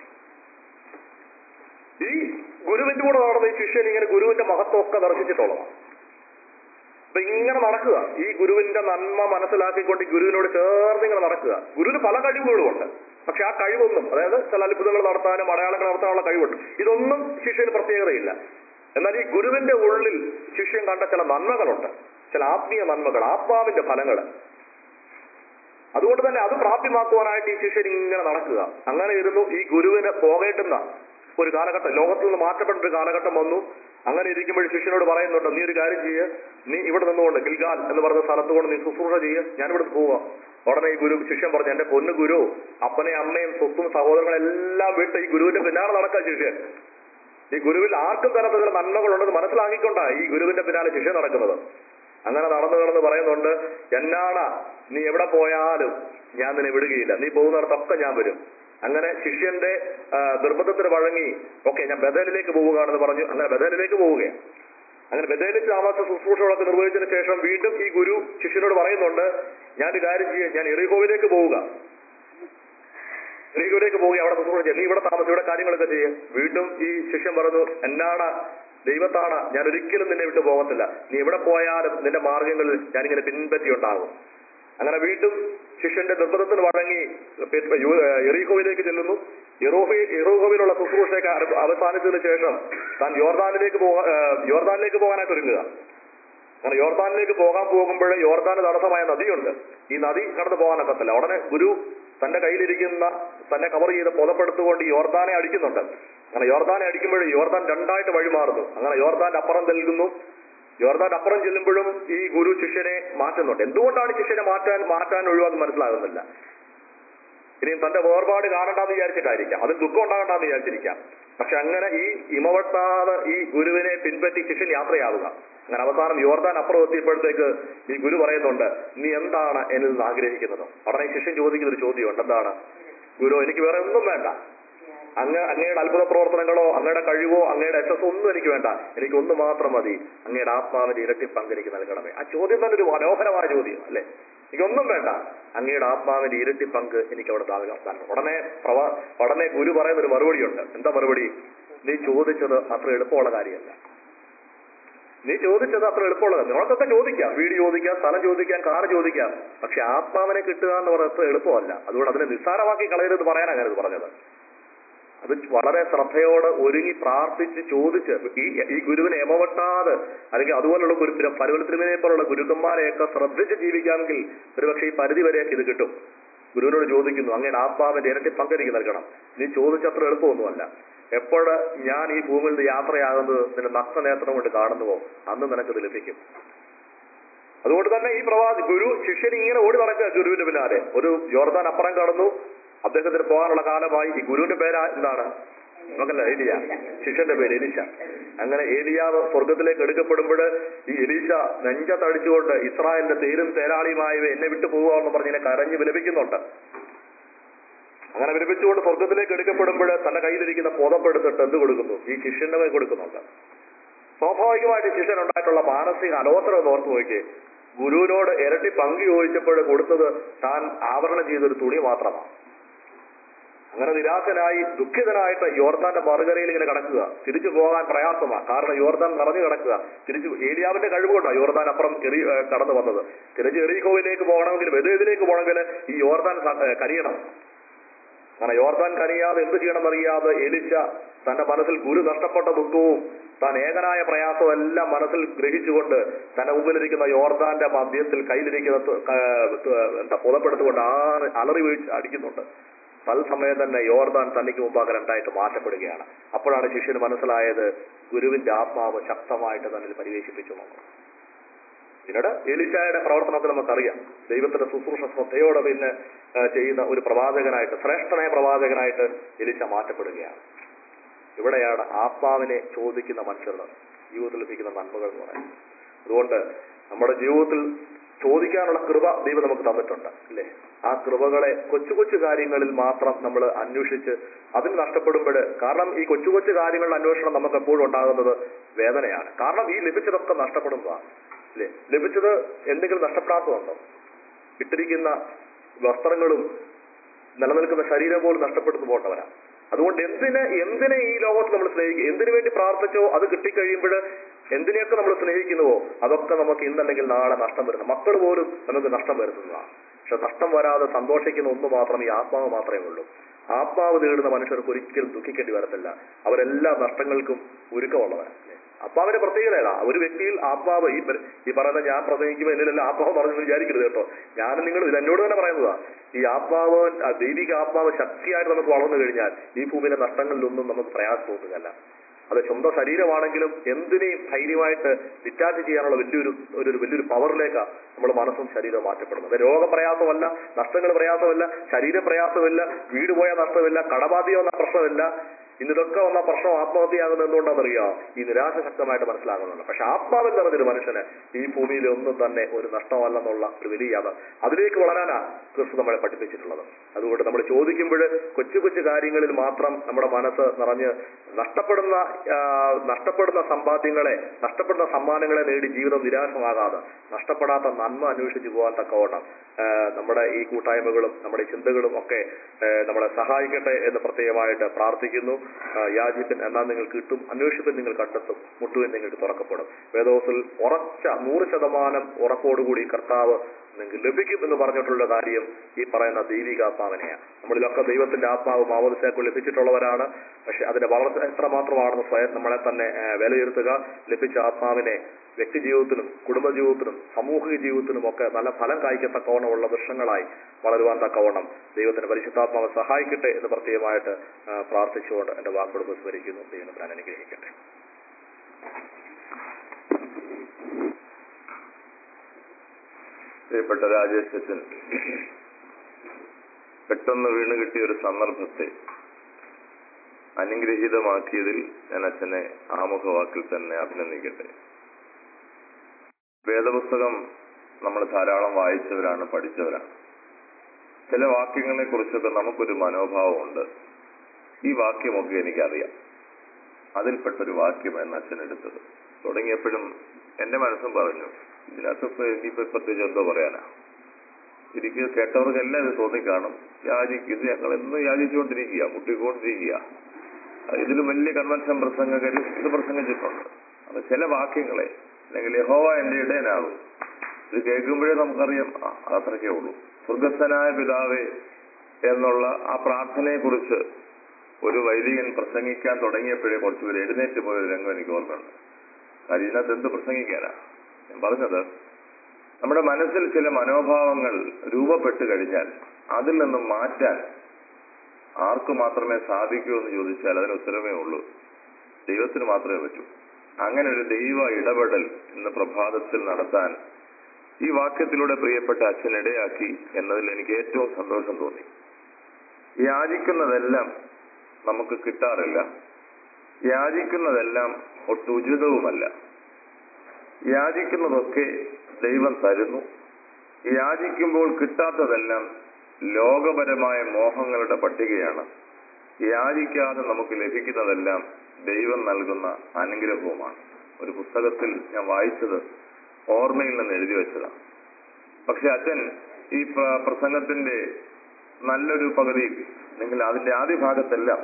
ഈ ഗുരുവിന്റെ കൂടെ നടന്ന ഈ ശിഷ്യൻ ഇങ്ങനെ ഗുരുവിന്റെ മഹത്വമൊക്കെ ദർശിച്ചിട്ടുള്ളതാണ് അപ്പൊ ഇങ്ങനെ നടക്കുക ഈ ഗുരുവിന്റെ നന്മ മനസ്സിലാക്കിക്കൊണ്ട് ഈ ഗുരുവിനോട് ചേർന്ന് ഇങ്ങനെ നടക്കുക ഗുരുവിന് പല കഴിവുകളുമുണ്ട് പക്ഷെ ആ കഴിവൊന്നും അതായത് ചില അത്ഭുതങ്ങൾ നടത്താനും അടയാളങ്ങൾ നടത്താനുള്ള കഴിവുണ്ട് ഇതൊന്നും ശിഷ്യന് പ്രത്യേകതയില്ല എന്നാൽ ഈ ഗുരുവിന്റെ ഉള്ളിൽ ശിഷ്യൻ കണ്ട ചില നന്മകളുണ്ട് ചില ആത്മീയ നന്മകൾ ആത്മാവിന്റെ ഫലങ്ങൾ അതുകൊണ്ട് തന്നെ അത് പ്രാപ്യമാക്കുവാനായിട്ട് ഈ ശിഷ്യൻ ഇങ്ങനെ നടക്കുക അങ്ങനെ ഇരുന്നു ഈ ഗുരുവിന് പോകേണ്ടുന്ന ഒരു കാലഘട്ടം ലോകത്തിൽ നിന്ന് മാറ്റപ്പെട്ട ഒരു കാലഘട്ടം വന്നു അങ്ങനെ ഇരിക്കുമ്പോൾ ശിഷ്യനോട് പറയുന്നുണ്ട് നീ ഒരു കാര്യം ചെയ്യ് നീ ഇവിടെ നിന്നുകൊണ്ട് ഗിൽഗാൽ എന്ന് പറഞ്ഞ സ്ഥലത്ത് കൊണ്ട് നീ ശുശ്രൂഷ ചെയ്യ് ഞാൻ ഇവിടെ പോവാം ഉടനെ ഈ ഗുരു ശിഷ്യൻ പറഞ്ഞു എന്റെ പൊന്നു ഗുരു അപ്പനെ അമ്മയും സ്വത്തും സഹോദരങ്ങളെല്ലാം വിട്ട് ഈ ഗുരുവിന്റെ പിന്നാലെ നടക്കാൻ ശിഷ്യൻ ഈ ഗുരുവിൽ ആർക്കും തരത്തിലുള്ള നന്മകളുണ്ടെന്ന് മനസ്സിലാക്കിക്കൊണ്ടാണ് ഈ ഗുരുവിന്റെ പിന്നാലെ ശിഷ്യൻ നടക്കുന്നത് അങ്ങനെ നടന്നു നടന്ന് പറയുന്നുണ്ട് എന്നാണ് നീ എവിടെ പോയാലും ഞാൻ നിന്നെ വിടുകയില്ല നീ പോകുന്നിടത്തൊക്കെ ഞാൻ വരും അങ്ങനെ ശിഷ്യന്റെ ആ, നിർബന്ധത്തിന് വഴങ്ങി ഓക്കെ ഞാൻ ബദലിലേക്ക് പോവുകയാണെന്ന് പറഞ്ഞു അങ്ങനെ ബദലിലേക്ക് പോവുകയാണ് അങ്ങനെ ബദലിൽ താമസ ശുശ്രൂഷകളൊക്കെ നിർവഹിച്ചതിന് ശേഷം വീണ്ടും ഈ ഗുരു ശിഷ്യനോട് പറയുന്നുണ്ട് ഞാൻ ഒരു കാര്യം ചെയ്യാം ഞാൻ എറിഹോവിലേക്ക് പോവുക എറിഹോവിലേക്ക് പോവുക അവിടെ ശുശ്രൂഷ ചെയ്യാം നീ ഇവിടെ താമസം ഇവിടെ കാര്യങ്ങളൊക്കെ ചെയ്യും വീണ്ടും ഈ ശിഷ്യൻ പറഞ്ഞു എന്നാണ് ദൈവത്താണ് ഞാൻ ഒരിക്കലും നിന്നെ വിട്ടു പോകത്തില്ല നീ എവിടെ പോയാലും നിന്റെ മാർഗങ്ങളിൽ ഞാനിങ്ങനെ പിൻപറ്റി ഉണ്ടാകും അങ്ങനെ വീണ്ടും ശിഷ്യന്റെ നിർബന്ധത്തിന് വഴങ്ങി പെ- യു- എറീഹോവിലേക്ക് ചെല്ലുന്നു യെറോഹി യെറോഹോവിലുള്ള ശുശ്രൂഷയൊക്കെ അര- അവസാനിച്ചതിന് ശേഷം താൻ യോർദാനിലേക്ക് പോകാൻ യോർദാനിലേക്ക് പോകാനായിട്ട് ഒരുങ്ങുക അങ്ങനെ യോർദാനിലേക്ക് പോകാൻ പോകുമ്പോൾ യോർദാന് തടസ്സമായ നദിയുണ്ട് ഈ നദി കടന്നു പോകാനൊക്കത്തില്ല ഉടനെ ഗുരു തന്റെ കയ്യിലിരിക്കുന്ന തന്നെ കവർ ചെയ്ത് പുതപ്പെടുത്തുകൊണ്ട് യോർദാനെ അടിക്കുന്നുണ്ട് അങ്ങനെ യോർദാനെ അടിക്കുമ്പോൾ യോർദാൻ രണ്ടായിട്ട് വഴിമാറുന്നു അങ്ങനെ യോർദാന്റെ അപ്പുറം നൽകുന്നു യോർദാൻ അപ്പുറം ചെല്ലുമ്പോഴും ഈ ഗുരു ശിഷ്യനെ മാറ്റുന്നുണ്ട് എന്തുകൊണ്ടാണ് ശിഷ്യനെ മാറ്റാൻ മാറ്റാൻ ഒഴിവാന്ന് മനസ്സിലാകുന്നില്ല ഇനിയും തന്റെ വേർപാട് കാണണ്ടെന്ന് വിചാരിച്ചിട്ടായിരിക്കാം അതിൽ ദുഃഖം ഉണ്ടാകണ്ടെന്ന് വിചാരിച്ചിരിക്കാം പക്ഷെ അങ്ങനെ ഈ ഇമവട്ടാതെ ഈ ഗുരുവിനെ പിൻപറ്റി ശിഷ്യൻ യാത്രയാവുക അങ്ങനെ അവസാനം യോർദാൻ അപ്പുറം എത്തിയപ്പോഴത്തേക്ക് ഈ ഗുരു പറയുന്നുണ്ട് നീ എന്താണ് എന്നിൽ നിന്ന് ആഗ്രഹിക്കുന്നത് ഉടനെ ഈ ശിഷ്യൻ ചോദിക്കുന്ന ഒരു ചോദ്യമുണ്ട് എന്താണ് ഗുരു എനിക്ക് വേറെ ഒന്നും വേണ്ട അങ്ങ് അങ്ങയുടെ അത്ഭുത പ്രവർത്തനങ്ങളോ അങ്ങയുടെ കഴിവോ അങ്ങയുടെ യശസ്സോ ഒന്നും എനിക്ക് വേണ്ട എനിക്ക് ഒന്ന് മാത്രം മതി അങ്ങയുടെ ആത്മാവിന്റെ ഇരട്ടി പങ്ക് എനിക്ക് നൽകണമേ ആ ചോദ്യം തന്നെ ഒരു മനോഹരമായ ചോദ്യം അല്ലേ എനിക്കൊന്നും വേണ്ട അങ്ങയുടെ ആത്മാവിന്റെ ഇരട്ടി പങ്ക് എനിക്ക് അവിടെ നൽകാം നൽകണം. ഉടനെ പ്രവാ ഉടനെ ഗുരു പറയുന്ന ഒരു മറുപടിയുണ്ട് എന്താ മറുപടി നീ ചോദിച്ചത് അത്ര എളുപ്പമുള്ള കാര്യമല്ല നീ ചോദിച്ചത് അത്ര എളുപ്പമുള്ളത് നിങ്ങൾക്കൊക്കെ ചോദിക്കാം വീട് ചോദിക്കാം സ്ഥലം ചോദിക്കാം കാർ ചോദിക്കാം പക്ഷെ ആത്മാവിനെ കിട്ടുക എന്ന് പറയുന്നത് അത്ര എളുപ്പമല്ല അതുകൊണ്ട് അതിനെ നിസ്സാരമാക്കി കളയരുത് പറയാനാണ് ഞാനത് പറഞ്ഞത് അത് വളരെ ശ്രദ്ധയോടെ ഒരുങ്ങി പ്രാർത്ഥിച്ച് ചോദിച്ച് ഈ ഈ ഗുരുവിനെ എമവട്ടാതെ അല്ലെങ്കിൽ അതുപോലുള്ള ഗുരു പരുവലത്തിനെ പോലുള്ള ഗുരുക്കന്മാരെയൊക്കെ ശ്രദ്ധിച്ച് ജീവിക്കാമെങ്കിൽ ഒരുപക്ഷെ ഈ പരിധി വരെയൊക്കെ ഇത് കിട്ടും ഗുരുവിനോട് ചോദിക്കുന്നു അങ്ങനെ ആത്മാവിന്റെ ഇരട്ടി പങ്കെനിക്ക് നൽകണം നീ ചോദിച്ചത്ര എളുപ്പമൊന്നുമല്ല എപ്പോഴ് ഞാൻ ഈ ഭൂമിയിൽ നിന്ന് യാത്രയാകുന്നത് നിന്റെ നഗ്നനേത്രം കൊണ്ട് കാണുന്നുവോ അന്ന് നിനക്കത് ലഭിക്കും അതുകൊണ്ട് തന്നെ ഈ പ്രവാസി ഗുരു ശിഷ്യൻ ഇങ്ങനെ ഓടി നടക്കുക ഗുരുവിന്റെ പിന്നാലെ ഒരു യോർദാൻ അപ്പുറം കടന്നു അദ്ദേഹത്തിന് പോകാനുള്ള കാലമായി ഈ ഗുരുവിന്റെ പേര് എന്താണ് നമുക്കല്ല ഏലിയ ശിഷ്യന്റെ പേര് എലീശ അങ്ങനെ ഏലിയാവ് സ്വർഗത്തിലേക്ക് എടുക്കപ്പെടുമ്പോൾ ഈ എലീശ നെഞ്ചത്തടിച്ചുകൊണ്ട് ഇസ്രായേലിന്റെ തേരും തേരാളിയുമായവ എന്നെ വിട്ടു പോകുകയെന്ന് പറഞ്ഞ് ഇങ്ങനെ കരഞ്ഞ് വിലപിക്കുന്നുണ്ട് അങ്ങനെ വിലപിച്ചുകൊണ്ട് സ്വർഗത്തിലേക്ക് എടുക്കപ്പെടുമ്പോൾ തന്റെ കയ്യിലിരിക്കുന്ന പുതപ്പെടുത്തിട്ട് എന്ത് കൊടുക്കുന്നു ഈ ശിഷ്യന്റെ മേൽ കൊടുക്കുന്നുണ്ട് സ്വാഭാവികമായിട്ട് ശിഷ്യൻ ഉണ്ടായിട്ടുള്ള മാനസിക അലോസരം എന്ന് ഓർത്ത് നോക്കിയേ ഗുരുവിനോട് ഇരട്ടി പങ്ക് ചോദിച്ചപ്പോൾ കൊടുത്തത് താൻ ആവരണം ചെയ്തൊരു തുണി മാത്രമാണ് അങ്ങനെ നിരാശനായി ദുഃഖിതനായിട്ട് യോർദാന്റെ മറുകരയിൽ ഇങ്ങനെ കിടക്കുക തിരിച്ചു പോകാൻ പ്രയാസമാണ് കാരണം യോർദാൻ നിറഞ്ഞു കിടക്കുക തിരിച്ചു ഏലിയാവിന്റെ കഴിവുകൊണ്ടാണ് യോർദാൻ അപ്പുറം എറി ഏഹ് കടന്നു വന്നത് തിരിച്ച് എറിക്കോവിലേക്ക് പോകണമെങ്കിൽ വെതുവിലേക്ക് പോകണമെങ്കിൽ ഈ യോർദാൻ സ- ഏഹ് കനിയണം അങ്ങനെ യോർദാൻ കനിയാതെ എന്ത് ചെയ്യണമെന്നറിയാതെ എലിച്ച തന്റെ മനസ്സിൽ ഗുരു നഷ്ടപ്പെട്ട ദുഃഖവും താൻ ഏകനായ പ്രയാസവും എല്ലാം മനസ്സിൽ ഗ്രഹിച്ചുകൊണ്ട് തന്റെ മുമ്പിലിരിക്കുന്ന യോർദാന്റെ മധ്യത്തിൽ കയ്യിലിരിക്കുന്ന തു- ക- തു- എന്താ പുതപ്പെടുത്തുകൊണ്ട് ആ അലറി വീഴ്ച അടിക്കുന്നുണ്ട് തത്സമയം തന്നെ യോർദാൻ തനിക്ക് മുമ്പാകെ രണ്ടായിട്ട് മാറ്റപ്പെടുകയാണ് അപ്പോഴാണ് ശിഷ്യന് മനസ്സിലായത് ഗുരുവിന്റെ ആത്മാവ് ശക്തമായിട്ട് തന്നിൽ പരിവേശിപ്പിച്ചു എന്നുള്ളത് പിന്നീട് എലിശായുടെ പ്രവർത്തനത്തിൽ നമുക്കറിയാം ദൈവത്തിന്റെ ശുശ്രൂഷ ശ്രദ്ധയോടെ പിന്നെ ആ, ചെയ്യുന്ന ഒരു പ്രവാചകനായിട്ട് ശ്രേഷ്ഠനായ പ്രവാചകനായിട്ട് എലിശ മാറ്റപ്പെടുകയാണ് ഇവിടെയാണ് ആത്മാവിനെ ചോദിക്കുന്ന മനുഷ്യരുടെ ജീവിതത്തിൽ ലഭിക്കുന്ന നന്മകൾ എന്ന് പറയുന്നത് അതുകൊണ്ട് നമ്മുടെ ജീവിതത്തിൽ ചോദിക്കാനുള്ള കൃപ ദൈവം നമുക്ക് തന്നിട്ടുണ്ട് അല്ലേ ആ കൃപകളെ കൊച്ചു കൊച്ചു കാര്യങ്ങളിൽ മാത്രം നമ്മൾ അന്വേഷിച്ച് അതിന് നഷ്ടപ്പെടുമ്പോൾ കാരണം ഈ കൊച്ചു കൊച്ചു കാര്യങ്ങളുടെ അന്വേഷണം നമുക്ക് എപ്പോഴും ഉണ്ടാകുന്നത് വേദനയാണ് കാരണം ഈ ലഭിച്ചതൊക്കെ നഷ്ടപ്പെടുന്നതാണ് അല്ലേ ലഭിച്ചത് എന്തെങ്കിലും നഷ്ടപ്പെടാത്തതുണ്ടോ ഇട്ടിരിക്കുന്ന വസ്ത്രങ്ങളും നിലനിൽക്കുന്ന ശരീരം പോലും നഷ്ടപ്പെടുന്നു പോട്ടവരാ അതുകൊണ്ട് എന്തിന് എന്തിനെ ഈ ലോകത്ത് നമ്മൾ സ്നേഹിക്കും എന്തിനു വേണ്ടി പ്രാർത്ഥിച്ചോ അത് കിട്ടിക്കഴിയുമ്പോൾ എന്തിനെയൊക്കെ നമ്മൾ സ്നേഹിക്കുന്നുവോ അതൊക്കെ നമുക്ക് ഇന്നല്ലെങ്കിൽ നാളെ നഷ്ടം വരുന്നു മക്കൾ പോലും നമുക്ക് നഷ്ടം വരുത്തുന്നതാണ് പക്ഷെ നഷ്ടം വരാതെ സന്തോഷിക്കുന്ന ഒന്ന് മാത്രം ഈ ആത്മാവ് മാത്രമേ ഉള്ളൂ ആത്മാവ് നേടുന്ന മനുഷ്യർക്ക് ഒരിക്കലും ദുഃഖിക്കേണ്ടി വരത്തില്ല അവരെല്ലാ നഷ്ടങ്ങൾക്കും ഒരുക്കമുള്ളവരാണ് ആത്മാവിന്റെ പ്രത്യേകതയാണ് ഒരു വ്യക്തിയിൽ ആത്മാവ് ഈ പ- ഈ പറയുന്ന ഞാൻ പ്രസംഗിക്കുമ്പോൾ എന്നിലെല്ലാം ആത്മാവ് പറഞ്ഞു വിചാരിക്കരുത് കേട്ടോ ഞാൻ നിങ്ങൾ ഇത് എന്നോട് തന്നെ പറയുന്നതാ ഈ ആത്മാവ് ആ ദൈവിക ആത്മാവ് ശക്തിയായിട്ട് നമുക്ക് വളർന്നു കഴിഞ്ഞാൽ ഈ ഭൂമിയിലെ നഷ്ടങ്ങളിലൊന്നും നമുക്ക് പ്രയാസം തോന്നുകയല്ല അത് സ്വന്തം ശരീരമാണെങ്കിലും എന്തിനേയും ധൈര്യമായിട്ട് ഡിറ്റാച്ച് ചെയ്യാനുള്ള വലിയൊരു ഒരു ഒരു വലിയൊരു പവറിലേക്കാണ് നമ്മുടെ മനസ്സും ശരീരവും മാറ്റപ്പെടുന്നത് രോഗപ്രയാസമല്ല നഷ്ടങ്ങൾ പ്രയാസമല്ല ശരീര പ്രയാസമില്ല വീട് പോയ നഷ്ടമില്ല കടബാധ്യ വന്ന പ്രശ്നമില്ല ഇന്ന് ഇതൊക്കെ വന്ന പ്രശ്നം ആത്മഹത്യയാകുന്നത് എന്തുകൊണ്ടാണെന്നറിയോ ഈ നിരാശ ശക്തമായിട്ട് മനസ്സിലാകുന്നുണ്ട് പക്ഷെ ആത്മാവിൽ നിറഞ്ഞൊരു മനുഷ്യന് ഈ ഭൂമിയിൽ ഒന്നും തന്നെ ഒരു നഷ്ടമല്ലെന്നുള്ള ഒരു വലിയ യാത അതിലേക്ക് വളരാനാ ക്രിസ്തു നമ്മളെ പഠിപ്പിച്ചിട്ടുള്ളത് അതുകൊണ്ട് നമ്മൾ ചോദിക്കുമ്പോൾ കൊച്ചു കൊച്ചു കാര്യങ്ങളിൽ മാത്രം നമ്മുടെ മനസ്സ് നിറഞ്ഞ് നഷ്ടപ്പെടുന്ന ആ, നഷ്ടപ്പെടുന്ന സമ്പാദ്യങ്ങളെ നഷ്ടപ്പെടുന്ന സമ്മാനങ്ങളെ നേടി ജീവിതം നിരാശമാകാതെ നഷ്ടപ്പെടാത്ത നന്മ അന്വേഷിച്ചു പോകാൻ തക്കവണ്ണം ആ, നമ്മുടെ ഈ കൂട്ടായ്മകളും നമ്മുടെ ഈ ചിന്തകളും ഒക്കെ ആ, നമ്മളെ സഹായിക്കട്ടെ എന്ന് പ്രത്യേകമായിട്ട് പ്രാർത്ഥിക്കുന്നു ആ, യാചിപ്പിൻ എന്നാൽ നിങ്ങൾ കിട്ടും അന്വേഷിപ്പിൻ നിങ്ങൾ കണ്ടെത്തും മുട്ടുവിൻ നിങ്ങൾക്ക് തുറക്കപ്പെടും വേദോസിൽ ഉറച്ച നൂറ് ശതമാനം ഉറപ്പോടുകൂടി കർത്താവ് നിങ്ങൾക്ക് ലഭിക്കും എന്ന് പറഞ്ഞിട്ടുള്ള കാര്യം ഈ പറയുന്ന ദൈവിക ആത്മാവിനെയാണ് നമ്മളിലൊക്കെ ദൈവത്തിന്റെ ആത്മാവ് മാവോദിസേക്ക് ലഭിച്ചിട്ടുള്ളവരാണ് പക്ഷെ അതിന്റെ വളർച്ച എത്രമാത്രമാണെന്ന് സ്വയം നമ്മളെ തന്നെ ആ, വിലയിരുത്തുക ലഭിച്ച ആത്മാവിനെ വ്യക്തി ജീവിതത്തിലും കുടുംബ ജീവിതത്തിലും സാമൂഹിക ജീവിതത്തിലും ഒക്കെ നല്ല ഫലം കായ്ക്കത്തക്കവണ്ണമുള്ള വൃക്ഷങ്ങളായി വളരുവാൻ തക്കവണ്ണം ദൈവത്തിന്റെ പരിശുദ്ധാത്മാവ് സഹായിക്കട്ടെ എന്ന് പ്രത്യേകമായിട്ട് ആ, പ്രാർത്ഥിച്ചുകൊണ്ട് എന്റെ വാക്കുകൾ വിസ്മരിക്കുന്നു ദൈവം ഞാൻ അനുഗ്രഹിക്കട്ടെ പ്രിയപ്പെട്ട രാജേഷ് അച്ഛൻ പെട്ടെന്ന് വീണ് കിട്ടിയ ഒരു സന്ദർഭത്തെ അനുഗ്രഹീതമാക്കിയതിൽ ഞാൻ അച്ഛനെ ആമുഖവാക്കിൽ തന്നെ അഭിനന്ദിക്കട്ടെ വേദപുസ്തകം നമ്മൾ ധാരാളം വായിച്ചവരാണ് പഠിച്ചവരാണ് ചില വാക്യങ്ങളെ കുറിച്ചൊക്കെ നമുക്കൊരു മനോഭാവമുണ്ട് ഈ വാക്യമൊക്കെ എനിക്കറിയാം അതിൽപ്പെട്ടൊരു വാക്യമാണ് അച്ഛൻ എടുത്തത് തുടങ്ങിയപ്പോഴും എന്റെ മനസ്സും പറഞ്ഞു ഇതിനകത്ത് ഇനിയിപ്പോ പ്രത്യേകിച്ച് എന്തോ പറയാനാ എനിക്ക് കേട്ടവർക്കെല്ലാം ഇത് തോന്നിക്കാണും യാചിക്കും ഇത് ഞങ്ങൾ എന്നും യാചിച്ചുകൊണ്ടിരിക്കുക മുട്ടിക്കൊണ്ടിരിക്കുക ഇതിലും വലിയ കൺവെൻഷൻ പ്രസംഗകർ ഇത് പ്രസംഗിച്ചിട്ടുണ്ട് അത് ചില വാക്യങ്ങളെ അല്ലെങ്കിൽ യഹോവ എന്റെ ഇടയനാകും ഇത് കേൾക്കുമ്പോഴേ നമുക്കറിയാം ആ, അതത്രയ്ക്കേ ഉള്ളൂ സ്വർഗസ്ഥനായ പിതാവേ എന്നുള്ള ആ പ്രാർത്ഥനയെ കുറിച്ച് ഒരു വൈദികൻ പ്രസംഗിക്കാൻ തുടങ്ങിയപ്പോഴേ കുറച്ചുപേർ എഴുന്നേറ്റ് പോയ ഒരു രംഗം എനിക്ക് ഓർമ്മയുണ്ട് കാര്യം ഇതിനകത്ത് എന്ത് പ്രസംഗിക്കാനാ ഞാൻ പറഞ്ഞത് നമ്മുടെ മനസ്സിൽ ചില മനോഭാവങ്ങൾ രൂപപ്പെട്ട് കഴിഞ്ഞാൽ അതിൽ നിന്നും മാറ്റാൻ ആർക്കു മാത്രമേ സാധിക്കൂ എന്ന് ചോദിച്ചാൽ അതിന് ഉത്തരമേ ഉള്ളൂ ദൈവത്തിന് മാത്രമേ പറ്റൂ അങ്ങനെ ഒരു ദൈവ ഇടപെടൽ ഇന്ന് പ്രഭാതത്തിൽ നടത്താൻ ഈ വാക്യത്തിലൂടെ പ്രിയപ്പെട്ട അച്ഛൻ ഇടയാക്കി എന്നതിൽ എനിക്ക് ഏറ്റവും സന്തോഷം തോന്നി യാചിക്കുന്നതെല്ലാം നമുക്ക് കിട്ടാറില്ല യാചിക്കുന്നതെല്ലാം ഒട്ടും ഉചിതവുമല്ല യാചിക്കുന്നതൊക്കെ ദൈവം തരുന്നു യാചിക്കുമ്പോൾ കിട്ടാത്തതെല്ലാം ലോകപരമായ മോഹങ്ങളുടെ പട്ടികയാണ് യാചിക്കാതെ നമുക്ക് ലഭിക്കുന്നതെല്ലാം ദൈവം നൽകുന്ന അനുഗ്രഹവുമാണ് ഒരു പുസ്തകത്തിൽ ഞാൻ വായിച്ചത് ഓർമ്മയിൽ നിന്ന് എഴുതി വെച്ചതാണ് പക്ഷെ അച്ഛൻ ഈ പ്ര- പ്രസംഗത്തിന്റെ നല്ലൊരു പകുതിയിൽ അല്ലെങ്കിൽ അതിന്റെ ആദ്യ ഭാഗത്തെല്ലാം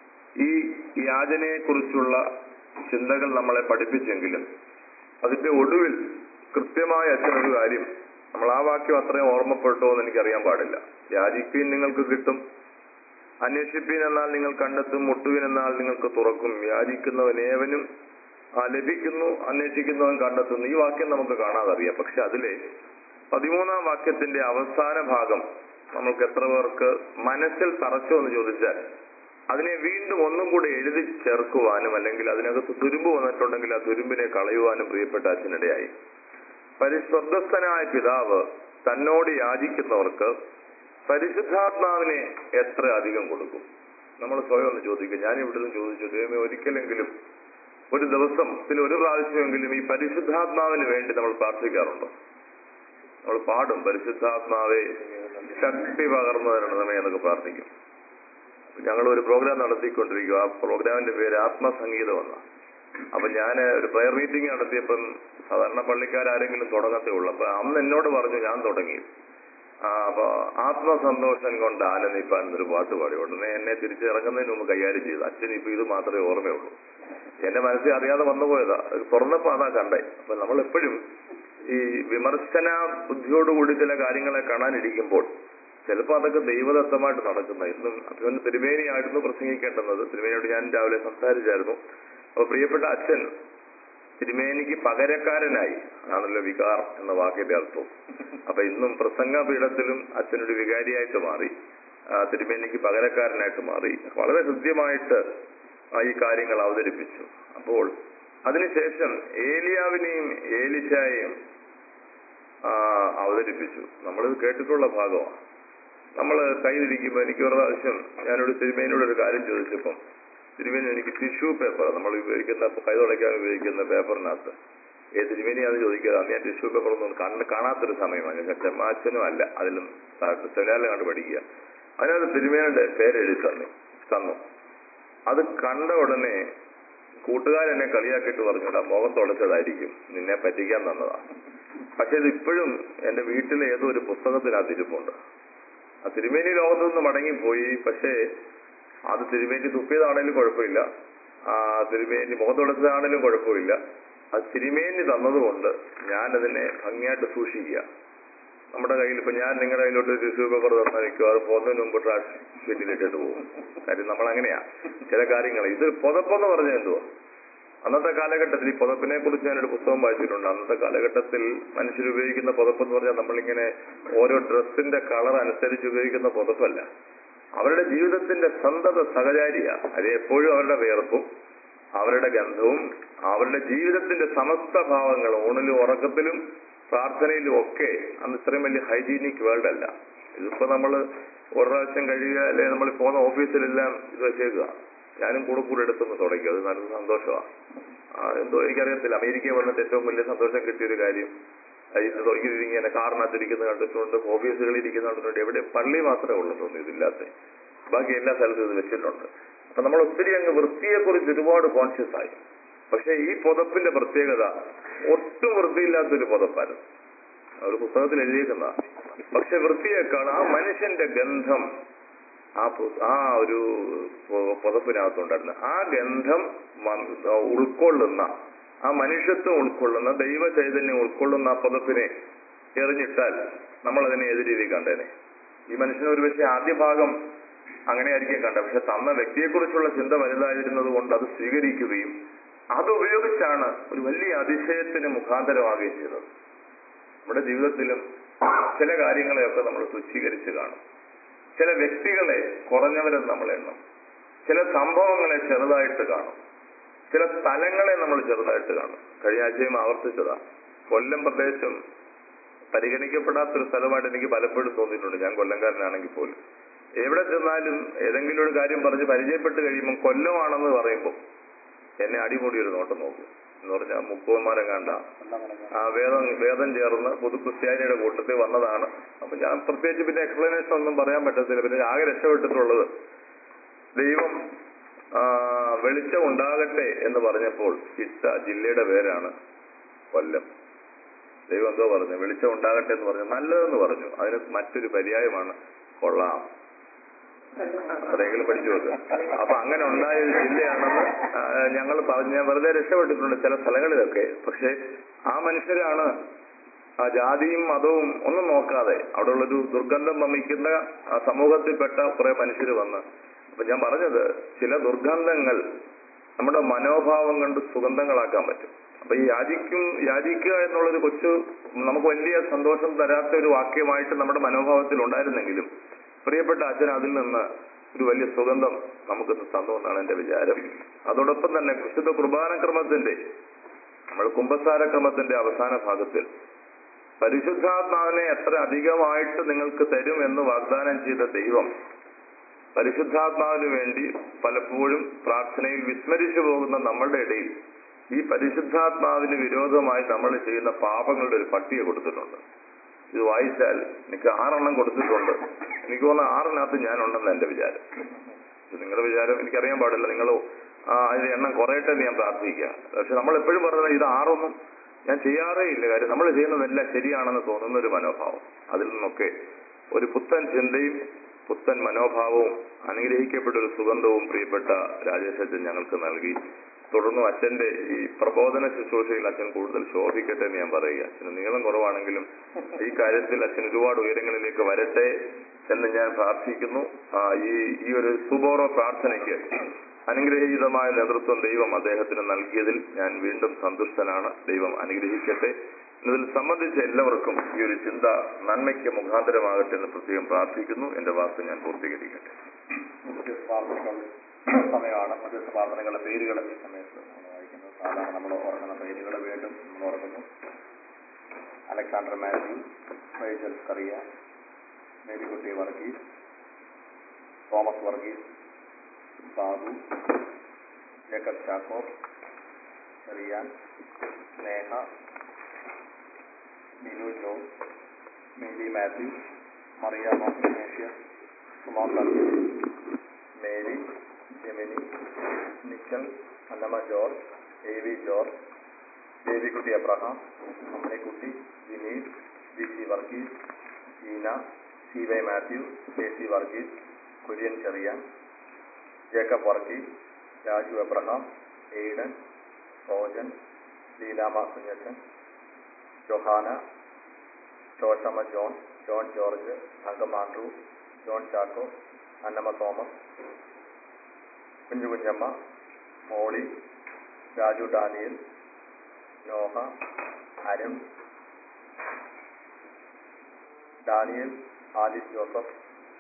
ഈ യാചനയെ കുറിച്ചുള്ള ചിന്തകൾ നമ്മളെ പഠിപ്പിച്ചെങ്കിലും അതിന്റെ ഒടുവിൽ കൃത്യമായ അച്ഛനൊരു കാര്യം നമ്മൾ ആ വാക്യം അത്രയും ഓർമ്മപ്പെട്ടോ എന്ന് എനിക്കറിയാൻ പാടില്ല യാചിപ്പീൻ നിങ്ങൾക്ക് കിട്ടും അന്വേഷിപ്പീൻ എന്നാൽ നിങ്ങൾ കണ്ടെത്തും മുട്ടുവിൻ എന്നാൽ നിങ്ങൾക്ക് തുറക്കും യാചിക്കുന്നവൻ ഏവനും ആ ലഭിക്കുന്നു അന്വേഷിക്കുന്നവൻ കണ്ടെത്തുന്നു ഈ വാക്യം നമുക്ക് കാണാതെ അറിയാം പക്ഷെ അതിലെ പതിമൂന്നാം വാക്യത്തിന്റെ അവസാന ഭാഗം നമ്മൾക്ക് എത്ര പേർക്ക് മനസ്സിൽ തറച്ചോ എന്ന് ചോദിച്ചാൽ അതിനെ വീണ്ടും ഒന്നും കൂടെ എഴുതി ചേർക്കുവാനും അല്ലെങ്കിൽ അതിനകത്ത് തുരുമ്പ് വന്നിട്ടുണ്ടെങ്കിൽ ആ തുരുമ്പിനെ കളയുവാനും പ്രിയപ്പെട്ട അച്ഛനിടയായി പരിസ്വർഗസ്ഥനായ പിതാവ് തന്നോട് യാചിക്കുന്നവർക്ക് പരിശുദ്ധാത്മാവിനെ എത്ര അധികം കൊടുക്കും നമ്മൾ സ്വയം ഒന്ന് ചോദിക്കും ഞാൻ ഇവിടുന്ന് ചോദിച്ചു ദൈവമേ ഒരിക്കലെങ്കിലും ഒരു ദിവസത്തിൽ ഒരു പ്രാവശ്യമെങ്കിലും ഈ പരിശുദ്ധാത്മാവിന് വേണ്ടി നമ്മൾ പ്രാർത്ഥിക്കാറുണ്ടോ നമ്മൾ പാടും പരിശുദ്ധാത്മാവെ ശക്തി പകർന്നു തരണമേ എന്നൊക്കെ പ്രാർത്ഥിക്കും ഞങ്ങൾ ഒരു പ്രോഗ്രാം നടത്തിക്കൊണ്ടിരിക്കുക ആ പ്രോഗ്രാമിന്റെ പേര് ആത്മസംഗീതം എന്ന അപ്പൊ ഞാൻ ഒരു പ്രയർ മീറ്റിംഗ് നടത്തിയപ്പം സാധാരണ പള്ളിക്കാരെങ്കിലും തുടങ്ങത്തേ ഉള്ളൂ അപ്പൊ അന്ന് എന്നോട് പറഞ്ഞു ഞാൻ തുടങ്ങി ആ, അപ്പൊ ആത്മസന്തോഷം കൊണ്ട് ആനന്ദിപ്പാൻ എന്നൊരു പാട്ട് പാടി ഉടനെ എന്നെ തിരിച്ചിറങ്ങുന്നതിന് മുമ്പ് കൈകാര്യം ചെയ്തു അച്ഛൻ ഇപ്പൊ ഇത് മാത്രമേ ഓർമ്മയുള്ളൂ എന്റെ മനസ്സിൽ അറിയാതെ വന്നുപോയതാ അത് തുറന്നപ്പോ അതാ കണ്ടേ അപ്പൊ നമ്മൾ എപ്പോഴും ഈ വിമർശന ബുദ്ധിയോടുകൂടി ചില കാര്യങ്ങളെ കാണാനിരിക്കുമ്പോൾ ചിലപ്പോൾ അതൊക്കെ ദൈവദത്തമായിട്ട് നടക്കുന്ന ഇന്നും അതുകൊണ്ട് തിരുമേനിയായിരുന്നു പ്രസംഗിക്കേണ്ടുന്നത് തിരുമേനിയോട് ഞാൻ രാവിലെ സംസാരിച്ചായിരുന്നു അപ്പൊ പ്രിയപ്പെട്ട അച്ഛൻ തിരുമേനിക്ക് പകരക്കാരനായി ആണല്ലോ വികാർ എന്ന വാക്കിന്റെ അർത്ഥം അപ്പൊ ഇന്നും പ്രസംഗ പീഠത്തിലും അച്ഛനൊരു വികാരിയായിട്ട് മാറി ആ, തിരുമേനിക്ക് പകരക്കാരനായിട്ട് മാറി വളരെ ഹൃദ്യമായിട്ട് ആ ഈ കാര്യങ്ങൾ അവതരിപ്പിച്ചു അപ്പോൾ അതിനുശേഷം ഏലിയാവിനെയും ഏലിശായെയും ആ, അവതരിപ്പിച്ചു നമ്മളിത് കേട്ടിട്ടുള്ള ഭാഗമാണ് നമ്മൾ കയ്യിലിരിക്കുമ്പോൾ എനിക്ക് ഒരു പ്രാവശ്യം ഞാനൊരു തിരുമേനോട് ഒരു കാര്യം ചോദിച്ചപ്പം തിരുമേനി എനിക്ക് ടിഷ്യൂ പേപ്പർ നമ്മൾ ഉപയോഗിക്കുന്ന കൈ തുടയ്ക്കാൻ ഉപയോഗിക്കുന്ന പേപ്പറിനകത്ത് ഏ തിരുമേനിയാന്ന് ചോദിക്കുക അന്ന് ഞാൻ ടിഷ്യൂ പേപ്പർ ഒന്നും കണ്ട് കാണാത്തൊരു സമയമാണ് ഞാൻ ചെമ്മാച്ചനും അല്ല അതിലും സെമിനാറിൽ കണ്ട് പഠിക്കുക അതിനകത്ത് തിരുമേനിയുടെ പേരെഴുതി തന്നു തന്നു അത് കണ്ട ഉടനെ കൂട്ടുകാരെന്നെ കളിയാക്കിയിട്ട് പറഞ്ഞുകൂടാ മുഖം തുടച്ചതായിരിക്കും നിന്നെ പറ്റിക്കാൻ തന്നതാ പക്ഷെ ഇത് ഇപ്പോഴും എന്റെ വീട്ടിലെ ഏതോ ഒരു പുസ്തകത്തിനകത്ത് ഇരിപ്പുണ്ട് ആ തിരുമേനി ലോകത്തു നിന്ന് മടങ്ങിപ്പോയി പക്ഷേ അത് തിരുമേനി തുപ്പിയതാണേലും കുഴപ്പമില്ല ആ തിരുമേനി മുഖം തുടച്ചതാണേലും കുഴപ്പമില്ല അത് തിരുമേനി തന്നതുകൊണ്ട് ഞാനതിനെ ഭംഗിയായിട്ട് സൂക്ഷിക്കുക നമ്മുടെ കയ്യിൽ ഇപ്പൊ ഞാൻ നിങ്ങളുടെ കയ്യിലോട്ട് ടിഷ്യൂ പേപ്പർ തന്നിരിക്കും അത് പോകുന്നതിന് മുമ്പ് ട്രാഷ് ബിന്നിലിട്ടിട്ട് പോകും കാര്യം നമ്മൾ അങ്ങനെയാ ചില കാര്യങ്ങൾ ഇത് പുതപ്പെന്ന് പറഞ്ഞ എന്തുവാ അന്നത്തെ കാലഘട്ടത്തിൽ ഈ പുതപ്പിനെ കുറിച്ച് ഞാനൊരു പുസ്തകം വായിച്ചിട്ടുണ്ട് അന്നത്തെ കാലഘട്ടത്തിൽ മനുഷ്യർ ഉപയോഗിക്കുന്ന പുതപ്പ് എന്ന് പറഞ്ഞാൽ നമ്മളിങ്ങനെ ഓരോ ഡ്രസ്സിന്റെ കളർ അനുസരിച്ച് ഉപയോഗിക്കുന്ന പുതപ്പല്ല അവരുടെ ജീവിതത്തിന്റെ സന്തത സഹചാരിയ അത് എപ്പോഴും അവരുടെ വിയർപ്പും അവരുടെ ഗന്ധവും അവരുടെ ജീവിതത്തിന്റെ സമസ്ത ഭാവങ്ങളും ഊണിലും ഉറക്കത്തിലും പ്രാർത്ഥനയിലും ഒക്കെ അന്ന് ഇത്രയും വലിയ ഹൈജീനിക് വേൾഡ് അല്ല ഇതിപ്പോ നമ്മൾ ഒരു പ്രാവശ്യം കഴിയുക അല്ലെ നമ്മൾ പോകുന്ന ഓഫീസിലെല്ലാം ഇത് വെച്ചേക്കുക ഞാനും കൂടെ കൂടെ എടുത്തൊന്ന് തുടങ്ങി അത് നല്ല സന്തോഷമാണ് എന്തോ എനിക്കറിയത്തില്ല അമേരിക്കയിൽ വന്നിട്ട് ഏറ്റവും വലിയ സന്തോഷം കിട്ടിയൊരു കാര്യം ആ, ഇത് തുടങ്ങിയിട്ട് ഇങ്ങനെ കാറിനകത്തിരിക്കുന്ന കണ്ടിട്ടുണ്ട് ഓഫീസുകളിൽ ഇരിക്കുന്ന കണ്ടിട്ടുണ്ട് എവിടെ പള്ളി മാത്രമേ ഉള്ളൂ തോന്നുന്നു ഇതില്ലാത്ത ബാക്കി എല്ലാ സ്ഥലത്തും ഇത് വെച്ചിട്ടുണ്ട് അപ്പൊ നമ്മൾ ഒത്തിരി അങ്ങ് വൃത്തിയെ കുറിച്ച് ഒരുപാട് കോൺഷ്യസ് ആയി പക്ഷെ ഈ പുതപ്പിന്റെ പ്രത്യേകത ഒട്ടും വൃത്തിയില്ലാത്തൊരു പുതപ്പായിരുന്നു ഒരു പുസ്തകത്തിൽ എഴുതിയേക്കുന്ന പക്ഷെ വൃത്തിയേക്കാൾ ആ മനുഷ്യന്റെ ഗന്ധം ആ പു- ആ ഒരു പു- പുതപ്പിനകത്തുണ്ടായിരുന്നു ആ ഗന്ധം മ- ഉൾക്കൊള്ളുന്ന ആ മനുഷ്യത്വം ഉൾക്കൊള്ളുന്ന ദൈവ ചൈതന്യം ഉൾക്കൊള്ളുന്ന ആ പുതപ്പിനെ എറിഞ്ഞിട്ടാൽ നമ്മൾ അതിനെ ഏത് രീതിയിൽ കണ്ടേനെ ഈ മനുഷ്യന് ഒരു പക്ഷേ ആദ്യ ഭാഗം അങ്ങനെ ആയിരിക്കും കണ്ടത് പക്ഷെ തന്ന വ്യക്തിയെക്കുറിച്ചുള്ള ചിന്ത വലുതായിരുന്നത് കൊണ്ട് അത് സ്വീകരിക്കുകയും അത് ഉപയോഗിച്ചാണ് ഒരു വലിയ അതിശയത്തിന് മുഖാന്തരമാകുകയും ചെയ്തത് നമ്മുടെ ജീവിതത്തിലും ചില കാര്യങ്ങളെയൊക്കെ നമ്മൾ തുച്ഛീകരിച്ച് കാണും ചില വ്യക്തികളെ കുറഞ്ഞവരെന്ന് നമ്മൾ എണ്ണും ചില സംഭവങ്ങളെ ചെറുതായിട്ട് കാണും ചില സ്ഥലങ്ങളെ നമ്മൾ ചെറുതായിട്ട് കാണും കഴിഞ്ഞ ആഴ്ചയും ആവർത്തിച്ചതാ കൊല്ലം പ്രദേശം പരിഗണിക്കപ്പെടാത്തൊരു സ്ഥലമായിട്ട് എനിക്ക് പലപ്പോഴും തോന്നിയിട്ടുണ്ട് ഞാൻ കൊല്ലംകാരനാണെങ്കിൽ പോലും എവിടെ ചെന്നാലും ഏതെങ്കിലും ഒരു കാര്യം പറഞ്ഞ് പരിചയപ്പെട്ട് കഴിയുമ്പോൾ കൊല്ലമാണെന്ന് പറയുമ്പോൾ എന്നെ അടിമുടി ഒരു നോട്ടം നോക്കും എന്ന് പറഞ്ഞാൽ മുക്കുവന്മാരെ കണ്ട ആ വേദം വേദം ചേർന്ന് പുതു ക്രിസ്ത്യാനിയുടെ കൂട്ടത്തിൽ വന്നതാണ് അപ്പൊ ഞാൻ പ്രത്യേകിച്ച് പിന്നെ എക്സ്പ്ലനേഷൻ ഒന്നും പറയാൻ പറ്റത്തില്ല പിന്നെ ആകെ രക്ഷപ്പെട്ടിട്ടുള്ളത് ദൈവം ആ, വെളിച്ചം ഉണ്ടാകട്ടെ എന്ന് പറഞ്ഞപ്പോൾ ഇട്ട ജില്ലയുടെ പേരാണ് കൊല്ലം ദൈവം എന്തോ പറഞ്ഞു വെളിച്ചം ഉണ്ടാകട്ടെ എന്ന് പറഞ്ഞു നല്ലതെന്ന് പറഞ്ഞു അതിന് മറ്റൊരു പര്യായമാണ് കൊള്ളാം അതെങ്കിലും പഠിച്ചു വെക്കുക അപ്പൊ അങ്ങനെ ഉണ്ടായ ഒരു ജില്ലയാണെന്ന് ഞങ്ങൾ പറഞ്ഞ് ഞാൻ വെറുതെ രക്ഷപ്പെട്ടിട്ടുണ്ട് ചില സ്ഥലങ്ങളിലൊക്കെ പക്ഷെ ആ മനുഷ്യരാണ് ആ ജാതിയും മതവും ഒന്നും നോക്കാതെ അവിടെ ഉള്ളൊരു ദുർഗന്ധം വമിക്കുന്ന ആ സമൂഹത്തിൽപ്പെട്ട കുറെ മനുഷ്യർ വന്ന് അപ്പൊ ഞാൻ പറഞ്ഞത് ചില ദുർഗന്ധങ്ങൾ നമ്മുടെ മനോഭാവം കൊണ്ട് സുഗന്ധങ്ങളാക്കാൻ പറ്റും അപ്പൊ ഈ യാചിക്കും യാചിക്കുക എന്നുള്ളൊരു കൊച്ചു നമുക്ക് വലിയ സന്തോഷം തരാത്ത ഒരു വാക്യമായിട്ട് നമ്മുടെ മനോഭാവത്തിൽ ഉണ്ടായിരുന്നെങ്കിലും പ്രിയപ്പെട്ട അച്ഛൻ അതിൽ നിന്ന് ഒരു വലിയ സുഗന്ധം നമുക്ക് തന്നുവെന്നാണ് എന്റെ വിചാരം അതോടൊപ്പം തന്നെ വിശുദ്ധ കുർബാനക്രമത്തിന്റെ നമ്മൾ കുംഭസാരക്രമത്തിന്റെ അവസാന ഭാഗത്തിൽ പരിശുദ്ധാത്മാവിനെ എത്ര അധികമായിട്ട് നിങ്ങൾക്ക് തരും എന്ന് വാഗ്ദാനം ചെയ്ത ദൈവം പരിശുദ്ധാത്മാവിന് വേണ്ടി പലപ്പോഴും പ്രാർത്ഥനയിൽ വിസ്മരിച്ചു പോകുന്ന നമ്മളുടെ ഇടയിൽ ഈ പരിശുദ്ധാത്മാവിന് വിരോധമായി നമ്മൾ ചെയ്യുന്ന പാപങ്ങളുടെ ഒരു പട്ടിക കൊടുത്തിട്ടുണ്ട് ഇത് വായിച്ചാൽ എനിക്ക് ആറെണ്ണം കൊടുത്തിട്ടുണ്ട് എനിക്ക് തോന്നുന്ന ആറിനകത്ത് ഞാനുണ്ടെന്ന് എന്റെ വിചാരം ഇത് നിങ്ങളുടെ വിചാരം എനിക്കറിയാൻ പാടില്ല നിങ്ങൾ അതിന്റെ എണ്ണം കുറയട്ടെ എന്ന് ഞാൻ പ്രാർത്ഥിക്കുക പക്ഷെ നമ്മൾ എപ്പോഴും പറയുന്നത് ഇത് ആറൊന്നും ഞാൻ ചെയ്യാറേ ഇല്ല കാര്യം നമ്മൾ ചെയ്യുന്നതെല്ലാം ശരിയാണെന്ന് തോന്നുന്ന ഒരു മനോഭാവം അതിൽ നിന്നൊക്കെ ഒരു പുത്തൻ ചിന്തയും പുത്തൻ മനോഭാവവും അനുഗ്രഹിക്കപ്പെട്ട ഒരു സുഗന്ധവും പ്രിയപ്പെട്ട രാജേഷ് അച്ഛൻ ഞങ്ങൾക്ക് നൽകി തുടർന്നും അച്ഛന്റെ ഈ പ്രബോധന ശുശ്രൂഷയിൽ അച്ഛൻ കൂടുതൽ ശോഭിക്കട്ടെ എന്ന് ഞാൻ പറയുക അച്ഛന് നീളം കുറവാണെങ്കിലും ഈ കാര്യത്തിൽ അച്ഛൻ ഒരുപാട് ഉയരങ്ങളിലേക്ക് വരട്ടെ എന്ന് ഞാൻ പ്രാർത്ഥിക്കുന്നു ആ, ഈ ഈ ഒരു സുബോറോ പ്രാർത്ഥനയ്ക്ക് അനുഗ്രഹീതമായ നേതൃത്വം ദൈവം അദ്ദേഹത്തിന് നൽകിയതിൽ ഞാൻ വീണ്ടും സന്തുഷ്ടനാണ് ദൈവം അനുഗ്രഹിക്കട്ടെ ഇതിൽ സംബന്ധിച്ച എല്ലാവർക്കും ഈ ഒരു ചിന്ത നന്മയ്ക്ക് മുഖാന്തരമാകട്ടെ എന്ന് പ്രത്യേകം പ്രാർത്ഥിക്കുന്നു എന്റെ വാക്ക് ഞാൻ പൂർത്തീകരിക്കട്ടെ മധ്യസ്ഥ പ്രാർത്ഥനകൾ സമയമാണ് മധ്യസ്ഥ പ്രാർത്ഥനകളുടെ പേരുകൾ ഈ സമയത്ത് നമ്മൾ വായിക്കുന്നത് സാധാരണ നമ്മൾ ഓർക്കുന്ന പേരുകൾ വീണ്ടും നമ്മൾ ഓർക്കുന്നു Alexander Mathew Faisal Kariya Marykutty Varghese Thomas Varghese Sabu Jacob ചാക്കോർ Ryan Sneha Minu Joe Mary Mathew Mariyama Ignatius Kumar Varghese Mary Gemini നിക്കൽ Annamma George A V George Devikutty Abraham Ammanikutty Vineeth G C Varghese Eena C Y Mathew K C Varghese Kurian Cherian Jacob Varghese Raju Abraham Aiden Rojan Leelama Kunjachan Johanna Soshamma John John George Thankam Andrew John Chacko Annamma Thomas Kunju Kunjamma Molly Raju Daniel Noah അരും Daniel Alice Joseph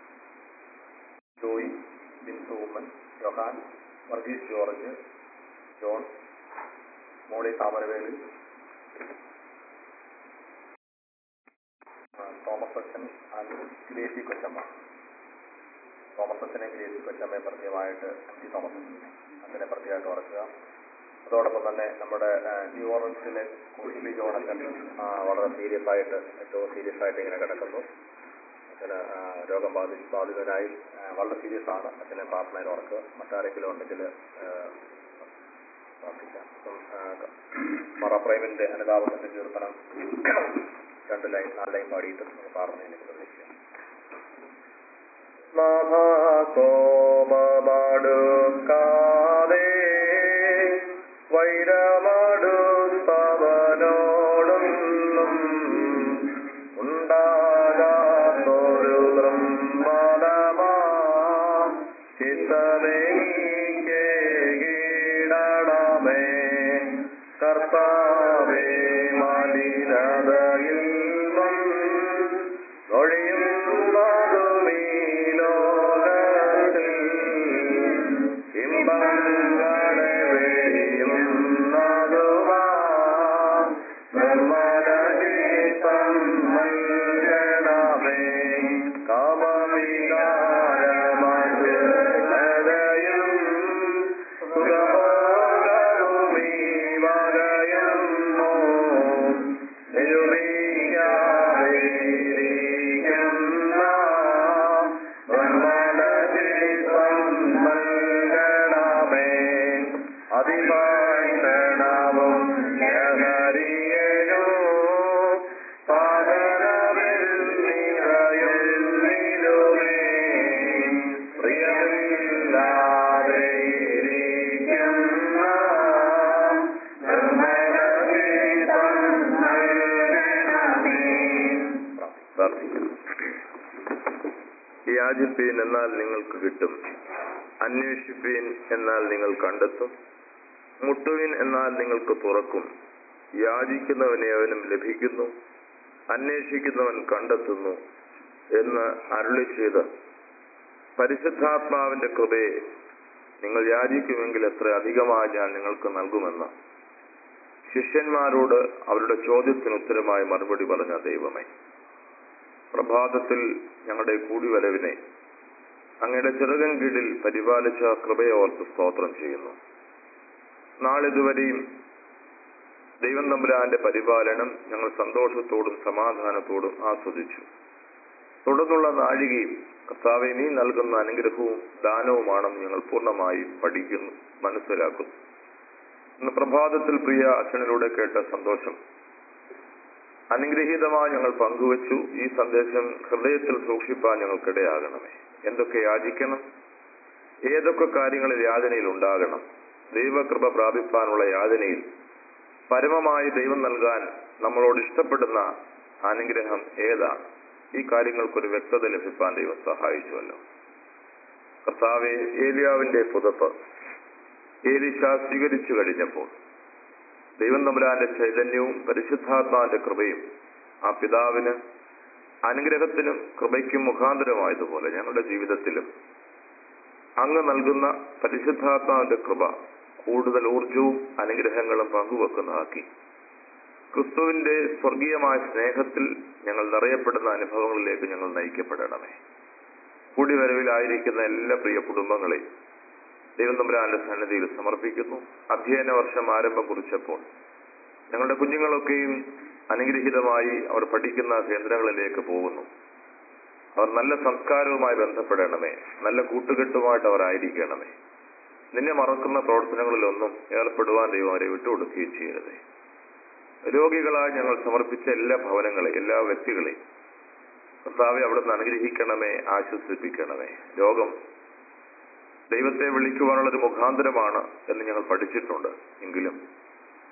Joy Binsu Oommen Johan Varghese George John Molly Thamaraveli ആ, Thomas അച്ഛൻ and Gracie കൊച്ചമ്മ Thomas അച്ഛനെ Gracie കൊച്ചമ്മയെ പ്രത്യേകമായിട്ട് M T Thomas അച്ഛനെ അങ്ങനെ പ്രത്യേകമായിട്ട് ഓർക്കുക അതോടൊപ്പം തന്നെ നമ്മുടെ ആ, ന്യൂ ഓറഞ്ചിലെ കുഷ്ലി ജോണച്ചൻ ആ, വളരെ സീരിയസ് ആയിട്ട് ഏറ്റവും സീരിയസ് ആയിട്ട് ഇങ്ങനെ കിടക്കുന്നു അച്ഛന് ആ, രോഗം ബാധി ബാധിതനായി ആ, വളരെ സീരിയസ് ആണ് അച്ഛനെ പ്രാർത്ഥനയിൽ ഓർക്കുക മറ്റാരെങ്കിലും ഉണ്ടെങ്കിൽ ആ, പ്രാർത്ഥിക്കാം അപ്പം ആ, മറ പ്രേമിന്റെ അനുതാപത്തിന്റെ കീർത്തനം രണ്ട് ലൈൻ നാല് ലൈൻ പാടിയിട്ട് നമുക്ക് പ്രാർത്ഥനയിലേക്ക് പ്രവേശിക്കാം മഹാസോമടുക്കാതെ വൈരമടുത്തവനോടൊന്നും ഉണ്ടാകാത്തൊരു ബ്രഹ്മദമാ ചിത്തമേക്ക് കീടണമേ കർത്താവേ മലിനതയിൽ ഒഴിയുന്നതുമീ ലോകത്തിൽ ഇമ്പങ്ങളെ വെടിയുന്നതുമാ നിർമ്മലഗീതം നൽകണമേ കാമവികാരമജയും സുഖഭോഗവുമീ വകയുന്നു നിരുപീയാതിരിക്കുന്ന നിർമ്മലഗീതം നൽകണമേ അതിഭാഷണവും ലഹരിയയോ പാകരവിൽ നിറയുന്നിലുമേ പ്രിയമില്ലാതെ ഇരിക്കുന്ന നിർമ്മലഗീതം നൽകണമേ പ്രാർത്ഥിക്കുന്നു യാചിപ്പീൻ എന്നാൽ നിങ്ങൾക്ക് കിട്ടും അന്വേഷിപ്പീൻ എന്നാൽ നിങ്ങൾ കണ്ടെത്തും മുട്ടുവിൻ എന്നാൽ നിങ്ങൾക്ക് തുറക്കും യാചിക്കുന്നവനെ അവനും ലഭിക്കുന്നു അന്വേഷിക്കുന്നവൻ കണ്ടെത്തുന്നു എന്ന് അരുളി ചെയ്ത് പരിശുദ്ധാത്മാവിന്റെ കൃപയെ നിങ്ങൾ യാചിക്കുമെങ്കിൽ എത്ര അധികമായി ഞാൻ നിങ്ങൾക്ക് നൽകുമെന്ന് ശിഷ്യന്മാരോട് അവരുടെ ചോദ്യത്തിന് ഉത്തരമായി മറുപടി പറഞ്ഞ ദൈവമേ പ്രഭാതത്തിൽ ഞങ്ങളുടെ കൂടിവരവിനെ അങ്ങയുടെ ചെറുകൻ കീഴിൽ പരിപാലിച്ച കൃപയെ ഓർത്ത് സ്തോത്രം ചെയ്യുന്നു നാളിതുവരെയും ദൈവം തമ്പുരാന്റെ പരിപാലനം ഞങ്ങൾ സന്തോഷത്തോടും സമാധാനത്തോടും ആസ്വദിച്ചു തുടർന്നുള്ള നാഴികയും കർത്താവെ നീ നൽകുന്ന അനുഗ്രഹവും ദാനവുമാണെന്ന് ഞങ്ങൾ പൂർണ്ണമായി പഠിക്കുന്നു മനസ്സിലാക്കുന്നു ഇന്ന് പ്രഭാതത്തിൽ പ്രിയ അച്ഛനിലൂടെ കേട്ട സന്തോഷം അനുഗ്രഹീതമായി ഞങ്ങൾ പങ്കുവച്ചു ഈ സന്ദേശം ഹൃദയത്തിൽ സൂക്ഷിപ്പാൻ ഞങ്ങൾക്കിടയാകണമേ എന്തൊക്കെ യാചിക്കണം ഏതൊക്കെ കാര്യങ്ങളിൽ യാതനയിൽ ഉണ്ടാകണം ദൈവകൃപ പ്രാപിപ്പാനുള്ള യാതനയിൽ പരമമായി ദൈവം നൽകാൻ നമ്മളോട് ഇഷ്ടപ്പെടുന്ന അനുഗ്രഹം ഏതാണ് ഈ കാര്യങ്ങൾക്കൊരു വ്യക്തത ലഭിപ്പാൻ ദൈവം സഹായിച്ചുവല്ലോ കർത്താവെ ഏലിയാവിന്റെ പുതപ്പ് ഏലിശ സ്വീകരിച്ചു കഴിഞ്ഞപ്പോൾ ദൈവം തമ്പുരാന്റെ ചൈതന്യവും പരിശുദ്ധാത്മാവിന്റെ കൃപയും ആ പിതാവിന് അനുഗ്രഹത്തിനും കൃപയ്ക്കും മുഖാന്തരമായതുപോലെ ഞങ്ങളുടെ ജീവിതത്തിലും അങ്ങ് നൽകുന്ന പരിശുദ്ധാത്മാവിന്റെ കൃപ കൂടുതൽ ഊർജവും അനുഗ്രഹങ്ങളും പങ്കുവെക്കുന്നതാക്കി ക്രിസ്തുവിന്റെ സ്വർഗീയമായ സ്നേഹത്തിൽ ഞങ്ങൾ നിറയപ്പെടുന്ന അനുഭവങ്ങളിലേക്ക് ഞങ്ങൾ നയിക്കപ്പെടണമേ കൂടിവരവിലായിരിക്കുന്ന എല്ലാ പ്രിയ കുടുംബങ്ങളെയും ദൈവം തമ്പുരാന്റെ സന്നിധിയിൽ സമർപ്പിക്കുന്നു അധ്യയന വർഷം ആരംഭം കുറിച്ചപ്പോൾ ഞങ്ങളുടെ കുഞ്ഞുങ്ങളൊക്കെയും അനുഗ്രഹീതമായി അവർ പഠിക്കുന്ന കേന്ദ്രങ്ങളിലേക്ക് പോകുന്നു അവർ നല്ല സംസ്കാരവുമായി ബന്ധപ്പെടണമേ നല്ല കൂട്ടുകെട്ടുമായിട്ട് അവർ ആയിരിക്കണമേ നിന്നെ മറക്കുന്ന പ്രവർത്തനങ്ങളിലൊന്നും ഏർപ്പെടുവാൻ ദൈവം അവരെ വിട്ടുകൊടുക്കുകയും ചെയ്യരുതേ രോഗികളായി ഞങ്ങൾ സമർപ്പിച്ച എല്ലാ ഭവനങ്ങളെ എല്ലാ വ്യക്തികളെ കർത്താവെ അവിടുന്ന് അനുഗ്രഹിക്കണമേ ആശ്വസിപ്പിക്കണമേ രോഗം ദൈവത്തെ വിളിക്കുവാനുള്ള ഒരു മുഖാന്തരമാണ് എന്ന് ഞങ്ങൾ പഠിച്ചിട്ടുണ്ട് എങ്കിലും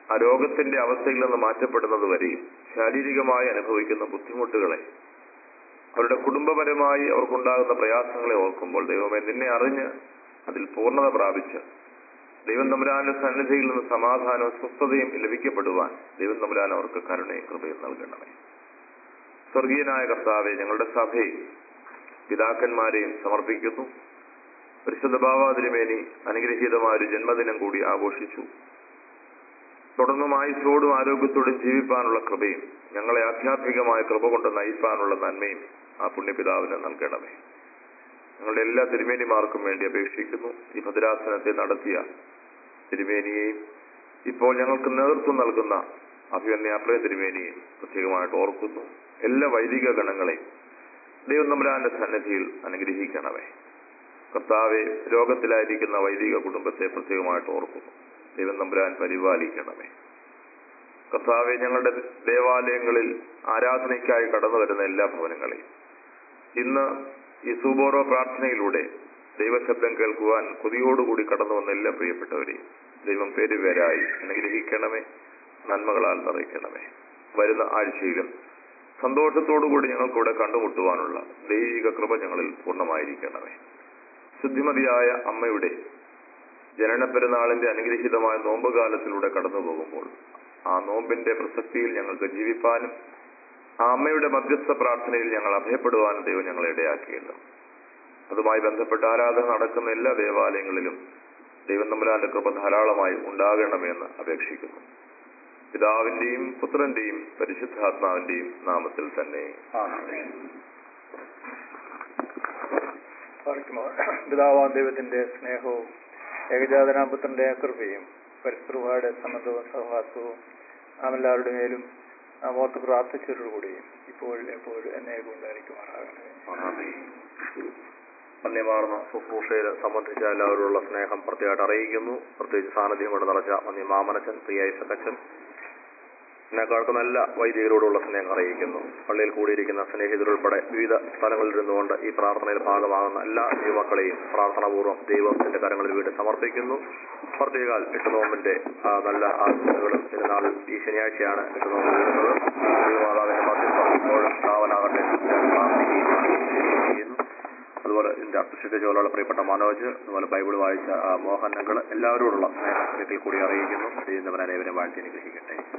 ആ രോഗത്തിന്റെ അവസ്ഥയിൽ നിന്ന് മാറ്റപ്പെടുന്നത് വരെയും ശാരീരികമായി അനുഭവിക്കുന്ന ബുദ്ധിമുട്ടുകളെ അവരുടെ കുടുംബപരമായി അവർക്കുണ്ടാകുന്ന പ്രയാസങ്ങളെ ഓർക്കുമ്പോൾ ദൈവമേ നിന്നെ അറിഞ്ഞ് അതിൽ പൂർണ്ണത പ്രാപിച്ച് ദൈവം തമ്പുരാന്റെ സന്നിധിയിൽ നിന്ന് സമാധാനവും സ്വസ്ഥതയും ലഭിക്കപ്പെടുവാൻ ദൈവം തമ്പുരാൻ അവർക്ക് കരുണയും കൃപയും നൽകണമേ സ്വർഗീയനായ കർത്താവെ ഞങ്ങളുടെ സഭയും പിതാക്കന്മാരെയും സമർപ്പിക്കുന്നു പരിശുദ്ധ ബാവാതിരുമേനി അനുഗ്രഹീതമായ ഒരു ജന്മദിനം കൂടി ആഘോഷിച്ചു തുടർന്നും ആയുസോടും ആരോഗ്യത്തോടും ജീവിപ്പാനുള്ള കൃപയും ഞങ്ങളെ ആധ്യാത്മികമായ കൃപ കൊണ്ട് നയിപ്പാനുള്ള നന്മയും ആ പുണ്യപിതാവിന് നൽകണമേ ഞങ്ങളുടെ എല്ലാ തിരുമേനിമാർക്കും വേണ്ടി അപേക്ഷിക്കുന്നു ഈ ഭദ്രാസനത്തെ നടത്തിയ തിരുമേനിയെയും ഇപ്പോൾ ഞങ്ങൾക്ക് നേതൃത്വം നൽകുന്ന അഭിവന്യ അപ്രയ തിരുമേനിയെയും പ്രത്യേകമായിട്ട് ഓർക്കുന്നു എല്ലാ വൈദിക ഗണങ്ങളെയും ദൈവം തമ്പുരാന്റെ സന്നിധിയിൽ അനുഗ്രഹിക്കണമേ കർത്താവെ രോഗത്തിലായിരിക്കുന്ന വൈദിക കുടുംബത്തെ പ്രത്യേകമായിട്ട് ഓർക്കുന്നു ദൈവം തമ്പുരാൻ പരിപാലിക്കണമേ കർത്താവെ ഞങ്ങളുടെ ദേവാലയങ്ങളിൽ ആരാധനയ്ക്കായി കടന്നു വരുന്ന എല്ലാ ഭവനങ്ങളെയും ഇന്ന് ഈ സൂബോറോ പ്രാർത്ഥനയിലൂടെ ദൈവശബ്ദം കേൾക്കുവാൻ കൊതിയോടുകൂടി കടന്നു വന്ന എല്ലാ പ്രിയപ്പെട്ടവരെയും ദൈവം പേരുപേരായി അനുഗ്രഹിക്കണമേ നന്മകളാൽ നിറയ്ക്കണമേ വരുന്ന ആഴ്ചയിലും സന്തോഷത്തോടുകൂടി ഞങ്ങൾക്കിവിടെ കണ്ടുമുട്ടുവാനുള്ള ദൈവിക കൃപ ഞങ്ങളിൽ പൂർണ്ണമായിരിക്കണമേ ശുദ്ധിമതിയായ അമ്മയുടെ ജനന പെരുന്നാളിന്റെ അനുഗ്രഹീതമായ നോമ്പുകാലത്തിലൂടെ കടന്നു പോകുമ്പോൾ ആ നോമ്പിന്റെ പ്രസക്തിയിൽ ഞങ്ങൾക്ക് ജീവിപ്പാനും ആ അമ്മയുടെ മധ്യസ്ഥ പ്രാർത്ഥനയിൽ ഞങ്ങൾ അഭയപ്പെടുവാനും ദൈവം ഞങ്ങളെ ഇടയാക്കിയല്ലോ അതുമായി ബന്ധപ്പെട്ട ആരാധന നടക്കുന്ന എല്ലാ ദേവാലയങ്ങളിലും ദൈവം തമ്പുരാന്റെ കൃപ ധാരാളമായി ഉണ്ടാകണമെന്ന് അപേക്ഷിക്കുന്നു പിതാവിന്റെയും പുത്രന്റെയും പരിശുദ്ധാത്മാവിന്റെയും നാമത്തിൽ തന്നെ പിതാവാം ദൈവത്തിന്റെ സ്നേഹവും ഏകജാതനാപുത്രന്റെ കൃപയും പരിസ്ഥിതിയുടെ സമ്മതവും സഹവാസവും നാം എല്ലാവരുടെ മേലും നാം ഓർത്ത് പ്രാർത്ഥിച്ചവരോടുകൂടിയും ഇപ്പോൾ എപ്പോഴും എന്നെ ഉണ്ടായിരിക്കുമാറാകണമേ മന്യമാർന്ന ശുശ്രൂഷയിൽ സംബന്ധിച്ച എല്ലാവരോടുള്ള സ്നേഹം പ്രത്യേകമായിട്ട് അറിയിക്കുന്നു പ്രത്യേകിച്ച് സാന്നിധ്യം കൊണ്ട് നിറച്ച മന്യ മാമനച്ചൻ പ്രിയ ഇസക്കച്ചൻ എന്നെക്കാൾക്ക് നല്ല വൈദികരോടുള്ള സ്നേഹം അറിയിക്കുന്നു പള്ളിയിൽ കൂടിയിരിക്കുന്ന സ്നേഹിതരുൾപ്പെടെ വിവിധ സ്ഥലങ്ങളിൽ ഇരുന്നുകൊണ്ട് ഈ പ്രാർത്ഥനയിൽ ഭാഗമാകുന്ന എല്ലാ യുവാക്കളെയും പ്രാർത്ഥനാപൂർവ്വം ദൈവത്തിന്റെ കരങ്ങളിൽ വീട് സമർപ്പിക്കുന്നു പ്രത്യേകാൽ എട്ടുനോമ്പിന്റെ ആ നല്ല ആശംസകളും തിരുനാൾ ഈ ശനിയാഴ്ചയാണ് എട്ടുനോമ്പ് വീഴുന്നത് ദൈവമാതാവിന്റെ മധ്യസ്ഥം ഇപ്പോഴും കാവലാകട്ടെ എന്ന് ഞാൻ പ്രാർത്ഥിക്കുകയും ചെയ്യുന്നു അതുപോലെ ഇതിന്റെ അഭിഷിക്ത ജോലിയുള്ള പ്രിയപ്പെട്ട മനോജ് അതുപോലെ ബൈബിൾ വായിച്ച ആ മോഹനങ്ങൾ എല്ലാവരോടുള്ള സ്നേഹം വീട്ടിൽ കൂടി അറിയിക്കുന്നു ചെയ്യുന്നവരെ അനേവരെ വാഴ്ത്തി അനുഗ്രഹിക്കട്ടെ